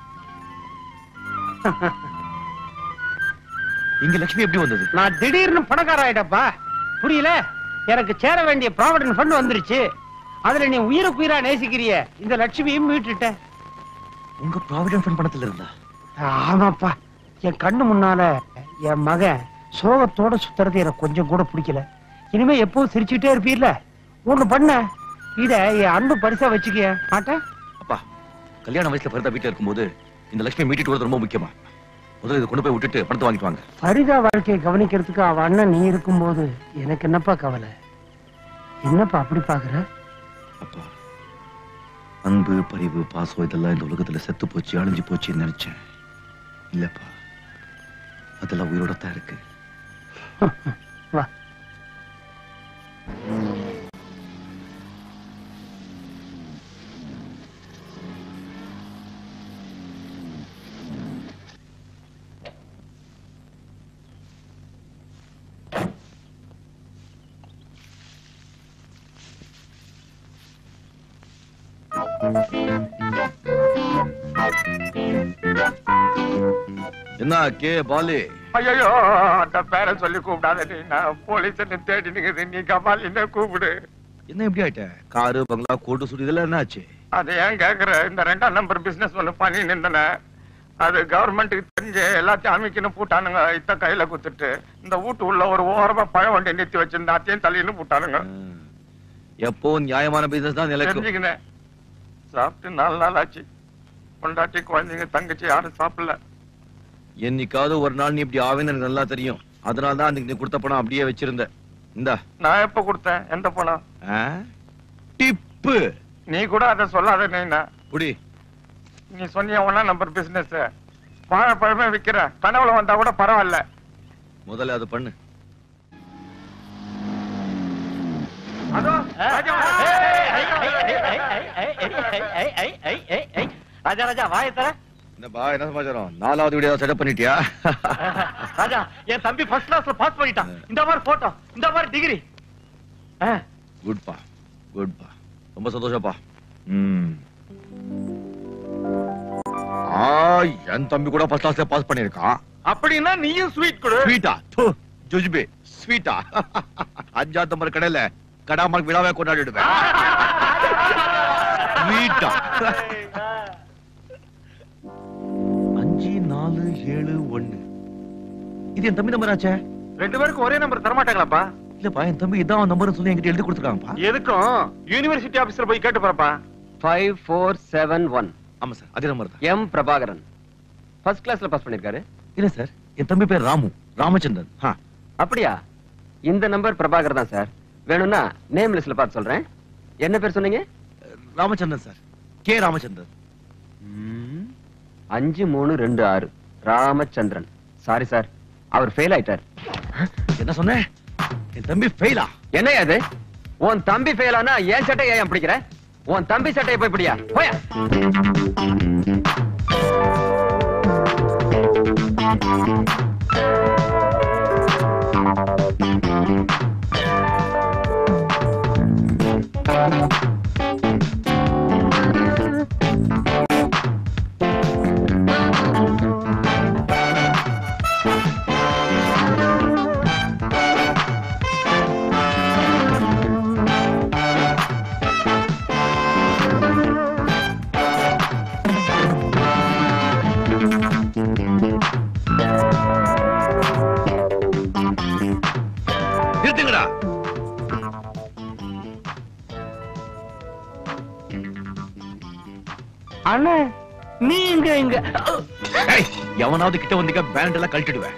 இங்க லக்ஷ்மி எப்படி வந்தது நான் திடீர்னு பணக்கார ஆயிட்டப்பா புரியல எனக்கு சேர வேண்டிய ப்ராவிடன்ட் ஃபண்ட் வந்துருச்சு அதுல நீ உயிருக்கு உயிரா நேசிக்கிறிய இந்த லட்சுமியும் மீட்டுட்ட உங்க ப்ராவிடன்ட் ஃபண்ட் பணத்துல இருந்தா ஆமாப்பா என் கண்ணு முன்னால என் மகன் சோகத்தோட சுத்துறது எனக்கு கொஞ்சம் கூட பிடிக்கல இனிமே எப்பவும் சிரிச்சுக்கிட்டே இருப்பீர்ல ஒண்ணு பண்ண இத என் அன்பு பரிசா வச்சுக்க மாட்டேன் அப்பா கல்யாண வயசுல பரிதா வீட்டுல இருக்கும்போது இந்த லட்சுமி மீட்டிட்டு வரது ரொம்ப முக்கியமா முதல்ல இதை கொண்டு போய் விட்டுட்டு பணத்தை வாங்கிட்டு வாங்க ஃபரிதா வாழ்க்கையை கவனிக்கிறதுக்கு அவ அண்ணன் நீ இருக்கும்போது எனக்கு என்னப்பா கவலை என்னப்பா அப்படி பாக்குற அப்பா அன்பு பரிவு பாசம் இதெல்லாம் இந்த உலகத்துல செத்து போச்சு அழிஞ்சு போச்சுன்னு நினைச்சேன் இல்லப்பா அதெல்லாம் உயிரோட தான் இருக்கு வா என்ன கே பாலு ஐயோ அந்த பேரை சொல்லி கூப்பிடாத நீ நான் போலீஸ் தேடி நிக்குது நீ கமால் என்ன கூப்பிடு என்ன எப்படி ஆயிட்ட காரு பங்களா கோட்டு சுடி இதெல்லாம் என்ன ஆச்சு அது ஏன் கேக்குற இந்த ரெண்டாம் நம்பர் பிசினஸ் ஒண்ணு பண்ணி நின்றன அது கவர்மெண்ட்டுக்கு தெரிஞ்சு எல்லாத்தையும் அமைக்கணும் போட்டானுங்க இத்த கையில குத்துட்டு இந்த வீட்டு உள்ள ஒரு ஓரமா பழ வண்டி நிறுத்தி வச்சிருந்த அத்தையும் தள்ளின்னு போட்டானுங்க எப்போ நியாயமான பிசினஸ் தான் நிலைக்கும் தெரிஞ்சுக்கினேன் சாப்பிட்டு நாலு நாள் ஆச்சு பொண்டாட்டி குழந்தைங்க தங்கச்சி யாரும் சாப்பிடல என்னைக்காவது ஒரு நாள் நீ இப்படி ஆவேன்னு எனக்கு நல்லா தெரியும் அதனால தான் அன்னைக்கு நீ கொடுத்த பணம் அப்படியே வச்சிருந்த இந்தா நான் எப்ப கொடுத்தேன் எந்த பணம் டிப்பு நீ கூட அதை சொல்லாத நீனா புடி நீ சொன்னிய ஒன்னா நம்பர் பிசினஸ் வாழைப்பழமே விக்கிற கனவுல வந்தா கூட பரவாயில்ல முதல்ல அது பண்ணு ராஜா ராஜா வாய தர என்னப்பா என்ன சமாச்சாரம் நாலாவது வீடியோ செட்டப் பண்ணிட்டியா ராஜா என் தம்பி ஃபர்ஸ்ட் கிளாஸ்ல பாஸ் பண்ணிட்டான் இந்த மாதிரி போட்டோ இந்த மாதிரி டிகிரி குட்பா குட்பா ரொம்ப சந்தோஷப்பா ம் ஆ என் தம்பி கூட ஃபர்ஸ்ட் கிளாஸ்ல பாஸ் பண்ணிருக்கான் அப்படின்னா நீயும் ஸ்வீட் கொடு ஸ்வீட்டா தூ ஜுஜ்பே ஸ்வீட்டா அஞ்சாவது நம்பர் கடையில கடாமல் விழாவே கொண்டாடிடுவேன் ஸ்வீட்டா அஞ்சு நாலு ஏழு ஒண்ணு இது என் தம்பி நம்பர் ஆச்சே ரெண்டு பேருக்கும் ஒரே நம்பர் தரமாட்டாங்களாப்பா இல்லப்பா என் தம்பி இதான் நம்பர் சொல்லி என்கிட்ட எழுதி கொடுத்துருக்காங்கப்பா எதுக்கும் யூனிவர்சிட்டி ஆபீஸ்ல போய் கேட்டு போறப்பா ஃபைவ் ஃபோர் செவன் ஒன் ஆமா சார் அதே நம்பர் தான் எம் பிரபாகரன் ஃபர்ஸ்ட் கிளாஸ்ல பாஸ் பண்ணிருக்காரு இல்ல சார் என் தம்பி பேர் ராமு ராமச்சந்திரன் ஆ அப்படியா இந்த நம்பர் பிரபாகர் தான் சார் வேணும்னா நேம் லிஸ்ட்ல பார்த்து சொல்றேன் என்ன பேர் சொன்னீங்க ராமச்சந்திரன் சார் கே ராமச்சந்திரன் அஞ்சு மூணு ரெண்டு ஆறு ராமச்சந்திரன் சாரி சார் அவர் ஃபெயில் ஆயிட்டார் என்ன சொன்ன என் தம்பி ஃபெயிலா என்ன அது உன் தம்பி ஃபெயில் ஆனா என் சட்டை ஏன் பிடிக்கிற உன் தம்பி சட்டையை போய் பிடியா போயா நிறுத்துங்கடா அண்ணே நீ இங்க இங்க ஏய், எவனாவது கிட்ட வந்தீங்க பேண்ட் எல்லாம் கழட்டிடுவேன்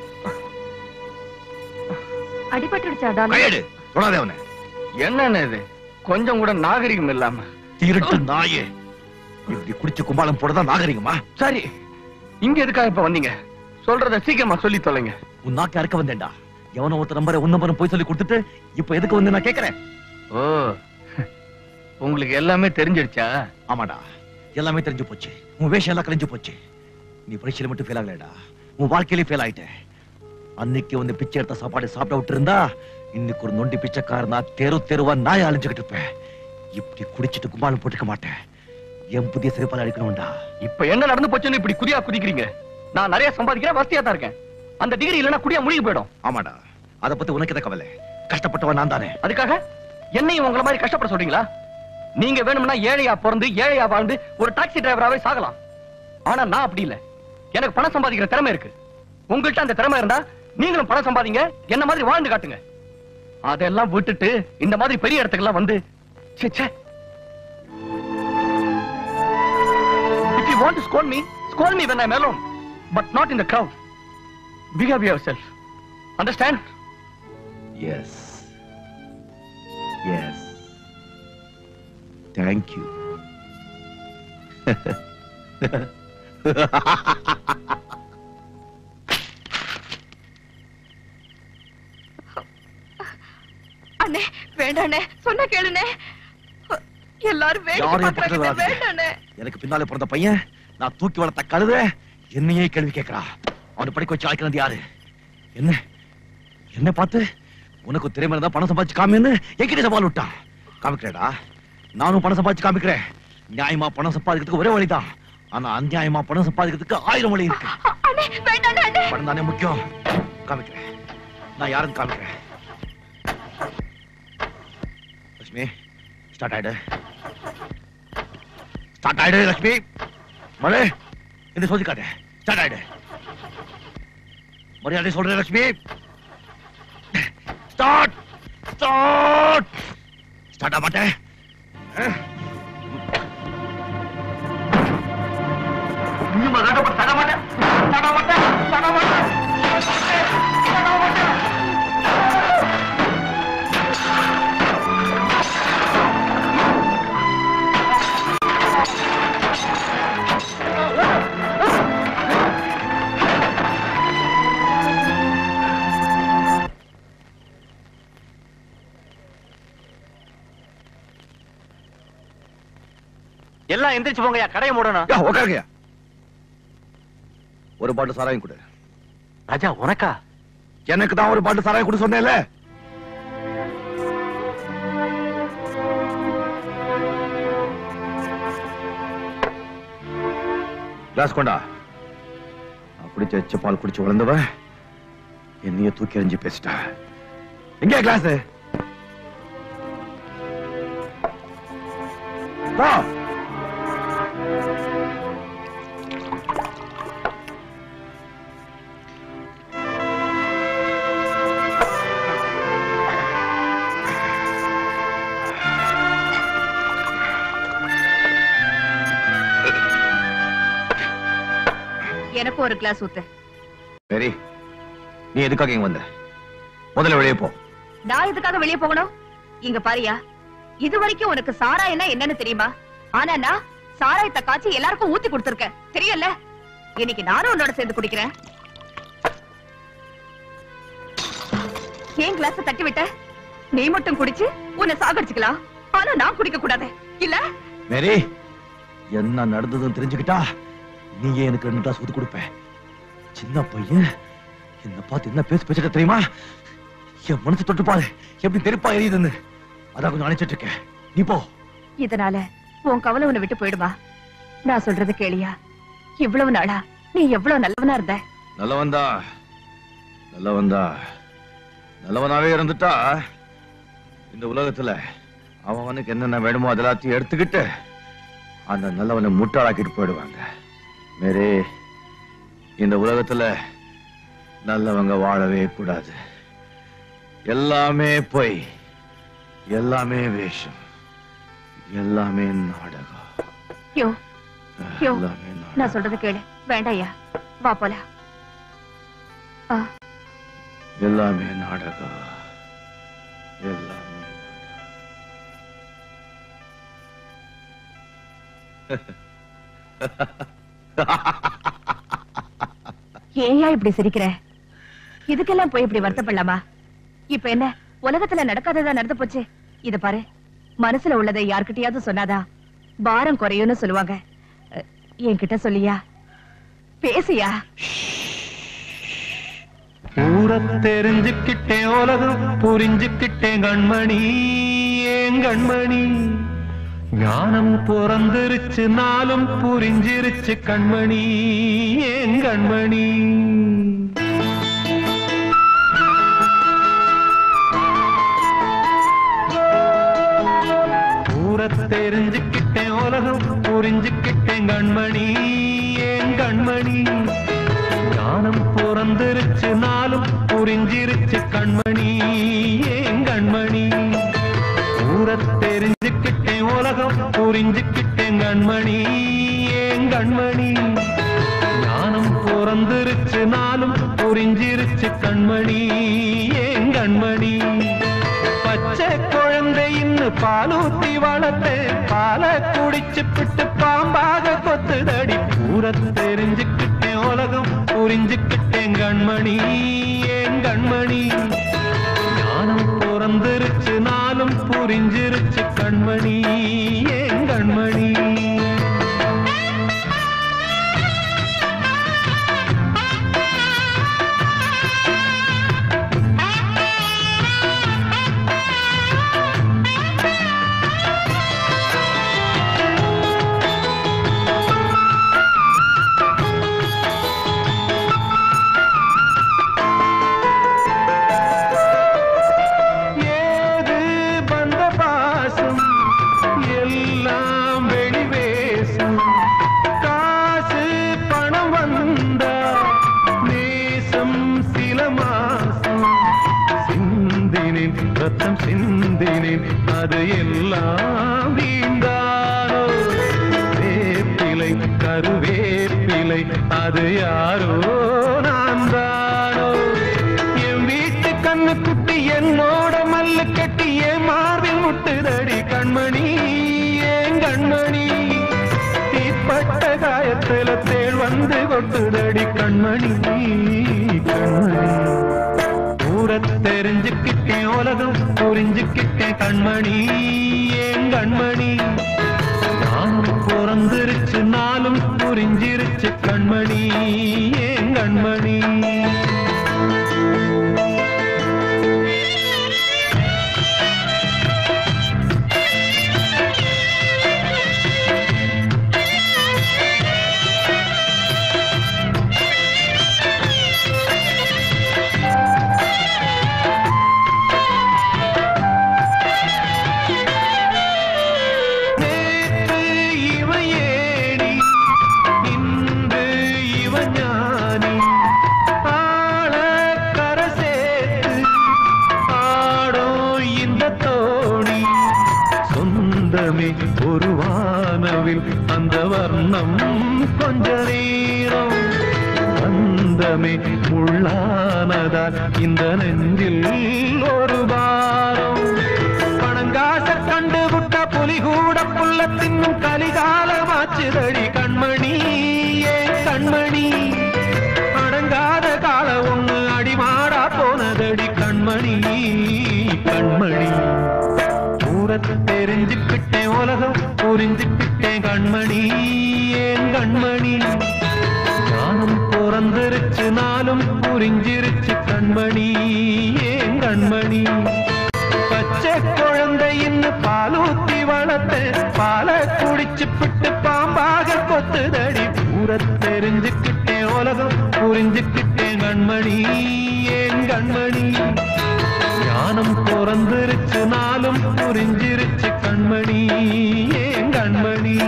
அடிபட்டுடுச்சா கையெடு டாலர் தொடாதே அவனை என்னன்னு இது கொஞ்சம் கூட நாகரிகம் இல்லாம திருட்டு நாயே இப்படி குடிச்சு கும்பாலம் போடதான் நாகரிகமா சரி இங்க எதுக்காக இப்ப வந்தீங்க சொல்றத சீக்கிரமா சொல்லி தொலைங்க உன் நாக்கு அறுக்க வந்தேன்டா எவனோ ஒருத்த நம்பரை உன் நம்பரும் போய் சொல்லி கொடுத்துட்டு இப்ப எதுக்கு வந்து நான் கேக்குறேன் ஓ உங்களுக்கு எல்லாமே தெரிஞ்சிடுச்சா ஆமாடா எல்லாமே தெரிஞ்சு போச்சு உன் வேஷம் எல்லாம் கலைஞ்சு போச்சு நீ பரீட்சையில மட்டும் ஃபெயில் ஆகலடா உன் வாழ்க்கையிலே ஃபெயில் ஆயிட்ட அன்னைக்கு வந்து பிச்சை எடுத்த சாப்பாடு சாப்பிட விட்டு இருந்தா இன்னைக்கு ஒரு நொண்டி பிச்சைக்காரனா தெரு தெருவா நாய் அழிஞ்சுக்கிட்டு இருப்பேன் இப்படி குடிச்சிட்டு கும்பாலம் போட்டுக்க மாட்டேன் என் புதிய சிறப்பால் அடிக்கணும்டா இப்ப என்ன நடந்து போச்சுன்னு இப்படி குதியா குதிக்கிறீங்க நான் நிறைய சம்பாதிக்கிறேன் வசதியா தான் இருக்கேன் அந்த டிகிரி இல்லைன்னா குடியா முழுகி போயிடும் ஆமாடா அத பத்தி உனக்கு எதை கவலை கஷ்டப்பட்டவன் நான் தானே அதுக்காக என்னையும் உங்கள மாதிரி கஷ்டப்பட சொல்றீங்களா நீங்க வேணும்னா ஏழையா பிறந்து ஏழையா வாழ்ந்து ஒரு டாக்ஸி டிரைவராவே சாகலாம் ஆனா நான் அப்படி இல்ல எனக்கு பணம் சம்பாதிக்கிற திறமை இருக்கு உங்கள்கிட்ட அந்த திறமை இருந்தா நீங்களும் பணம் சம்பாதிங்க என்ன மாதிரி வாழ்ந்து காட்டுங்க அதெல்லாம் விட்டுட்டு இந்த மாதிரி பெரிய இடத்துக்கெல்லாம் வந்து ச்சே, ச்சே. If you want to scold me, scold me when I'm alone, but not in the crowd. Behave yourself. Understand? Yes. Yes. Thank you. அண்ணே வேண்டாண்ணே சொன்ன கேளுண்ணே எல்லாரும் வேடிக்கை யாரையும் பார்க்கறாங்க பக்கத்துல வராதீங்க. வேண்டாண்ணே எனக்கு பின்னாலே பிறந்த பையன் நான் தூக்கி வளர்த்த கழுத என்னையே கேள்வி கேட்கிறா அவனை படிக்க வச்சு அழைக்கிறது யாரு என்ன என்ன பார்த்து உனக்கு திறமை இருந்தா பணம் சம்பாதிச்சு காமின்னு என்கிட்ட சவால் விட்டான் காமிக்கிறேடா நானும் பணம் சம்பாதிச்சு காமிக்கிறேன் நியாயமா பணம் சம்பாதிக்கிறதுக்கு ஒரே வழிதான் ஆனா அநியாயமா பணம் சம்பாதிக்கிறதுக்கு ஆயிரம் வழி இருக்கு அண்ணே வேண்டாண்ணே அண்ணே பணம் தானே முக்கியம் காமிக்கிறேன் நான் யாருன்னு காமிக்கிறேன் லட்சுமி ஸ்டார்ட் ஆயிடு ஸ்டார்ட் ஆயிடு லட்சுமி மழை என்ன சொல்லிக்காத ஸ்டார்ட் ஆயிடு மரியாதை சொல்றேன் லட்சுமி ஸ்டார்ட் ஸ்டார்ட் ஸ்டார்ட் ஆக மாட்டேன் எல்லாம் எந்திரிச்சு போங்கய்யா கடையை மூடணும் யா உட்காருங்கய்யா ஒரு பாட்டு சாராயம் கொடு ராஜா உனக்கா எனக்கு தான் ஒரு பாட்டு சாராயம் கொடு சொன்னேன்ல கிளாஸ் கொண்டா நான் குடிச்ச எச்ச பால் குடிச்சு வளர்ந்தவன் என்னைய தூக்கி எறிஞ்சு பேசிட்டா எங்க கிளாஸ் வா எனக்கு ஒரு கிளாஸ் ஊத்து சரி நீ எதுக்காக இங்க வந்த முதல்ல வெளியே போ நான் இதுக்காக வெளியே போகணும் இங்க பாரியா இது வரைக்கும் உனக்கு சாராயம்னா என்னன்னு தெரியுமா ஆனா நான் சாராயத்தை காய்ச்சி எல்லாருக்கும் ஊத்தி கொடுத்திருக்கேன் தெரியல இன்னைக்கு நானும் உன்னோட சேர்ந்து குடிக்கிறேன் ஏன் கிளாஸ் தட்டி விட்ட நீ மட்டும் குடிச்சு உன்னை சாகடிச்சுக்கலாம் ஆனா நான் குடிக்க கூடாது இல்ல மேரி என்ன நடந்ததுன்னு தெரிஞ்சுக்கிட்டா நீயே எனக்கு ரெண்டு கிளாஸ் ஊத்தி கொடுப்ப சின்ன பையன் என்ன பார்த்து என்ன பேசி பேசிட்ட தெரியுமா என் மனசு தொட்டு பாரு எப்படி தெருப்பா எரியுதுன்னு அதான் கொஞ்சம் அணைச்சிட்டு இருக்கேன் நீ போ இதனால உன் கவலை உன்னை விட்டு போயிடுமா நான் சொல்றது கேளியா இவ்வளவு நாளா நீ எவ்வளவு நல்லவனா இருந்த நல்லவன்தா நல்லவன்தா நல்லவனாவே இருந்துட்டா இந்த உலகத்துல அவனுக்கு என்னென்ன வேணுமோ அதெல்லாத்தையும் எடுத்துக்கிட்டு அந்த நல்லவனை முட்டாளாக்கிட்டு போயிடுவாங்க மேரே இந்த உலகத்துல நல்லவங்க வாழவே கூடாது எல்லாமே பொய் எல்லாமே வேஷம் எல்லாமே நாடகம் யோ யோ எல்லாமே நான் சொல்றது கேளு வேண்டாயா வா போலாம் ஆ எல்லாமே நாடகம் எல்லாமே ஏயா இப்படி சிரிக்கிற இதுக்கெல்லாம் போய் இப்படி வருத்தப்படலாமா இப்ப என்ன உலகத்துல நடக்காததா நடந்து போச்சு இத பாரு மனசுல உள்ளதை யார்கிட்டயாவது சொன்னாதா பாரம் குறையும்னு சொல்லுவாங்க அஹ், என்கிட்ட சொல்லியா பேசியா ஊரை தெரிஞ்சுக்கிட்டேன் உலகம் புரிஞ்சுக்கிட்டேன் கண்மணி ஏன் கண்மணி ஞானம் பிறந்திருச்சு நாளும் புரிஞ்சிருச்சு கண்மணி ஏன் கண்மணி ஊரை தெரிஞ்சுக்கிட்டேன் உலகம் புரிஞ்சுக்கிட்டேன் கண்மணி ஏன் கண்மணி ஞானம் பிறந்திருச்சு நாளும் புரிஞ்சிருச்சு கண்மணி ஏன் கண்மணி ஊரை தெரிஞ்சுக்கிட்டேன் உலகம் புரிஞ்சுக்கிட்டேன் கண்மணி ஏன் கண்மணி ஞானம் பிறந்திருச்சு நாளும் புரிஞ்சிருச்சு கண்மணி ஏன் கண்மணி பச்சை குழந்தை இன்னும் பாலூத்தி வளர்த்தேன் பாலை குடிச்சு பிட்டு பாம்பாக கொத்துதடி பூர தெரிஞ்சுக்கிட்டேன் உலகம் புரிஞ்சுக்கிட்டேன் கண்மணி ஏன் கண்மணி ஞானம் பிறந்திருச்சு நாளும் புரிஞ்சிருச்சு கண்மணி ஏன் கண்மணி ஏது பந்த பாசம் சிந்தினேன் அது எல்லாம் வீண்டானோ வேப்பிலை கருவேப்பிலை அது யாரோ நான் தானோ என் வீட்டு கண்ணு குட்டி என்னோட மல்லு கட்டி என் மார்பில் முட்டுதடி கண்மணி ஏன் கண்மணி தீப்பட்ட காயத்துல தேள் வந்து கொட்டுதடி கண்மணி கண்மணி ஊர தெரிஞ்சுக்கிட்டேன் உலகம் புரிஞ்சுக்கிட்டேன் கண்மணி ஏன் கண்மணி நானும் பிறந்திருச்சு நாளும் புரிஞ்சிருச்சு கண்மணி ஏன் கண்மணி நேற்று இவன் ஏடி இன்று இவன் ஞானி ஆள கரை சேர்த்து ஆடும் இந்த தோணி சொந்தமே ஒரு வானவில் அந்த வர்ணம் கொஞ்ச நேரம் வந்தமே முள்ளானதால் இந்த நெஞ்சில் ஒரு பாரம் பணங்காச கண்டு விட்ட புலி கூட புல்ல தின்னும் கலிகாலமாச்சுதடி கண்மணி ஏன் கண்மணி அடங்காத கால ஒண்ணு அடிமாடா போனதடி கண்மணி கண்மணி தூரத்தை தெரிஞ்சுக்கிட்டேன் உலகம் புரிஞ்சுக்கிட்டேன் கண்மணி ஏன் கண்மணி ஞானம் பிறந்திருச்சு நாளும் புரிஞ்சிருச்சு கண்மணி ஏன் கண்மணி பச்சை குழந்தை இன்னும் பாலூத்தி வளர்த்து பால குடிச்சு பிட்டு பாம்பாக கொத்துதடி பூர தெரிஞ்சுக்கிட்டேன் உலகம் புரிஞ்சுக்கிட்டேன் கண்மணி ஏன் கண்மணி ஞானம் பிறந்திருச்சு நாளும் புரிஞ்சிருச்சு கண்மணி ஏன் கண்மணி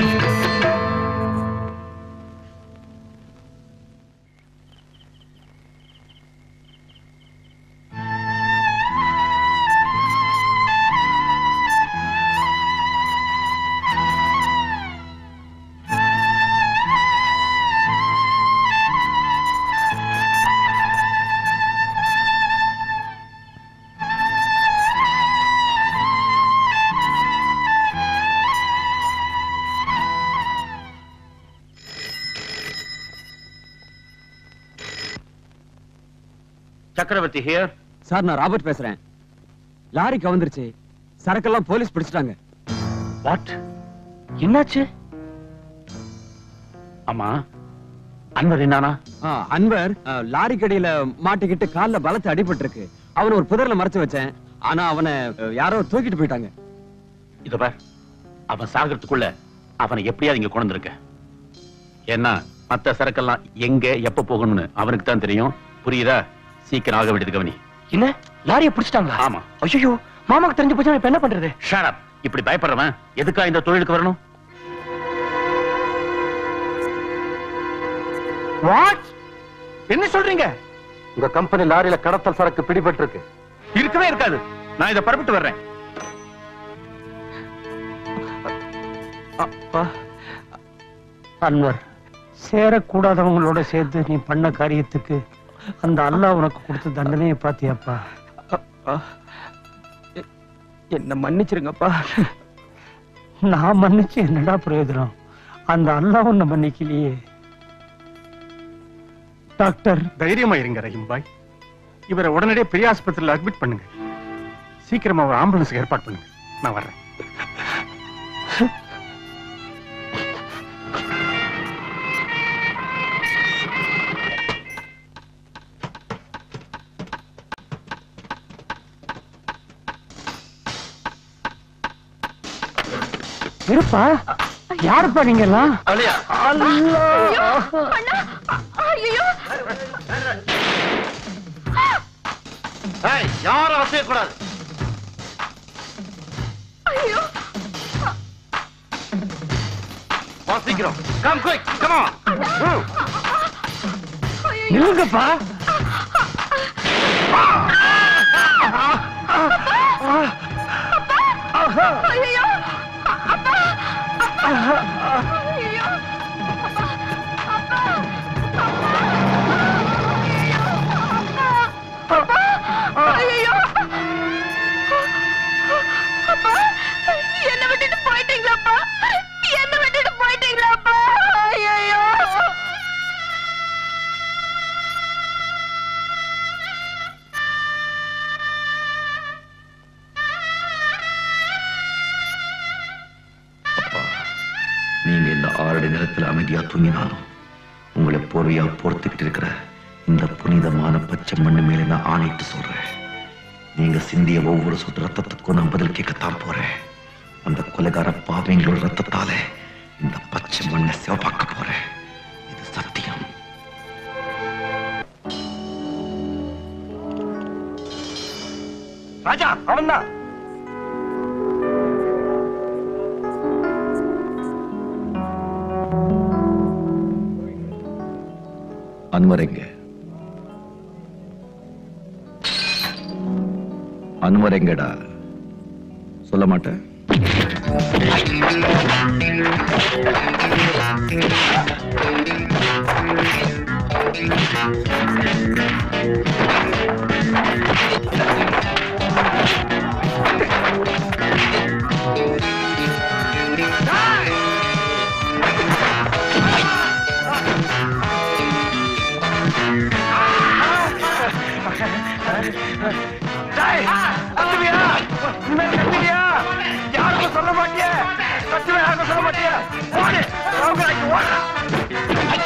சக்கரவர்த்தி ஹியர் சார் நான் ராபர்ட் பேசுறேன் லாரி கவுந்துருச்சு சரக்கெல்லாம் போலீஸ் பிடிச்சிட்டாங்க வாட் என்னாச்சு ஆமா அன்வர் என்னானா ஆ, அன்வர் ஆ, லாரி கடியில மாட்டிக்கிட்டு கால்ல பலத்து அடிபட்டு இருக்கு அவனை ஒரு புதர்ல மறைச்சு வச்சேன் ஆனா அவனை அ, யாரோ தூக்கிட்டு போயிட்டாங்க இத பார் அவன் சாகிறதுக்குள்ள அவனை எப்படியாவது இங்க கொண்டு வந்திருக்க ஏன்னா மத்த சரக்கெல்லாம் எங்க எப்ப போகணும்னு அவனுக்கு தான் தெரியும் புரியுதா சீக்கிரம் ஆக வேண்டியது கவனி என்ன லாரியை பிடிச்சிட்டாங்களா ஆமா ஐயோ மாமாக்கு தெரிஞ்சு போச்சு இப்ப என்ன பண்றது ஷட் அப் இப்படி பயப்படுறவன் எதுக்கா இந்த தொழிலுக்கு வரணும் வாட் என்ன சொல்றீங்க உங்க கம்பெனி லாரியில கடத்தல் சரக்கு பிடிபட்டு இருக்கு இருக்கவே இருக்காது நான் இதை பரப்பிட்டு வர்றேன் அன்வர் சேரக்கூடாதவங்களோட சேர்த்து நீ பண்ண காரியத்துக்கு அந்த அல்லாஹ் உனக்கு கொடுத்த தண்டனையை பாத்தியாப்பா என்ன மன்னிச்சிருங்கப்பா நான் மன்னிச்சு என்னடா பிரயோஜனம் அந்த அல்லாஹ் உன்னை மன்னிக்கலையே டாக்டர் தைரியமா இருங்க ரஹீம்பாய் இவரை உடனடியே பெரிய ஆஸ்பத்திரியில் அட்மிட் பண்ணுங்க சீக்கிரமா ஒரு ஆம்புலன்ஸ் ஏற்பாடு பண்ணுங்க நான் வர்றேன் இருப்பா யாருப்பா நீங்க எல்லாம் ஏய், யாரும் அசையக்கூடாது வா சீக்கிரம் கம் குயிக் கம் ஆன் நில்லுங்கப்பா ஐயோ அப்பா அப்பா ஐயோ ஐயோ அப்பா என்ன விட்டுட்டு போயிட்டீங்களாப்பா என்ன விட்டுட்டு போயிட்டீங்களாப்பா ஐயோ நீங்க இந்த ஆறடி நிலத்துல அமைதியா தூங்கினாலும் உங்களை போர்வையா போர்த்துக்கிட்டு இருக்கிற இந்த புனிதமான பச்சை மண்ணு மேல நான் ஆணையிட்டு சொல்றேன் நீங்க சிந்திய ஒவ்வொரு சொட்டு ரத்தத்துக்கும் நான் பதில் கேட்கத்தான் போறேன் அந்த கொலைகார பாவிங்களோட ரத்தத்தால இந்த பச்சை மண்ணை சிவப்பாக்க போறேன் இது சத்தியம் ராஜா அவன் தான் அன்வர் எங்க அன்வர் எங்கடா சொல்ல மாட்டேன் டேய், அத்துவியா? இனிமேல் கத்துவியா? யாருக்கும் சொல்ல மாட்டியே? சத்தியமா யாருக்கும் சொல்ல மாட்டியே? ஓடு, ரவுங்கராய்க்கு ஓடு.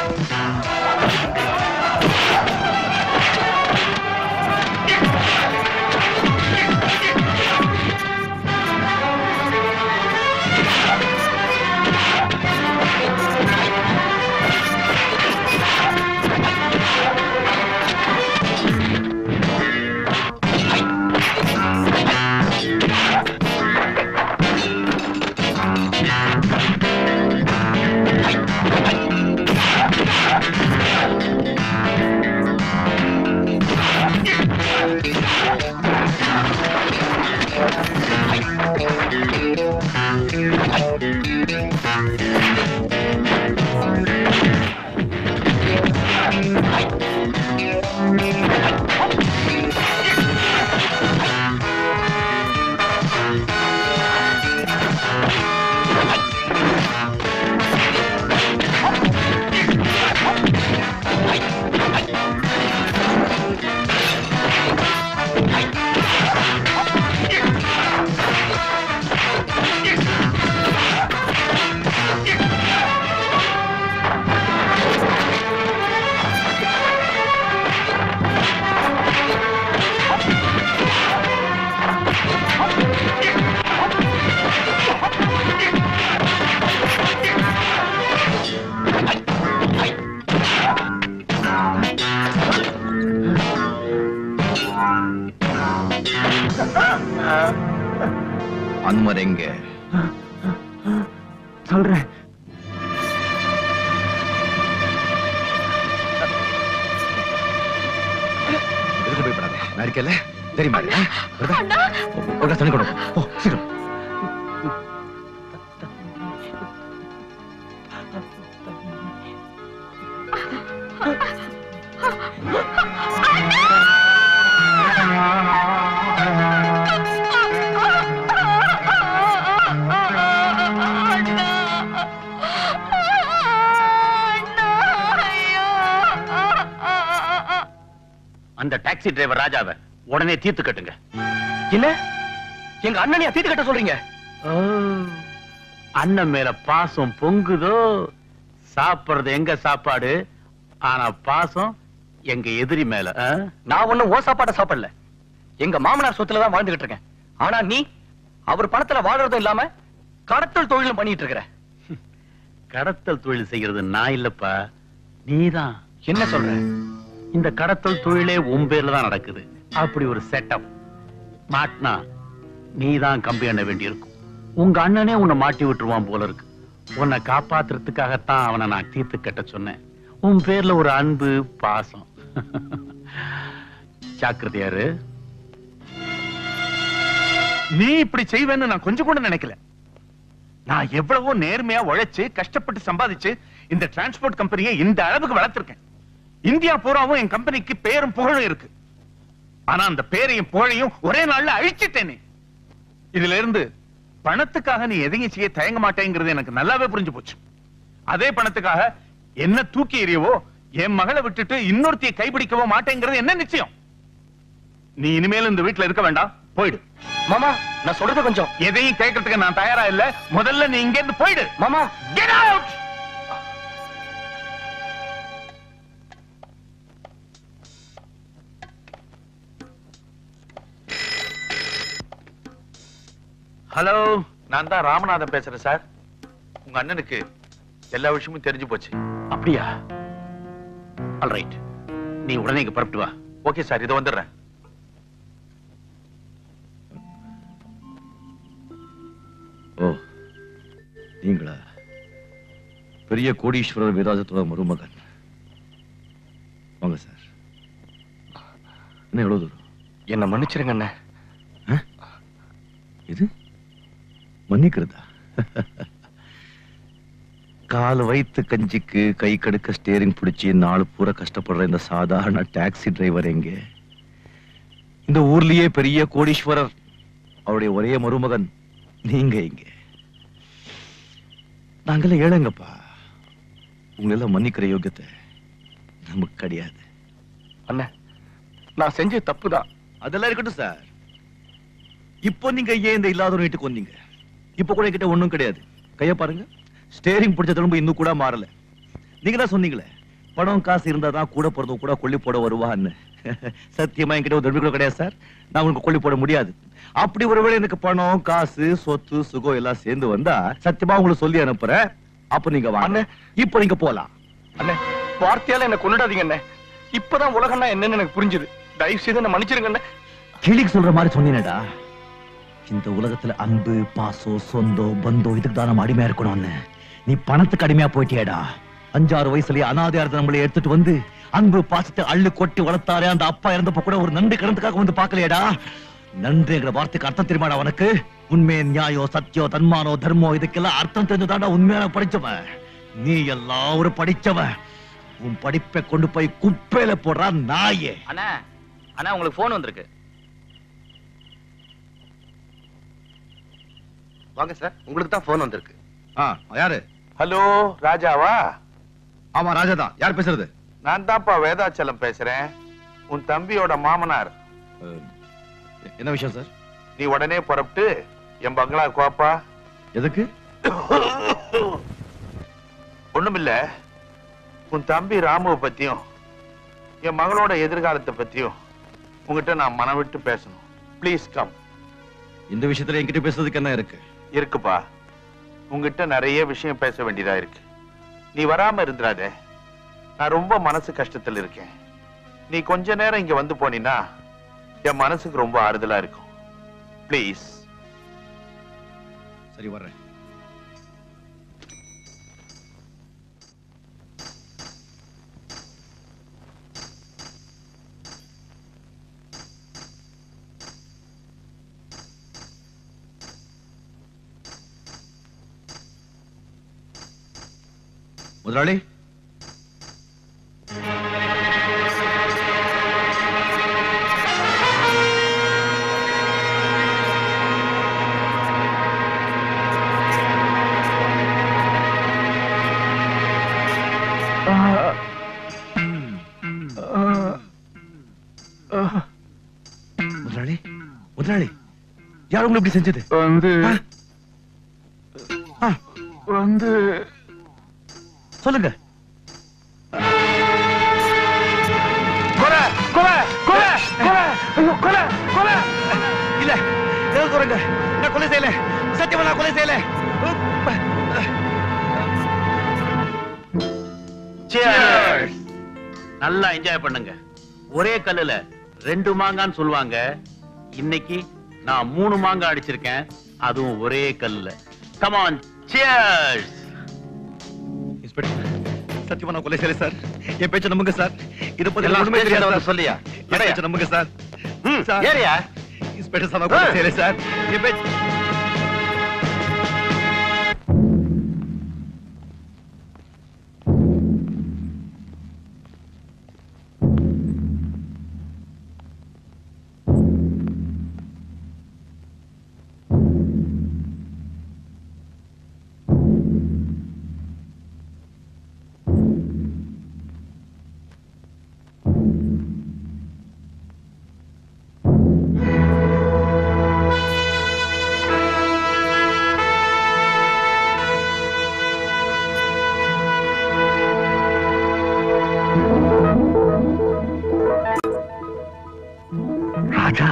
அன்வர் எங்க சொல்றேன் எதுக்கு பயப்படாத நான் இருக்கேன்ல தெரியுமா வருதா? ஒரு glass தண்ணி கொண்டு வா. போ சீக்கிரம் அந்த டாக்ஸி டிரைவர் ராஜாவை உடனே தீர்த்து கட்டுங்க என்ன எங்க அண்ணனையா தீட்டு கட்ட சொல்றீங்க அண்ணன் மேல பாசம் பொங்குதோ சாப்பிடுறது எங்க சாப்பாடு ஆனா பாசம் எங்க எதிரி மேல ஆ? நான் ஒண்ணும் ஓ சாப்பாட்ட சாப்பிடல எங்க மாமனார் சொத்துல தான் வாழ்ந்துகிட்டு இருக்கேன் ஆனா நீ அவர் பணத்துல வாழறதும் இல்லாம கடத்தல் தொழிலும் பண்ணிட்டு இருக்கிற கடத்தல் தொழில் செய்யறது நான் இல்லப்பா நீதான் என்ன சொல்ற இந்த கடத்தல் தொழிலே உன் பேர்ல தான் நடக்குது அப்படி ஒரு செட்டப் மாட்டினா நீதான் கம்பி எண்ண வேண்டியிருக்கும் உங்க அண்ணனே உன்னை மாட்டி விட்டுருவான் போல இருக்கு உன்னை காப்பாத்துறதுக்காகத்தான் அவனை நான் தீர்த்து கட்ட சொன்னேன் உன் பேர்ல ஒரு அன்பு பாசம் ஜாக்கிரதையாரு நீ இப்படி செய்வேன்னு நான் கொஞ்சம் கூட நினைக்கல நான் எவ்வளவோ நேர்மையா உழைச்சு கஷ்டப்பட்டு சம்பாதிச்சு இந்த டிரான்ஸ்போர்ட் கம்பெனியை இந்த அளவுக்கு வளர்த்திருக்கேன் இந்தியா பூராவும் என் கம்பெனிக்கு பேரும் புகழும் இருக்கு ஆனா அந்த பேரையும் புகழையும் ஒரே நாள்ல அழிச்சிட்டேனே இதுல இருந்து பணத்துக்காக நீ எதையும் செய்ய தயங்க மாட்டேங்கிறது எனக்கு நல்லாவே புரிஞ்சு போச்சு அதே பணத்துக்காக என்ன தூக்கி எறியவோ என் மகளை விட்டுட்டு இன்னொருத்தைய கைப்பிடிக்கவோ மாட்டேங்கிறது என்ன நிச்சயம் நீ இனிமேல் இந்த வீட்டுல இருக்க வேண்டாம் போயிடு மாமா நான் சொல்றது கொஞ்சம் எதையும் கேட்கறதுக்கு நான் தயாரா இல்ல முதல்ல நீ இங்க இருந்து போயிடு மாமா கெட் அவுட் ஹலோ நான் தான் ராமநாதன் பேசுறேன் சார் உங்க அண்ணனுக்கு எல்லா விஷயமும் தெரிஞ்சு போச்சு அப்படியா ஆல்ரைட் நீ உடனே இங்க புறப்பட்டு வா ஓகே சார் இது வந்துடுறேன் ஓ நீங்களா பெரிய கோடீஸ்வரர் வேதாசத்தோட மருமகன் வாங்க சார் என்ன எவ்வளவு தூரம் என்ன மன்னிச்சிருங்க அண்ணே இது மன்னிக்கிறதா கால் வைத்து கஞ்சிக்கு கை கடுக்க ஸ்டேரிங் பிடிச்சி நாலு பூரா கஷ்டப்படுற இந்த சாதாரண டாக்ஸி டிரைவர் எங்க இந்த ஊர்லயே பெரிய கோடீஸ்வரர் அவருடைய ஒரே மருமகன் நீங்க இங்க நாங்கெல்லாம் ஏழைங்கப்பா உங்களெல்லாம் மன்னிக்கிற யோகியத்தை நமக்கு கிடையாது அண்ணே நான் செஞ்ச தப்புதான் அதெல்லாம் இருக்கட்டும் சார் இப்போ நீங்க ஏன் இந்த இல்லாத வீட்டுக்கு வந்தீங்க இப்போ கூட கிட்ட ஒண்ணும் கிடையாது கைய பாருங்க ஸ்டேரிங் பிடிச்ச திரும்ப இன்னும் கூட மாறல நீங்க தான் சொன்னீங்களே பணம் காசு இருந்தா தான் கூட பிறந்தவங்க கூட கொல்லி போட வருவான்னு சத்தியமா என்கிட்ட ஒரு தடவை கூட கிடையாது சார் நான் உங்களுக்கு கொல்லி போட முடியாது அப்படி ஒருவேளை எனக்கு பணம் காசு சொத்து சுகம் எல்லாம் சேர்ந்து வந்தா சத்தியமா உங்களுக்கு சொல்லி அனுப்புறேன் அப்ப நீங்க வாங்க இப்போ நீங்க போலாம் அண்ணே வார்த்தையால என்ன கொண்டுடாதீங்க அண்ணே இப்பதான் உலகம்னா என்னன்னு எனக்கு புரிஞ்சுது தயவு செய்து என்ன மன்னிச்சிருங்க அண்ணே கிளிக்கு சொல்ற மாதிரி சொன்னீனடா இந்த உலகத்துல அன்பு பாசம் சொந்தம் பந்தம் இதுக்கு தான் நம்ம அடிமையா இருக்கணும்னு நீ பணத்துக்கு அடிமையா போயிட்டியேடா அஞ்சாறு வயசுலயே அனாதையா இருந்த நம்மளை எடுத்துட்டு வந்து அன்பு பாசத்தை அள்ளு கொட்டி வளர்த்தாரே அந்த அப்பா இறந்தப்ப கூட ஒரு நன்றி கடந்துக்காக வந்து பாக்கலையேடா நன்றிங்கிற வார்த்தைக்கு அர்த்தம் தெரியுமாடா உனக்கு உண்மை நியாயம் சத்தியம் தன்மானோ தர்மம் இதுக்கெல்லாம் அர்த்தம் தெரிஞ்சுதான்டா உண்மையான படிச்சவன் நீ எல்லாம் ஒரு படிச்சவன் உன் படிப்பை கொண்டு போய் குப்பையில போடுறா நாயே அண்ணா அண்ணா உங்களுக்கு போன் வந்திருக்கு வாங்க சார் உங்களுக்கு தான் போன் வந்திருக்கு ஆ யாரு ஹலோ ராஜாவா ஆமா ராஜா தான் யார் பேசுறது நான் தான்ப்பா வேதாச்சலம் பேசுறேன் உன் தம்பியோட மாமனார் என்ன விஷயம் சார் நீ உடனே புறப்பட்டு என் பங்களா கோப்பா எதுக்கு ஒண்ணுமில்ல உன் தம்பி ராமுவை பத்தியும் என் மகளோட எதிர்காலத்தை பத்தியும் உங்ககிட்ட நான் மனம் விட்டு பேசணும் ப்ளீஸ் கம் இந்த விஷயத்துல என்கிட்ட பேசுறதுக்கு என்ன இருக்கு இருக்குப்பா உங்ககிட்ட நிறைய விஷயம் பேச வேண்டியதா இருக்கு நீ வராம இருந்துடாதே நான் ரொம்ப மனசு கஷ்டத்துல இருக்கேன் நீ கொஞ்ச நேரம் இங்க வந்து போனீன்னா என் மனசுக்கு ரொம்ப ஆறுதலா இருக்கும் ப்ளீஸ் சரி வர்றேன் முதலாளி முதலாளி முதலாளி யார் உங்களை இப்படி செஞ்சது வந்து வந்து சொல்லுங்க கொலை கொலை கொலை கொலை ஐயோ, கொலை கொலை இல்ல எதுவும் சொல்லுங்க நான் கொலை செய்யல சத்தியமா நான் கொலை செய்யல Cheers. நல்லா என்ஜாய் பண்ணுங்க ஒரே கல்லுல ரெண்டு மாங்கான்னு சொல்லுவாங்க இன்னைக்கு நான் மூணு மாங்காய் அடிச்சிருக்கேன் அதுவும் ஒரே கல்லுல கமான் சியர்ஸ் இன்ஸ்பெக்டர் சத்தியமா நான் கொலை செய்யல சார் என் பேச்ச நம்புங்க சார் இத பத்தி எல்லாம் ஒண்ணுமே station ல தெரியாது வந்து சார். சொல்லியா? என் பேச்ச நம்புங்க சார் சார், ஏறியா इंस्पेक्टर साहब को चले सर ये पे ராஜா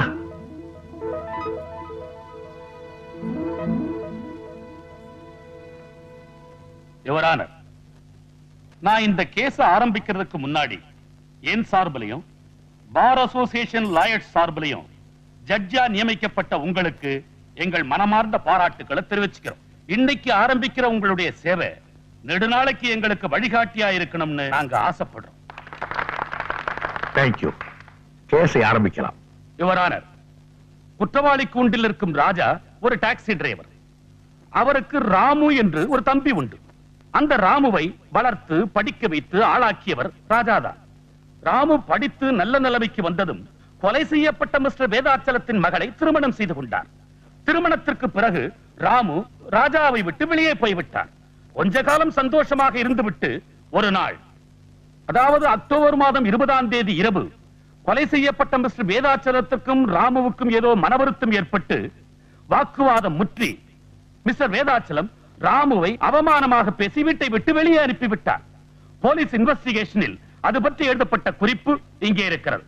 யுவரான நான் இந்த கேஸ ஆரம்பிக்கிறதுக்கு முன்னாடி என் சார்பிலையும் பார் அசோசியேஷன் லாயர்ஸ் சார்பிலையும் ஜட்ஜா நியமிக்கப்பட்ட உங்களுக்கு எங்கள் மனமார்ந்த பாராட்டுக்களை தெரிவிச்சுக்கிறோம் இன்னைக்கு ஆரம்பிக்கிற உங்களுடைய சேவை நெடுநாளைக்கு எங்களுக்கு வழிகாட்டியா இருக்கணும்னு நாங்க ஆசைப்படுறோம் தேங்க்யூ கேஸை ஆரம்பிக்கலாம் யுவரானர் குற்றவாளி கூண்டில் இருக்கும் ராஜா ஒரு டாக்ஸி டிரைவர் அவருக்கு ராமு என்று ஒரு தம்பி உண்டு அந்த ராமுவை வளர்த்து படிக்க வைத்து ஆளாக்கியவர் ராஜாதான் ராமு படித்து நல்ல நிலைமைக்கு வந்ததும் கொலை செய்யப்பட்ட மிஸ்டர் வேதாச்சலத்தின் மகளை திருமணம் செய்து கொண்டார் திருமணத்திற்கு பிறகு ராமு ராஜாவை விட்டு வெளியே போய்விட்டார் கொஞ்ச காலம் சந்தோஷமாக இருந்துவிட்டு ஒரு நாள் அதாவது அக்டோபர் மாதம் இருபதாம் தேதி இரவு கொலை செய்யப்பட்ட மிஸ்டர் வேதாச்சலத்துக்கும் ராமுவுக்கும் ஏதோ மனவருத்தம் ஏற்பட்டு வாக்குவாதம் முற்றி மிஸ்டர் வேதாச்சலம் ராமுவை அவமானமாக பேசி வீட்டை விட்டு வெளியே அனுப்பிவிட்டார் போலீஸ் இன்வெஸ்டிகேஷனில் அது பற்றி எழுதப்பட்ட குறிப்பு இங்கே இருக்கிறது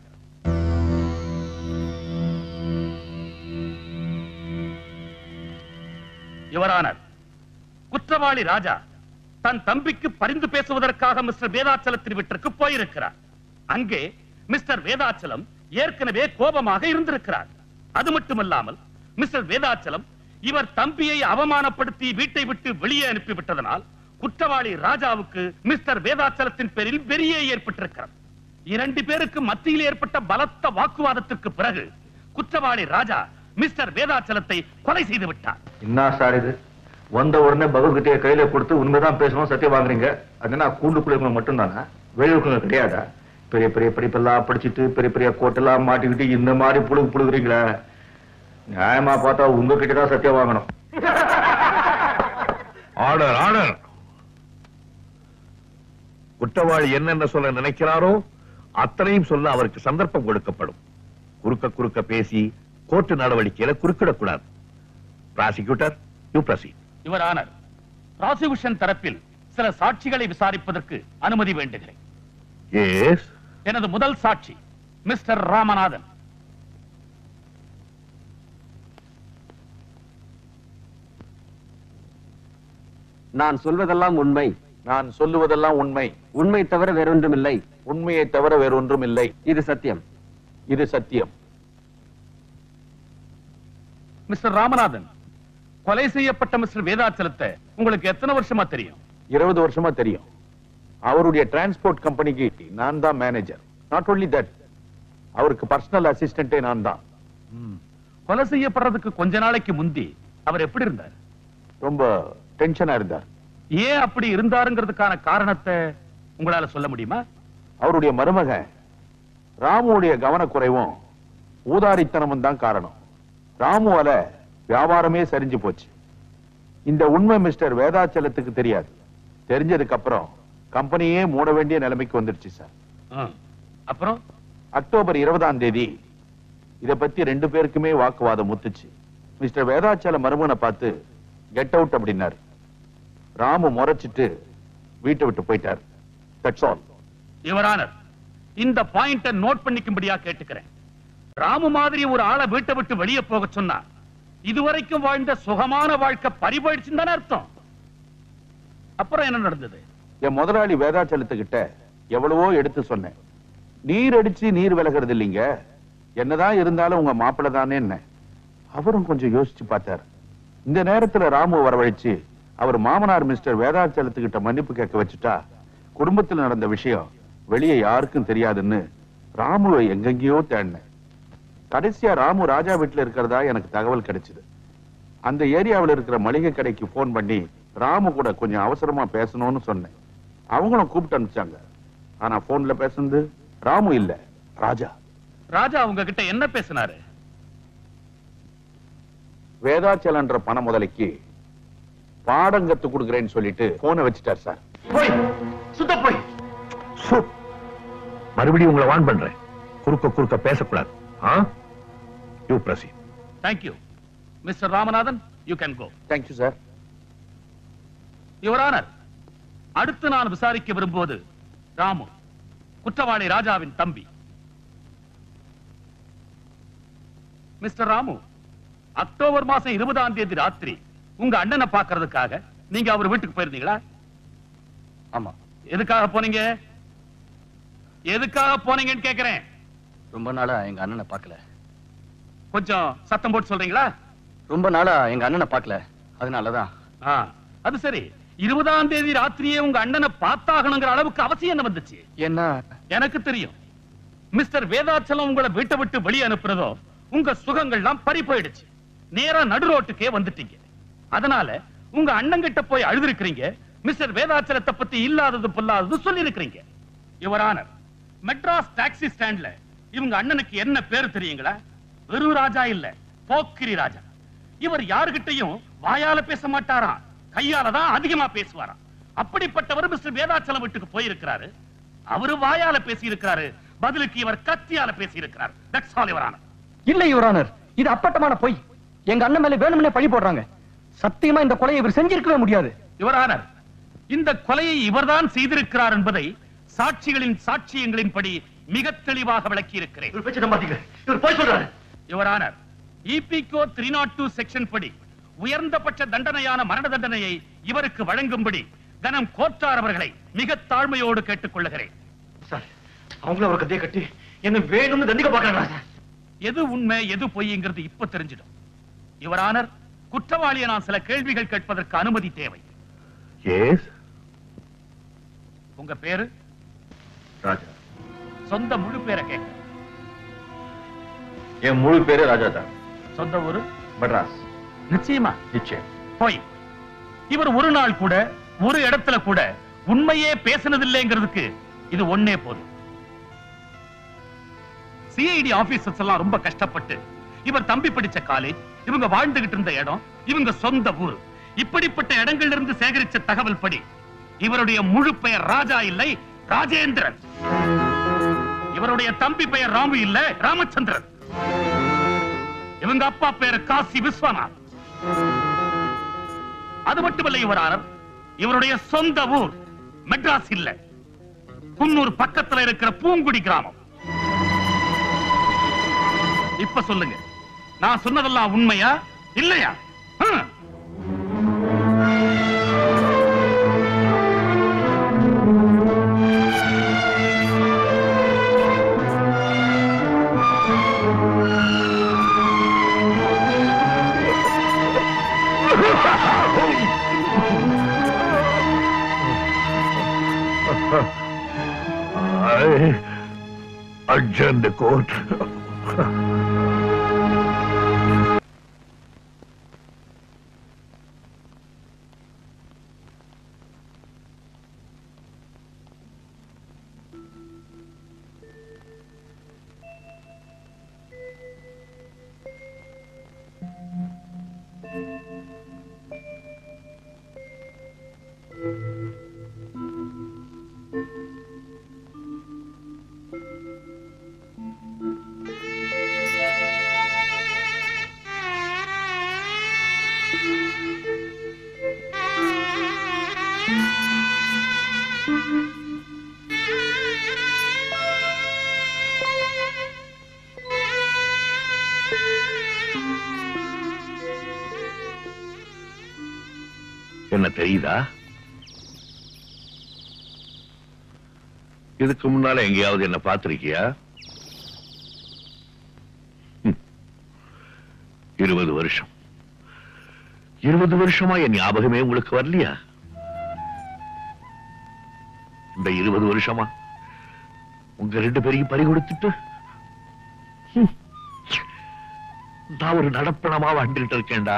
யுவரானர் குற்றவாளி ராஜா தன் தம்பிக்கு பரிந்து பேசுவதற்காக மிஸ்டர் வேதாச்சலத்தின் வீட்டிற்கு போயிருக்கிறார் அங்கே மிஸ்டர் வேதாச்சலம் ஏற்கனவே கோபமாக இருந்திருக்கிறார் அது மட்டுமல்லாமல் மிஸ்டர் வேதாச்சலம் இவர் தம்பியை அவமானப்படுத்தி வீட்டை விட்டு வெளியே அனுப்பிவிட்டதனால் குற்றவாளி ராஜாவுக்கு மிஸ்டர் வேதாச்சலத்தின் பேரில் வெறியே ஏற்பட்டிருக்கிறது இரண்டு பேருக்கு மத்தியில் ஏற்பட்ட பலத்த வாக்குவாதத்திற்கு பிறகு குற்றவாளி ராஜா மிஸ்டர் வேதாச்சலத்தை கொலை செய்து விட்டார் என்ன சார் இது வந்த உடனே பகவத்கீதையை கையில கொடுத்து உண்மைதான் பேசணும் சத்தியம் வாங்குறீங்க அது என்ன கூண்டுக்குள்ள இருக்கவங்க மட்டும்தானா வெளியே இருக்கவங்க கிடையாதா பெரிய பெரிய படிப்பெல்லாம் படிச்சுட்டு பெரிய பெரிய கோட்டெல்லாம் மாட்டிக்கிட்டு இந்த மாதிரி புழுகு புழுகுறீங்களே நியாயமா பார்த்தா உங்ககிட்ட தான் சத்தியம் வாங்கணும் ஆர்டர் ஆர்டர் குற்றவாளி என்னென்ன சொல்ல நினைக்கிறாரோ அத்தனையும் சொல்ல அவருக்கு சந்தர்ப்பம் கொடுக்கப்படும் குறுக்க குறுக்க பேசி கோர்ட்டு நடவடிக்கையில குறுக்கிடக்கூடாது prosecutor you proceed your honour prosecution தரப்பில் சில சாட்சிகளை விசாரிப்பதற்கு அனுமதி வேண்டுகிறேன் எஸ் எனது முதல் சாட்சி மிஸ்டர் ராமநாதன் நான் சொல்வதெல்லாம் உண்மை நான் சொல்லுவதெல்லாம் உண்மை உண்மை தவிர வேறொன்றுமில்லை உண்மையை தவிர வேறொன்றும் இல்லை இது சத்தியம் இது சத்தியம் மிஸ்டர் ராமநாதன் கொலை செய்யப்பட்ட மிஸ்டர் வேதாச்சலத்தை உங்களுக்கு எத்தனை வருஷமா தெரியும் இருபது வருஷமா தெரியும் அவருடைய டிரான்ஸ்போர்ட் கம்பெனிக்கு நான் தான் மேனேஜர் நாட் only தட் அவருக்கு பர்சனல் அசிஸ்டன்டே நான் தான் கொலை செய்யப்படுறதுக்கு கொஞ்ச நாளைக்கு முந்தி அவர் எப்படி இருந்தார் ரொம்ப டென்ஷனா இருந்தார் ஏன் அப்படி இருந்தாருங்கிறதுக்கான காரணத்தை உங்களால சொல்ல முடியுமா அவருடைய மருமகன் ராமுடைய கவனக்குறைவும் ஊதாரித்தனமும் தான் காரணம் ராமுவால வியாபாரமே சரிஞ்சு போச்சு இந்த உண்மை மிஸ்டர் வேதாச்சலத்துக்கு தெரியாது தெரிஞ்சதுக்கு அப்புறம் கம்பெனியே மூட வேண்டிய நிலைமைக்கு வந்துடுச்சு சார் அப்புறம் அக்டோபர் இருபதாம் தேதி இத பத்தி ரெண்டு பேருக்குமே வாக்குவாதம் முத்துச்சு மிஸ்டர் வேதாச்சல மருமகனை பார்த்து கெட் அவுட் அப்படின்னாரு ராமு முறைச்சிட்டு வீட்டை விட்டு போயிட்டார் தட்ஸ் ஆல் யுவர் ஆனர் இந்த பாயிண்ட நோட் பண்ணிக்கும்படியா கேட்டுக்கிறேன் ராமு மாதிரி ஒரு ஆளை வீட்டை விட்டு வெளியே போக சொன்னா இதுவரைக்கும் வாழ்ந்த சுகமான வாழ்க்கை பறிபோயிடுச்சுன்னு தானே அர்த்தம் அப்புறம் என்ன நடந்தது என் முதலாளி வேதாச்சலத்துக்கிட்ட எவ்வளவோ எடுத்து சொன்னேன் நீர் அடிச்சு நீர் விலகிறது இல்லைங்க என்னதான் இருந்தாலும் உங்க மாப்பிள்ளை தானே என்ன அவரும் கொஞ்சம் யோசிச்சு பார்த்தார் இந்த நேரத்துல ராமு வரவழைச்சு அவர் மாமனார் மிஸ்டர் வேதாச்சலத்துக்கிட்ட மன்னிப்பு கேட்க வச்சுட்டா குடும்பத்தில் நடந்த விஷயம் வெளியே யாருக்கும் தெரியாதுன்னு ராமுவை எங்கெங்கேயோ தேடினேன் கடைசியா ராமு ராஜா வீட்டுல இருக்கிறதா எனக்கு தகவல் கிடைச்சது அந்த ஏரியாவில் இருக்கிற மளிகை கடைக்கு போன் பண்ணி ராமு கூட கொஞ்சம் அவசரமா பேசணும்னு சொன்னேன் அவங்களும் கூப்பிட்டு அனுப்பிச்சாங்க ஆனா போன்ல பேசுனது ராமு இல்ல ராஜா ராஜா உங்ககிட்ட என்ன பேசினாரு வேதாச்சலன்ற பண முதலைக்கு பாடம் கத்து கொடுக்குறேன்னு சொல்லிட்டு போனை வச்சுட்டார் சார் போய் சுத்த போய் சு மறுபடியும் உங்களை வான் பண்றேன் குறுக்க குறுக்க பேசக்கூடாது ah you proceed thank you mister Ramanathan you can go thank you sir your honour அடுத்து நான் விசாரிக்க விரும்புவது ராமு குற்றவாளி ராஜாவின் தம்பி மிஸ்டர் ராமு அக்டோபர் மாசம் இருபதாம் தேதி ராத்திரி உங்க அண்ணனை பார்க்கிறதுக்காக நீங்க அவர் வீட்டுக்கு போயிருந்தீங்களா ஆமா எதுக்காக போனீங்க எதுக்காக போனீங்கன்னு கேக்குறேன் ரொம்ப நாளா எங்க அண்ணனை பார்க்கல கொஞ்சம் சத்தம் போட்டு சொல்றீங்களா ரொம்ப நாளா எங்க அண்ணனை பார்க்கல அதனாலதான் ஆ, அது சரி இருபதாம் தேதி ராத்திரியே உங்க அண்ணனை பார்த்தாகணுங்கிற அளவுக்கு அவசியம் என்ன வந்துச்சு என்ன எனக்கு தெரியும் மிஸ்டர் வேதாச்சலம் உங்களை வீட்டை விட்டு வெளியே அனுப்புறதோ உங்க சுகங்கள்லாம் பறி போயிடுச்சு நேரா நடு ரோட்டுக்கே வந்துட்டீங்க அதனால உங்க அண்ணன் கிட்ட போய் அழுதுருக்கிறீங்க மிஸ்டர் வேதாச்சலத்தை பத்தி இல்லாதது பொல்லாதது சொல்லி இருக்கிறீங்க யுவரானர் மெட்ராஸ் டாக்ஸி ஸ்டாண்ட்ல இவங்க அண்ணனுக்கு என்ன பேரு தெரியுங்களா வெறு ராஜா இல்ல போக்கிரி ராஜா இவர் யாருகிட்டையும் வாயால பேச மாட்டாராம் கையால தான் அதிகமா பேசுவாராம் அப்படிப்பட்டவர் மிஸ்டர் வேதாச்சலம் வீட்டுக்கு போயிருக்கிறாரு அவரு வாயால பேசி இருக்கிறாரு பதிலுக்கு இவர் கத்தியால பேசி இருக்கிறார் தட்ஸ் ஆல் யுவர் ஆனர் இல்ல யுவரானர் இது அப்பட்டமான பொய் எங்க அண்ணன் மேல வேணும்னே பழி போடுறாங்க சத்தியமா இந்த கொலையை இவர் செஞ்சிருக்கவே முடியாது யுவர் ஆனர் இந்த கொலையை இவர்தான் செய்திருக்கிறார் என்பதை சாட்சிகளின் சாட்சியங்களின்படி மிக தெளிவாக விளக்கி இருக்கிறேன் இவர் போய் சொல்றாரு யுவர் ஆனர் இபிகோ த்ரீ நாட் டூ செக்ஷன் படி உயர்ந்தபட்ச தண்டனையான மரண தண்டனையை இவருக்கு வழங்கும்படி கனம் கோட்டார் அவர்களை மிக தாழ்மையோடு கேட்டுக் கொள்ளுகிறேன் அவங்கள ஒரு கதையை கட்டி என்ன வேணும்னு தண்டிக்க பாக்குறாங்க எது உண்மை எது பொய்ங்கிறது இப்ப தெரிஞ்சிடும் யுவர் ஆனர் குற்றவாளியை நான் சில கேள்விகள் கேட்பதற்கு அனுமதி தேவை எஸ் உங்க பேரு ராஜா சொந்த முழு பேரை கேட்க என் முழு பேரு ராஜா தான் சொந்த ஊரு மெட்ராஸ் நிச்சயமா நிச்சயம் போய் இவர் ஒரு நாள் கூட ஒரு இடத்துல கூட உண்மையே பேசினதில்லைங்கிறதுக்கு இது ஒண்ணே போதும் சிஐடி ஆபீசர்ஸ் எல்லாம் ரொம்ப கஷ்டப்பட்டு இவர் தம்பி படிச்ச காலேஜ் இவங்க வாழ்ந்துகிட்டு இருந்த இடம் இவங்க சொந்த ஊர் இப்படிப்பட்ட இடங்கள்ல இருந்து சேகரிச்ச தகவல் படி இவருடைய முழு பெயர் ராஜா இல்லை ராஜேந்திரன் இவருடைய தம்பி பெயர் ராமு இல்ல ராமச்சந்திரன் இவங்க அப்பா பேர் காசி விஸ்வநாத் அது மட்டுமல்ல யுவரானர் இவருடைய சொந்த ஊர் மெட்ராஸ் இல்ல குன்னூர் பக்கத்துல இருக்கிற பூங்குடி கிராமம் இப்ப சொல்லுங்க நான் சொன்னதெல்லாம் உண்மையா இல்லையா ஹம். I adjourn the court. என்ன தெரியுதா இதுக்கு முன்னால எங்கேயாவது என்ன பார்த்திருக்கியா ம். இருபது வருஷம் இருபது வருஷமா என் ஞாபகமே உங்களுக்கு வரலையா இந்த இருபது வருஷமா உங்க ரெண்டு பேரையும் பறி கொடுத்துட்டு ம். நான் ஒரு நடப்பணமா வாழ்ந்துட்டு இருக்கேன்டா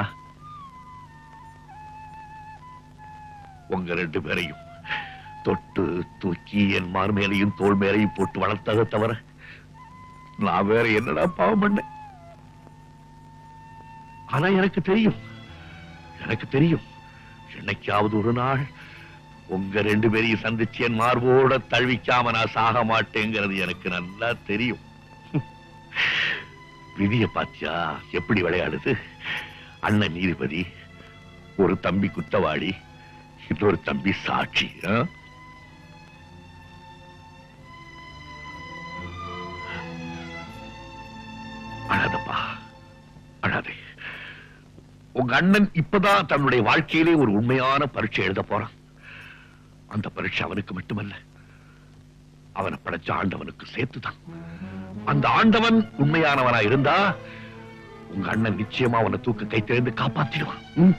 உங்க ரெண்டு பேரையும் தொட்டு தூக்கி என் மார் மேலையும் தோள் மேலையும் போட்டு வளர்த்ததை தவிர நான் வேற என்னடா பாவம் பண்ணேன் ஆனா எனக்கு தெரியும் எனக்கு தெரியும் என்னைக்காவது ஒரு நாள் உங்க ரெண்டு பேரையும் சந்திச்சு என் மார்போட தழுவிக்காம நான் சாக மாட்டேங்கிறது எனக்கு நல்லா தெரியும் விதிய பாத்தியா எப்படி விளையாடுது அண்ணன் நீதிபதி ஒரு தம்பி குத்தவாளி இன்னொரு தம்பி சாட்சி ஆ? அழாதப்பா அழாதே உங்க அண்ணன் இப்பதான் தன்னுடைய வாழ்க்கையிலே ஒரு உண்மையான பரீட்சை எழுத போறான் அந்த பரீட்சை அவனுக்கு மட்டுமல்ல அவனை படைச்ச ஆண்டவனுக்கு சேர்த்துதான் அந்த ஆண்டவன் உண்மையானவனா இருந்தா உங்க அண்ணன் நிச்சயமா அவனை தூக்க கை திறந்து காப்பாத்திடுவான் ம்?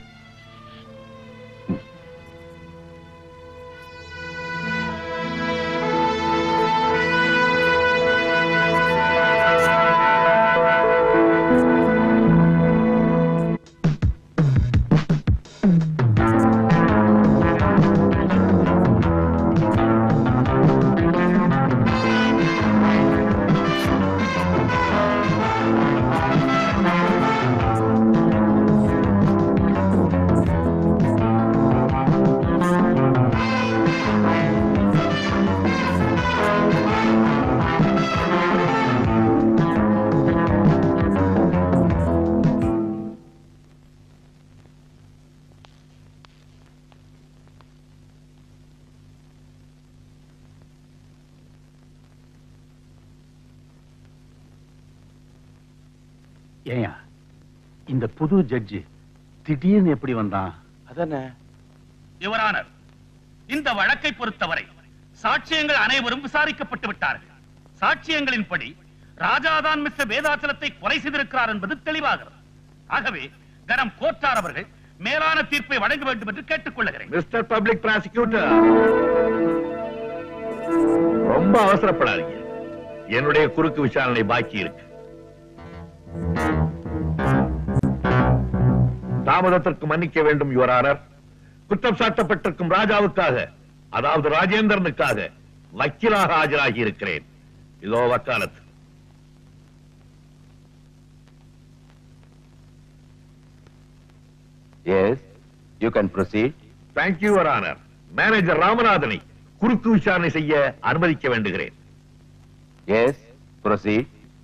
ஏயா இந்த புது ஜட்ஜி திடீர்னு எப்படி வந்தான் அதானே யுவரானர் இந்த வழக்கை பொறுத்தவரை சாட்சியங்கள் அனைவரும் விசாரிக்கப்பட்டு விட்டார்கள் சாட்சியங்களின்படி ராஜாதான் மிஸ்டர் வேதாச்சலத்தை கொலை செய்திருக்கிறார் என்பது தெளிவாகிறது ஆகவே கனம் கோட்டார் அவர்கள் மேலான தீர்ப்பை வழங்க வேண்டும் என்று கேட்டுக்கொள்கிறேன் மிஸ்டர் பப்ளிக் ப்ராசிக்யூட்டர் ரொம்ப அவசரப்படாதீங்க என்னுடைய குறுக்கு விசாரணை பாக்கி இருக்கு தாமதத்திற்கு மன்னிக்க வேண்டும் யுவரானர் குற்றம் சாட்டப்பட்டிருக்கும் ராஜாவுக்காக அதாவது ராஜேந்திரனுக்காக வக்கீலாக ஆஜராகி இருக்கிறேன் இதோ வக்காலத்து Yes, you can proceed. Thank you your honour manager ராமநாதனை குறுக்கு விசாரணை செய்ய அனுமதிக்க வேண்டுகிறேன் Yes, proceed.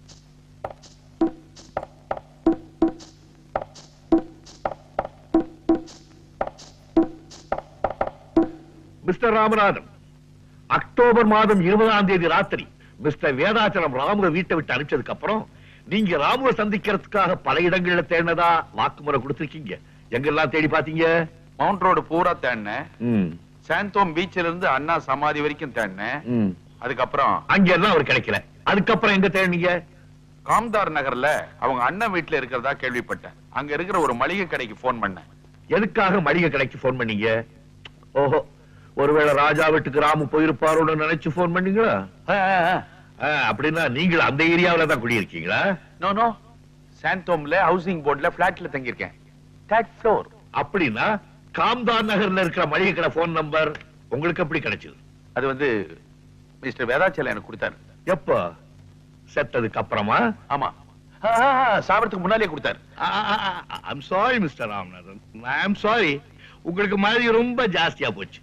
Mister Ramanathan October மாதம் இருபதாம் தேதி ராத்திரி மிஸ்டர் வேதாச்சலம் ராமுக வீட்டை விட்டு அனுப்பிச்சதுக்கு அப்புறம் நீங்க ராமுக சந்திக்கிறதுக்காக பல இடங்கள்ல தேடினதா வாக்குமூலை கொடுத்திருக்கீங்க எங்கெல்லாம் தேடி பாத்தீங்க மவுண்ட் ரோடு பூரா தேடினேன் சாந்தோம் பீச்ல இருந்து அண்ணா சமாதி வரைக்கும் தேடினேன் அதுக்கப்புறம் அங்கெல்லாம் அவர் கிடைக்கல அதுக்கப்புறம் எங்க தேடினீங்க காம்தார் நகர்ல அவங்க அண்ணன் வீட்டுல இருக்கிறதா கேள்விப்பட்டேன் அங்க இருக்கிற ஒரு மளிகை கடைக்கு போன் பண்ணேன் எதுக்காக மளிகை கடைக்கு போன் பண்ணீங்க ஓஹோ ஒருவேளை ராஜா வீட்டுக்கு ராமு போயிருப்பாரோன்னு நினைச்சு போன் பண்ணீங்களா ஆ, அப்படின்னா நீங்களும் அந்த ஏரியாவுல தான் குடியிருக்கீங்களா நோ நோ சாந்தோம்ல ஹவுசிங் போர்டுல பிளாட்ல தங்கியிருக்கேன் தேர்ட் ஃப்ளோர் அப்படின்னா காம்தார் நகர்ல இருக்கிற மளிகை கடை போன் நம்பர் உங்களுக்கு எப்படி கிடைச்சது அது வந்து மிஸ்டர் வேதாச்சலம் எனக்கு கொடுத்தாரு எப்போ செத்ததுக்கு அப்புறமா ஆமா ஆ, ஆ, ஆ, சாவறதுக்கு முன்னாலே கொடுத்தாரு I'm sorry mister Ramanathan I'm sorry உங்களுக்கு மாதிரி ரொம்ப ஜாஸ்தியா போச்சு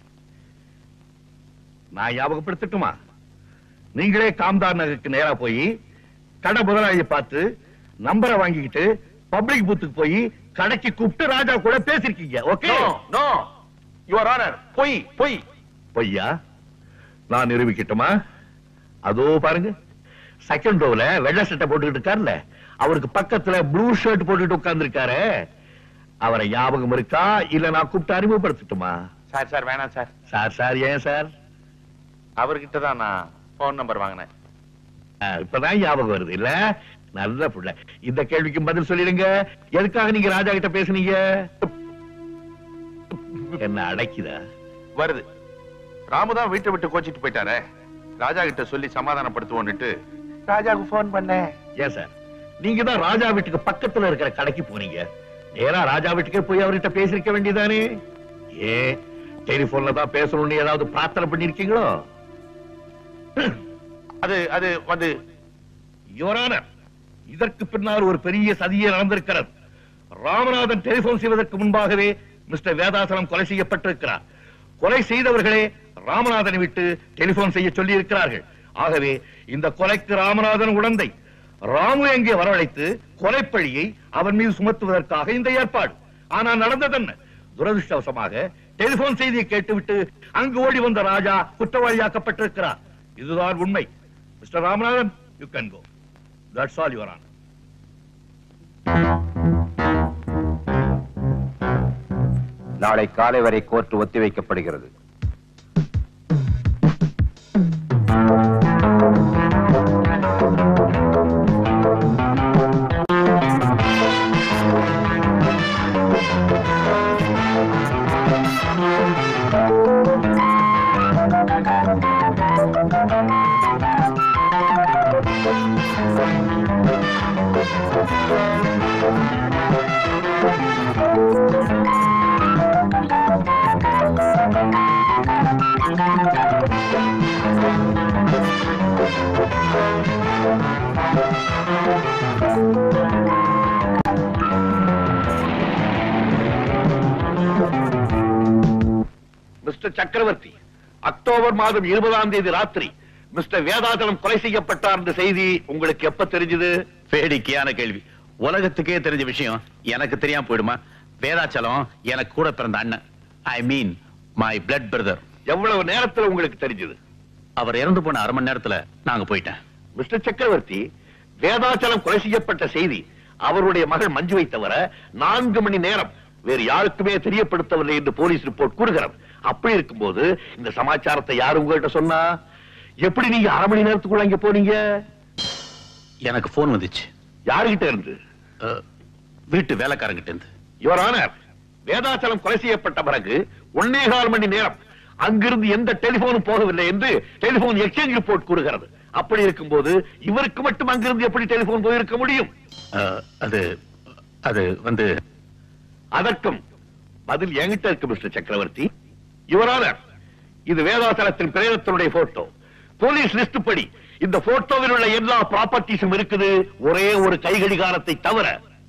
நான் ஞாபகப்படுத்தட்டுமா நீங்களே காம்தார் நகருக்கு நேரா போய் கடை முதலாளியை பார்த்து நம்பரை வாங்கிக்கிட்டு பப்ளிக் பூத்துக்கு போய் கடைக்கு கூப்பிட்டு ராஜா கூட பேசிருக்கீங்க ஓகே நோ யுவர் ஆனர் பொய் பொய் பொய்யா நான் நிரூபிக்கட்டுமா அதோ பாருங்க செகண்ட் ரோல வெள்ளை சட்டை போட்டுக்கிட்டு இருக்காருல்ல அவருக்கு பக்கத்துல ப்ளூ ஷர்ட் போட்டுட்டு உட்கார்ந்து அவரை ஞாபகம் இருக்கா இல்ல நான் கூப்பிட்டு அறிமுகப்படுத்தட்டுமா சார் சார் வேணாம் சார் சார் சார் ஏன் சார் அவர்கிட்ட தான் நான் போன் நம்பர் வாங்கினேன் ஆ, இப்பதான் ஞாபகம் வருது இல்ல நல்ல புள்ள இந்த கேள்விக்கு பதில் சொல்லிடுங்க எதுக்காக நீங்க ராஜா கிட்ட பேசுனீங்க என்ன அடைக்குதா வருது ராமு தான் வீட்டை விட்டு கோச்சிட்டு போயிட்டாரே ராஜா கிட்ட சொல்லி சமாதானப்படுத்துவோன்னுட்டு ராஜாவுக்கு போன் பண்ணேன் ஏன் சார் நீங்க தான் ராஜா வீட்டுக்கு பக்கத்துல இருக்கிற கடைக்கு போனீங்க நேரா ராஜா வீட்டுக்கே போய் அவர்கிட்ட பேசிருக்க வேண்டியதானே ஏ டெலிபோன்ல தான் பேசணும்னு ஏதாவது பிரார்த்தனை பண்ணிருக்கீங்களோ அது அது வந்து யுவரான இதற்கு பின்னால் ஒரு பெரிய சதியே நடந்திருக்கிறது ராமநாதன் டெலிபோன் செய்வதற்கு முன்பாகவே மிஸ்டர் வேதாசலம் கொலை செய்யப்பட்டிருக்கிறார் கொலை செய்தவர்களே ராமநாதனை விட்டு டெலிபோன் செய்ய சொல்லி இருக்கிறார்கள் ஆகவே இந்த கொலைக்கு ராமநாதன் உடந்தை ராமு எங்கே வரவழைத்து கொலைப்பழியை அவன் மீது சுமத்துவதற்காக இந்த ஏற்பாடு ஆனா நடந்ததென்ன துரதிருஷ்டவசமாக டெலிபோன் செய்தியை கேட்டுவிட்டு அங்கு ஓடி வந்த ராஜா குற்றவாளியாக்கப்பட்டிருக்கிறார் இதுதான் உண்மை mister Ramanathan you can go that's all your honour நாளை காலை வரை கோர்ட் ஒத்திவைக்கப்படுகிறது மிஸ்டர் சக்கரவர்த்தி அக்டோபர் மாதம் இருபதாம் தேதி ராத்திரி மிஸ்டர் வேதாச்சலம் கொலை செய்யப்பட்டார் என்ற செய்தி உங்களுக்கு எப்ப தெரிஞ்சது வேடிக்கையான கேள்வி உலகத்துக்கே தெரிஞ்ச விஷயம் எனக்கு தெரியாம போயிடுமா வேதாச்சலம் எனக்கு கூட பிறந்த அண்ணன் I mean my blood brother எவ்வளவு நேரத்துல உங்களுக்கு தெரிஞ்சது அவர் இறந்து போன அரை மணி நேரத்துல நாங்க போயிட்டேன் மிஸ்டர் சக்கரவர்த்தி வேதாச்சலம் கொலை செய்யப்பட்ட செய்தி அவருடைய மகள் மஞ்சுவை தவிர நான்கு மணி நேரம் வேறு யாருக்குமே தெரியப்படுத்தவில்லை என்று போலீஸ் ரிப்போர்ட் கூறுகிறது அப்படி இருக்கும்போது இந்த சமாச்சாரத்தை யாரு உங்ககிட்ட சொன்னா எப்படி நீங்க அரை மணி நேரத்துக்குள்ள அங்க போனீங்க எனக்கு போன் வந்துச்சு யாருகிட்ட இருந்து வீட்டு வேலைக்காரங்கிட்ட இருந்து யுவர் ஆனர் வேதாச்சலம் கொலை செய்யப்பட்ட பிறகு ஒன்னே கால் மணி நேரம் அங்கிருந்து எந்த டெலிபோனும் போகவில்லை என்று டெலிபோன் எக்ஸ்சேஞ்ச் ரிப்போர்ட் கூறுகிறது அப்படி இருக்கும்போது இவருக்கு மட்டும் அங்கிருந்து எப்படி டெலிபோன் போயிருக்க முடியும் அஹ், அது அது வந்து அதற்கும் பதில் என்கிட்ட இருக்கு மிஸ்டர் சக்கரவர்த்தி யுவரான இது வேதாசலத்தின் பிரேதத்தினுடைய போட்டோ போலீஸ் லிஸ்ட் படி இந்த போட்டோவில் உள்ள எல்லா ப்ராப்பர்ட்டிஸும் இருக்குது ஒரே ஒரு கைகடிகாரத்தை தவிர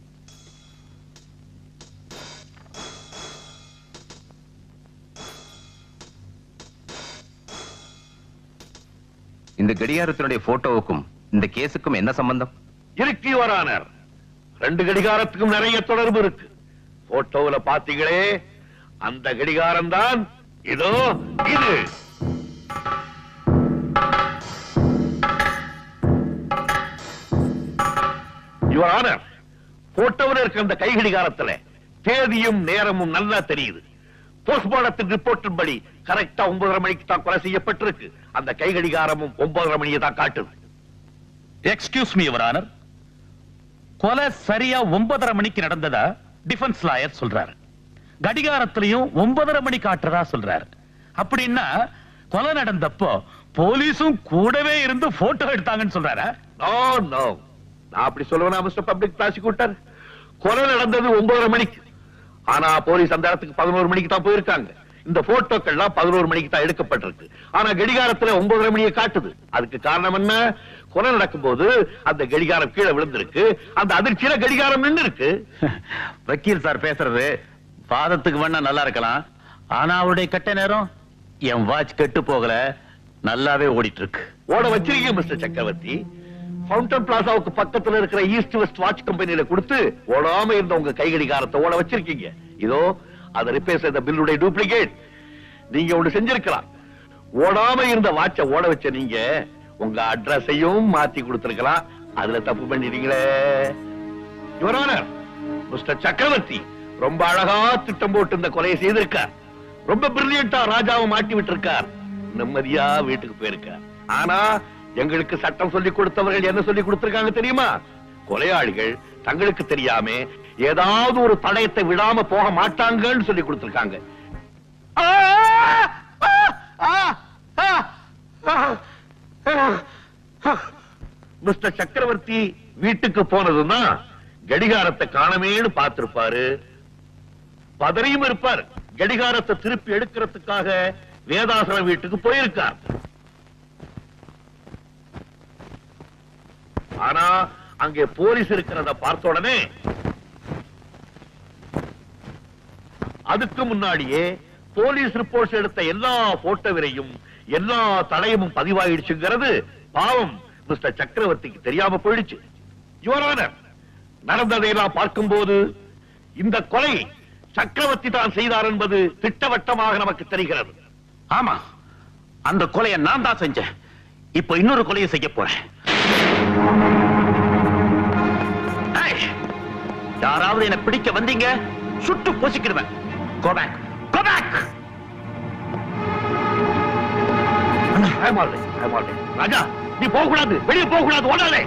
இந்த கடிகாரத்தினுடைய போட்டோவுக்கும் இந்த கேஸுக்கும் என்ன சம்பந்தம் இருக்கு யுவரானர் ரெண்டு கடிகாரத்துக்கும் நிறைய தொடர்பு இருக்கு போட்டோவுல பாத்தீங்களே அந்த கடிகாரம் தான் இதோ இது யுவர் ஆனர் போட்டோவில் இருக்க அந்த கை கடிகாரத்துல தேதியும் நேரமும் நல்லா தெரியுது போஸ்ட்மார்டத்தின் ரிப்போர்ட்டின் படி கரெக்டா ஒன்பதரை மணிக்கு தான் கொலை செய்யப்பட்டிருக்கு அந்த கை கடிகாரமும் ஒன்பதரை மணியை தான் காட்டுது எக்ஸ்கியூஸ் மீ யுவர் ஆனர் கொலை சரியா ஒன்பதரை மணிக்கு நடந்ததா டிஃபென்ஸ் லாயர் சொல்றாரு கடிகாரத்திலையும் ஒன்பதரை மணி காட்டுறதா சொல்றாரு அப்படின்னா கொலை நடந்தப்போ போலீஸும் கூடவே இருந்து போட்டோ எடுத்தாங்கன்னு சொல்றாரா நோ நோ நான் அப்படி சொல்லுவேனா மிஸ்டர் பப்ளிக் ப்ராசிக்யூட்டர் கொலை நடந்தது ஒன்பதரை மணிக்கு ஆனா போலீஸ் அந்த இடத்துக்கு பதினோரு மணிக்கு தான் போயிருக்காங்க இந்த போட்டோக்கள்லாம் பதினோரு மணிக்கு தான் எடுக்கப்பட்டிருக்கு ஆனா கடிகாரத்துல ஒன்பதரை மணியை காட்டுது அதுக்கு காரணம் என்ன கொலை நடக்கும்போது அந்த கடிகாரம் கீழே விழுந்திருக்கு அந்த அதிர்ச்சியில கடிகாரம் நின்று இருக்கு வக்கீல் சார் பேசுறது வாதத்துக்கு வேணா நல்லா இருக்கலாம் ஆனா அவருடைய கட்ட நேரம் என் வாட்ச் கெட்டு போகல நல்லாவே ஓடிட்டு இருக்கு ஓட வச்சிருக்கீங்க மிஸ்டர் சக்கரவர்த்தி ஃபவுண்டன் பிளாசாவுக்கு பக்கத்துல இருக்கிற ஈஸ்ட் வெஸ்ட் வாட்ச் கம்பெனியில கொடுத்து ஓடாம இருந்த உங்க கை கடிகாரத்தை ஓட வச்சிருக்கீங்க இதோ அதை ரிப்பேர் செய்த பில்லுடைய டூப்ளிகேட் நீங்க ஒண்ணு செஞ்சிருக்கலாம் ஓடாம இருந்த வாட்ச ஓட வச்ச நீங்க உங்க அட்ரஸையும் மாத்தி கொடுத்திருக்கலாம் அதுல தப்பு பண்ணிட்டீங்களே யுவரானர் மிஸ்டர் சக்கரவர்த்தி ரொம்ப அழகா திட்டம் போட்டு இந்த கொலையை செய்திருக்கார் ரொம்ப பிரில்லியண்டா ராஜாவை மாட்டி விட்டிருக்கார் நிம்மதியா வீட்டுக்கு போயிருக்கார் ஆனா எங்களுக்கு சட்டம் சொல்லி கொடுத்தவர்கள் என்ன சொல்லி கொடுத்திருக்காங்க தெரியுமா கொலையாளிகள் தங்களுக்கு தெரியாம ஏதாவது ஒரு தடயத்தை விடாம போக மாட்டாங்கன்னு சொல்லி கொடுத்திருக்காங்க மிஸ்டர் சக்கரவர்த்தி வீட்டுக்கு போனதுன்னா கடிகாரத்தை காணமேன்னு பார்த்திருப்பாரு பதறியும் இருப்பார் கடிகாரத்தை திருப்பி எடுக்கிறதுக்காக வேதாசலம் வீட்டுக்கு போயிருக்கார் ஆனா அங்கே போலீஸ் இருக்கிறத பார்த்த உடனே அதுக்கு முன்னாடியே போலீஸ் ரிப்போர்ட்ஸ் எடுத்த எல்லா போட்டோவிலையும் எல்லா தடயமும் பதிவாயிடுச்சுங்கிறது பாவம் மிஸ்டர் சக்கரவர்த்திக்கு தெரியாம போயிடுச்சு யுவரான நடந்ததையெல்லாம் பார்க்கும்போது இந்த கொலை சக்கரவர்த்தி தான் செய்தார் என்பது திட்டவட்டமாக நமக்கு தெரிகிறது ஆமா அந்த கொலையை நான் தான் செஞ்சேன் இப்ப இன்னொரு கொலையை செய்ய போறேன் ஏய், யாராவது என்ன பிடிக்க வந்தீங்க சுட்டு பொசிக்கிடுவேன் கோ பேக் கோ பேக் ராஜா நீ போக கூடாது வெளியே போக கூடாது ஓடாதே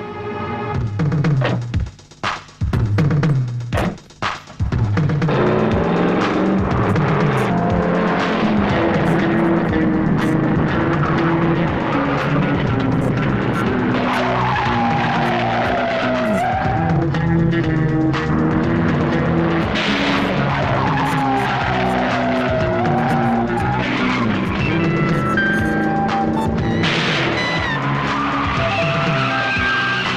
ஆ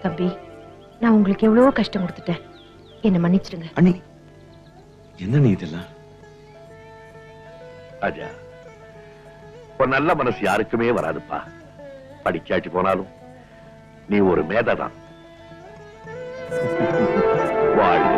தம்பி நான் உங்களுக்கு எவ்வளவோ கஷ்டம் கொடுத்துட்டேன் என்ன மன்னிச்சிடுங்க அண்ணி என்ன நீ இதெல்லாம் ராஜா ஒரு நல்ல மனசு யாருக்குமே வராதுப்பா படிக்காட்டி போனாலும் நீ ஒரு மேதைதான் வாழ்க